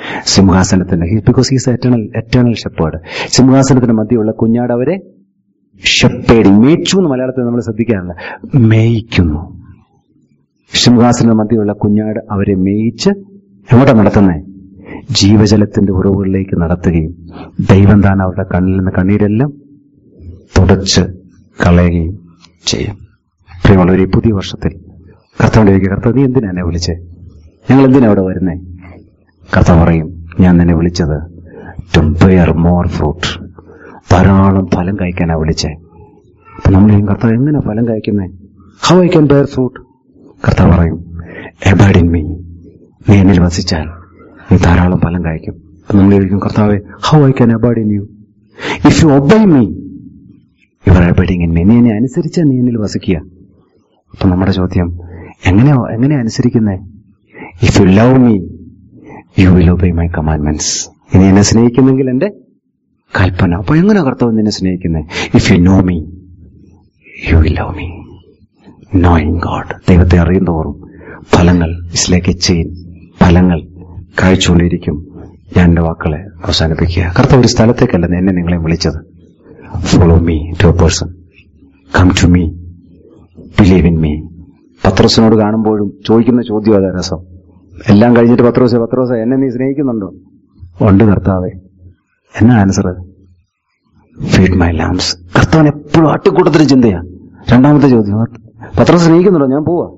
സിംഹാസനത്തിന്റെ because is eternal eternal shepherd സിംഹാസനത്തിന്റെ മധ്യയുള്ള കുഞ്ഞാട് അവരെ ഷെപ്പേഡിങ് മേച്ചു എന്ന് മലയാളത്തിൽ നമ്മൾ ശ്രദ്ധിക്കാറില്ല മേയിക്കുന്നു സിംഹാസന മധ്യമുള്ള കുഞ്ഞാട് അവരെ മേയിച്ച് എങ്ങോട്ടാ നടത്തുന്നേ ജീവജലത്തിന്റെ ഉറവുകളിലേക്ക് നടത്തുകയും ദൈവം താൻ അവരുടെ കണ്ണിൽ നിന്ന് കണ്ണീരെല്ലാം തുടച്ച് കളയുകയും ചെയ്യും പ്രിയമുള്ളവർ ഈ പുതിയ വർഷത്തിൽ കർത്താവിന്റെ ചോദിക്കുക കർത്താവ് നീ എന്തിനാ എന്നെ വിളിച്ചേ ഞങ്ങൾ എന്തിനാ അവിടെ വരുന്നേ കർത്താവ് പറയും ഞാൻ നിന്നെ വിളിച്ചത് ടു ബെയർ മോർ ഫ്രൂട്ട് ധാരാളം ഫലം കഴിക്കാനാ വിളിച്ചേ അപ്പൊ നമ്മൾ ഈ കർത്താവ് എങ്ങനെ ഫലം കഴിക്കുന്നേ how I can bear fruit കർത്താവ് പറയും എബാഡ് ഇൻ മീ നീ എന്നിൽ വസിച്ചാൽ നീ ധാരാളം ഫലം കഴിക്കും അപ്പൊ നമ്മൾ ചോദിക്കും കർത്താവെ how I can abide in you if you obey me your abiding in me നീ എന്നെ അനുസരിച്ചാൽ നീ എന്നിൽ വസിക്കുക അപ്പൊ നമ്മുടെ ചോദ്യം എങ്ങനെയാ എങ്ങനെയാ അനുസരിക്കുന്നേ if you love me you will obey my commandments നീ എന്നെ സ്നേഹിക്കുന്നെങ്കിൽ എന്റെ കൽപ്പന അപ്പൊ എങ്ങനെ കർത്താവ് നിന്നെ സ്നേഹിക്കുന്നേ if you know me you will love me knowing God ദൈവത്തെ അറിയും തോറും ഫലങ്ങൾ ഇസ്ലേക്ക് ചെയിൻ ഫലങ്ങൾ കാഴ്ചകൊണ്ടിരിക്കും ഞാൻ എന്റെ വാക്കുകളെ അവസാനിപ്പിക്കുക കർത്താവ് ഒരു സ്ഥലത്തേക്കല്ല എന്നെ നിങ്ങളെ വിളിച്ചത് follow me to a person come to me believe in me പത്രോസിനോട് കാണുമ്പോഴും ചോദിക്കുന്ന ചോദ്യം അതാ രസം എല്ലാം കഴിഞ്ഞിട്ട് പത്രോസ് പത്രോസ് എന്നെ നീ സ്നേഹിക്കുന്നുണ്ടോ ഉണ്ട് കർത്താവെ എന്നാ ആൻസർ ഫീഡ് മൈ ലാംസ് കർത്താവിന് എപ്പോഴും ആട്ടിക്കൂട്ടത്തിൽ ചിന്തയാ രണ്ടാമത്തെ ചോദ്യം പത്രോസ് സ്നേഹിക്കുന്നുണ്ടോ ഞാൻ പോവാ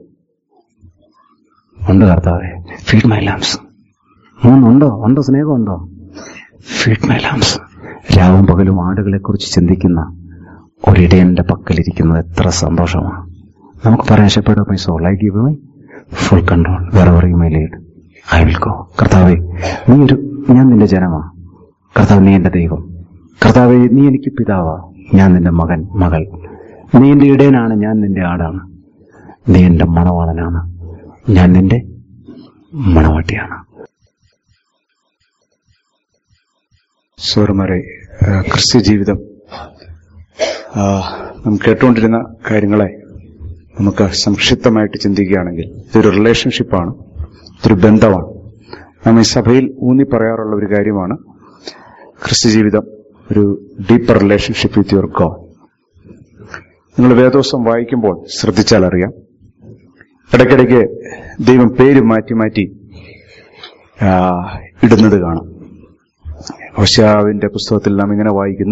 ഉണ്ട് കർത്താവെ ഫീഡ് മൈ ലാംസ് മൂന്നുണ്ടോ ഉണ്ടോ സ്നേഹമുണ്ടോ ഫീഡ് മൈ ലാംസ് രാവും പകലും ആടുകളെ കുറിച്ച് ചിന്തിക്കുന്ന ഒരിടയന്റെ പക്കലിരിക്കുന്നത് എത്ര സന്തോഷമാണ് നമുക്ക് പറയാൻ shepherd my soul I give my full control വേറെ പറയും my lead I will go കർത്താവെ നീ ഒരു ഞാൻ നിന്റെ ജനമാ കർത്താവ് നീ എന്റെ ദൈവം കർത്താവെ നീ എനിക്ക് പിതാവാ ഞാൻ നിന്റെ മകൻ മകൾ നീ എന്റെ ഇടയനാണ് ഞാൻ നിന്റെ ആടാണ് നീ എന്റെ മണവാളനാണ് ഞാൻ നിന്റെ മണവാട്ടിയാണ് സോറുമാരെ ക്രിസ്ത്യ ജീവിതം ആ, നാം കേട്ടുകൊണ്ടിരുന്ന കാര്യങ്ങളെ നമുക്ക് സംക്ഷിപ്തമായിട്ട് ചിന്തിക്കുകയാണെങ്കിൽ ഇതൊരു റിലേഷൻഷിപ്പാണ് ഇതൊരു ബന്ധമാണ് നാം ഈ സഭയിൽ ഊന്നി പറയാറുള്ള ഒരു കാര്യമാണ് ക്രിസ്ത്യ ജീവിതം ഒരു deeper relationship with your God നിങ്ങൾ വേദോസം വായിക്കുമ്പോൾ ശ്രദ്ധിച്ചാൽ അറിയാം ഇടയ്ക്കിടയ്ക്ക് ദൈവം പേര് മാറ്റി മാറ്റി ആ, ഇടുന്നത് കാണാം ഹോശാവിന്റെ പുസ്തകത്തിൽ നാം ഇങ്ങനെ വായിക്കുന്നു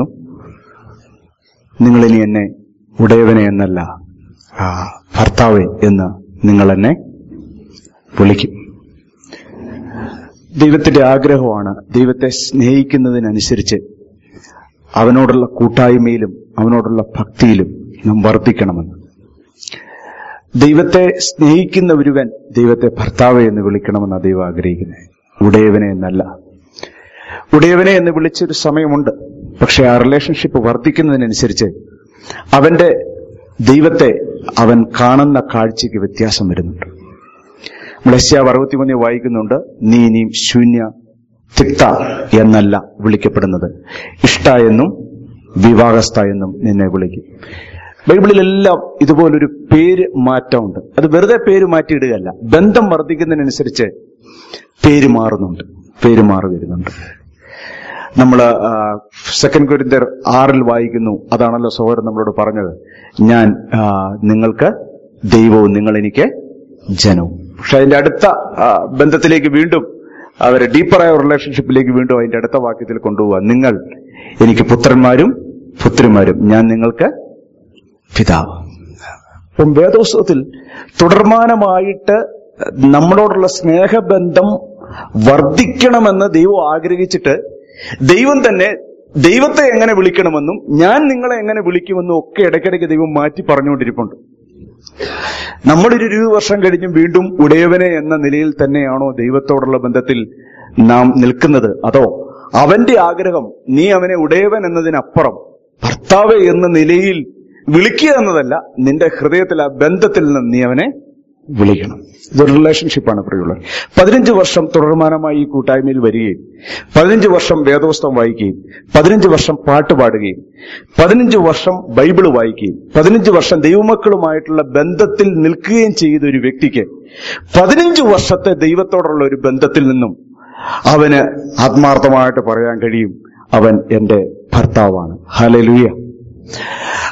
നിങ്ങളിനി എന്നെ ഉടയവനെ എന്നല്ല ആ, ഭർത്താവെ എന്ന് നിങ്ങൾ എന്നെ വിളിക്കും ദൈവത്തിന്റെ ആഗ്രഹമാണ് ദൈവത്തെ സ്നേഹിക്കുന്നതിനനുസരിച്ച് അവനോടുള്ള കൂട്ടായ്മയിലും അവനോടുള്ള ഭക്തിയിലും നാം വർദ്ധിക്കണമെന്ന് ദൈവത്തെ സ്നേഹിക്കുന്ന ഒരുവൻ ദൈവത്തെ ഭർത്താവെ എന്ന് വിളിക്കണമെന്ന് ദൈവം ആഗ്രഹിക്കുന്നത് ഉടയവനെ എന്നല്ല ഉടയവനെ എന്ന് വിളിച്ചൊരു സമയമുണ്ട് പക്ഷെ ആ റിലേഷൻഷിപ്പ് വർദ്ധിക്കുന്നതിനനുസരിച്ച് അവന്റെ ദൈവത്തെ അവൻ കാണുന്ന കാഴ്ചയ്ക്ക് വ്യത്യാസം വരുന്നുണ്ട് നമ്മൾ എസ്യാവ് അറുപത്തിമൂന്നിൽ വായിക്കുന്നുണ്ട് നീ ഇനിയും ശൂന്യ തിക്ത എന്നല്ല വിളിക്കപ്പെടുന്നത് ഇഷ്ട എന്നും വിവാഹസ്ഥ എന്നും നിന്നെ വിളിക്കും ബൈബിളിലെല്ലാം ഇതുപോലൊരു പേര് മാറ്റമുണ്ട് അത് വെറുതെ പേര് മാറ്റിയിടുകയല്ല ബന്ധം വർദ്ധിക്കുന്നതിനനുസരിച്ച് പേര് മാറുന്നുണ്ട് പേര് മാറി വരുന്നുണ്ട് നമ്മൾ സെക്കൻഡ് കൊരിന്തർ ആറിൽ വായിക്കുന്നു അതാണല്ലോ സഹോദരൻ നമ്മളോട് പറഞ്ഞത് ഞാൻ ആ, നിങ്ങൾക്ക് ദൈവവും നിങ്ങൾ എനിക്ക് ജനവും പക്ഷെ അതിന്റെ അടുത്ത ആ, ബന്ധത്തിലേക്ക് വീണ്ടും അവരെ ഡീപ്പറായ റിലേഷൻഷിപ്പിലേക്ക് വീണ്ടും അതിന്റെ അടുത്ത വാക്യത്തിൽ കൊണ്ടുപോവാ നിങ്ങൾ എനിക്ക് പുത്രന്മാരും പുത്രിമാരും ഞാൻ നിങ്ങൾക്ക് പിതാവ് അപ്പം വേദോത്സവത്തിൽ തുടർമാനമായിട്ട് നമ്മളോടുള്ള സ്നേഹബന്ധം വർദ്ധിക്കണമെന്ന് ദൈവം ആഗ്രഹിച്ചിട്ട് ദൈവം തന്നെ ദൈവത്തെ എങ്ങനെ വിളിക്കണമെന്നും ഞാൻ നിങ്ങളെ എങ്ങനെ വിളിക്കുമെന്നും ഒക്കെ ഇടയ്ക്കിടയ്ക്ക് ദൈവം മാറ്റി പറഞ്ഞുകൊണ്ടിരിപ്പുണ്ട് നമ്മളൊരു ഇരുപത് വർഷം കഴിഞ്ഞും വീണ്ടും ഉടയവനെ എന്ന നിലയിൽ തന്നെയാണോ ദൈവത്തോടുള്ള ബന്ധത്തിൽ നാം നിൽക്കുന്നത് അതോ അവന്റെ ആഗ്രഹം നീ അവനെ ഉടയവൻ എന്നതിനപ്പുറം ഭർത്താവ് എന്ന നിലയിൽ വിളിക്കുക എന്നതല്ല നിന്റെ ഹൃദയത്തിൽ ആ ബന്ധത്തിൽ നിന്ന് നീ അവനെ വിളിക്കണം ഇതൊരു റിലേഷൻഷിപ്പാണ് പ്രിയുള്ളത് പതിനഞ്ച് വർഷം തുടർമാനമായി ഈ കൂട്ടായ്മയിൽ വരികയും പതിനഞ്ച് വർഷം വേദോസ്തം വായിക്കുകയും പതിനഞ്ച് വർഷം പാട്ട് പാടുകയും പതിനഞ്ച് വർഷം ബൈബിള് വായിക്കുകയും പതിനഞ്ച് വർഷം ദൈവമക്കളുമായിട്ടുള്ള ബന്ധത്തിൽ നിൽക്കുകയും ചെയ്ത ഒരു വ്യക്തിക്ക് പതിനഞ്ച് വർഷത്തെ ദൈവത്തോടുള്ള ഒരു ബന്ധത്തിൽ നിന്നും അവന് ആത്മാർത്ഥമായിട്ട് പറയാൻ കഴിയും അവൻ എന്റെ ഭർത്താവാണ് ഹലലുയ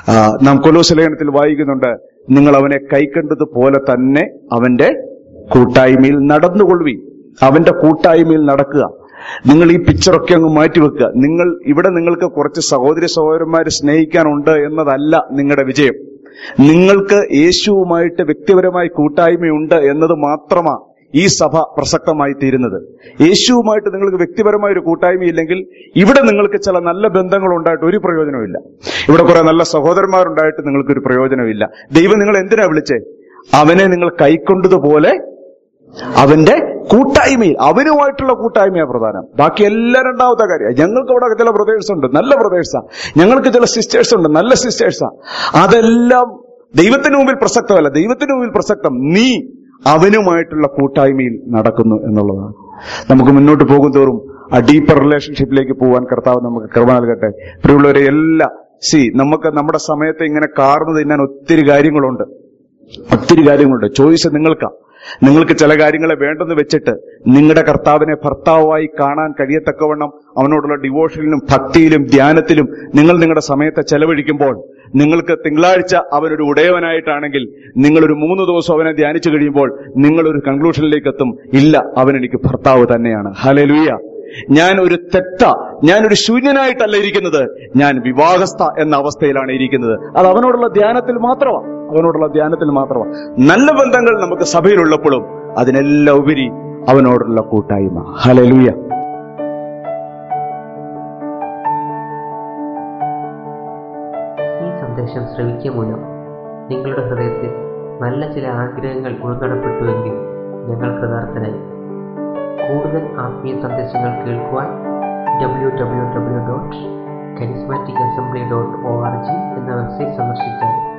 ആ, നാം കൊലോസ് ലേഖനത്തിൽ വായിക്കുന്നുണ്ട് നിങ്ങൾ അവനെ കൈക്കണ്ടതുപോലെ തന്നെ അവന്റെ കൂട്ടായ്മയിൽ നടന്നുകൊള്ളുവി അവന്റെ കൂട്ടായ്മയിൽ നടക്കുക നിങ്ങൾ ഈ പിക്ചറൊക്കെ അങ്ങ് മാറ്റിവെക്കുക നിങ്ങൾ ഇവിടെ നിങ്ങൾക്ക് കുറച്ച് സഹോദരി സഹോദരന്മാരെ സ്നേഹിക്കാനുണ്ട് എന്നതല്ല നിങ്ങളുടെ വിജയം നിങ്ങൾക്ക് യേശുവുമായിട്ട് വ്യക്തിപരമായി കൂട്ടായ്മയുണ്ട് എന്നത് മാത്രമാ ഈ സഭ പ്രസക്തമായി തീരുന്നത് യേശുവുമായിട്ട് നിങ്ങൾക്ക് വ്യക്തിപരമായ ഒരു കൂട്ടായ്മയില്ലെങ്കിൽ ഇവിടെ നിങ്ങൾക്ക് ചില നല്ല ബന്ധങ്ങൾ ഉണ്ടായിട്ട് ഒരു പ്രയോജനമില്ല ഇവിടെ കുറെ നല്ല സഹോദരന്മാരുണ്ടായിട്ട് നിങ്ങൾക്ക് ഒരു പ്രയോജനമില്ല ദൈവം നിങ്ങൾ എന്തിനാ വിളിച്ചേ അവനെ നിങ്ങൾ കൈക്കൊണ്ടതുപോലെ അവന്റെ കൂട്ടായ്മയിൽ അവനുമായിട്ടുള്ള കൂട്ടായ്മയാണ് പ്രധാനം ബാക്കി എല്ലാം രണ്ടാമത്തെ കാര്യം ഞങ്ങൾക്ക് അവിടെ ചില ബ്രദേഴ്സ് ഉണ്ട് നല്ല ബ്രദേഴ്സാ ഞങ്ങൾക്ക് ചില സിസ്റ്റേഴ്സ് ഉണ്ട് നല്ല സിസ്റ്റേഴ്സാ അതെല്ലാം ദൈവത്തിന് മുമ്പിൽ പ്രസക്തമല്ല ദൈവത്തിന് മുമ്പിൽ പ്രസക്തം നീ അവനുമായിട്ടുള്ള കൂട്ടായ്മയിൽ നടക്കുന്നു എന്നുള്ളതാണ് നമുക്ക് മുന്നോട്ട് പോകും തോറും ആ ഡീപ്പർ റിലേഷൻഷിപ്പിലേക്ക് പോകാൻ കർത്താവ് നമുക്ക് കൃപ നൽകട്ടെ പ്രിയമുള്ളവരെ എല്ലാ സി നമുക്ക് നമ്മുടെ സമയത്തെ ഇങ്ങനെ കാർന്നു തിന്നാൻ ഒത്തിരി കാര്യങ്ങളുണ്ട് ഒത്തിരി കാര്യങ്ങളുണ്ട് ചോയ്സ് നിങ്ങൾക്കാ നിങ്ങൾക്ക് ചില കാര്യങ്ങളെ വേണ്ടെന്ന് വെച്ചിട്ട് നിങ്ങളുടെ കർത്താവിനെ ഭർത്താവായി കാണാൻ കഴിയത്തക്കവണ്ണം അവനോടുള്ള ഡിവോഷനിലും ഭക്തിയിലും ധ്യാനത്തിലും നിങ്ങൾ നിങ്ങളുടെ സമയത്തെ ചെലവഴിക്കുമ്പോൾ നിങ്ങൾക്ക് തിങ്കളാഴ്ച അവനൊരു ഉടയവനായിട്ടാണെങ്കിൽ നിങ്ങളൊരു മൂന്ന് ദിവസം അവനെ ധ്യാനിച്ചു കഴിയുമ്പോൾ നിങ്ങളൊരു കൺക്ലൂഷനിലേക്ക് എത്തും ഇല്ല അവൻ എനിക്ക് ഭർത്താവ് തന്നെയാണ് ഹലലുയ ഞാൻ ഒരു തെറ്റ ഞാൻ ഒരു ശൂന്യനായിട്ടല്ല ഇരിക്കുന്നത് ഞാൻ വിവാഹസ്ഥ എന്ന അവസ്ഥയിലാണ് ഇരിക്കുന്നത് അത് അവനോടുള്ള ധ്യാനത്തിൽ മാത്രമാണ് അവനോടുള്ള ധ്യാനത്തിൽ മാത്രമാണ് നല്ല ബന്ധങ്ങൾ നമുക്ക് സഭയിലുള്ളപ്പോഴും അതിനെല്ലാം ഉപരി അവനോടുള്ള കൂട്ടായ്മ ഹലലുയ ഈ സന്ദേശം ശ്രവിക്കുക മൂലം നിങ്ങളുടെ ഹൃദയത്തിൽ നല്ല ചില ആഗ്രഹങ്ങൾ ഉൾനടപ്പെട്ടുവെങ്കിൽ ഞങ്ങൾ കൃതാർത്ഥരായി കൂടുതൽ ആത്മീയ സന്ദേശങ്ങൾ കേൾക്കുവാൻ W W W dot charismatic assembly dot O R G എന്ന വെബ്സൈറ്റ് സന്ദർശിച്ചാൽ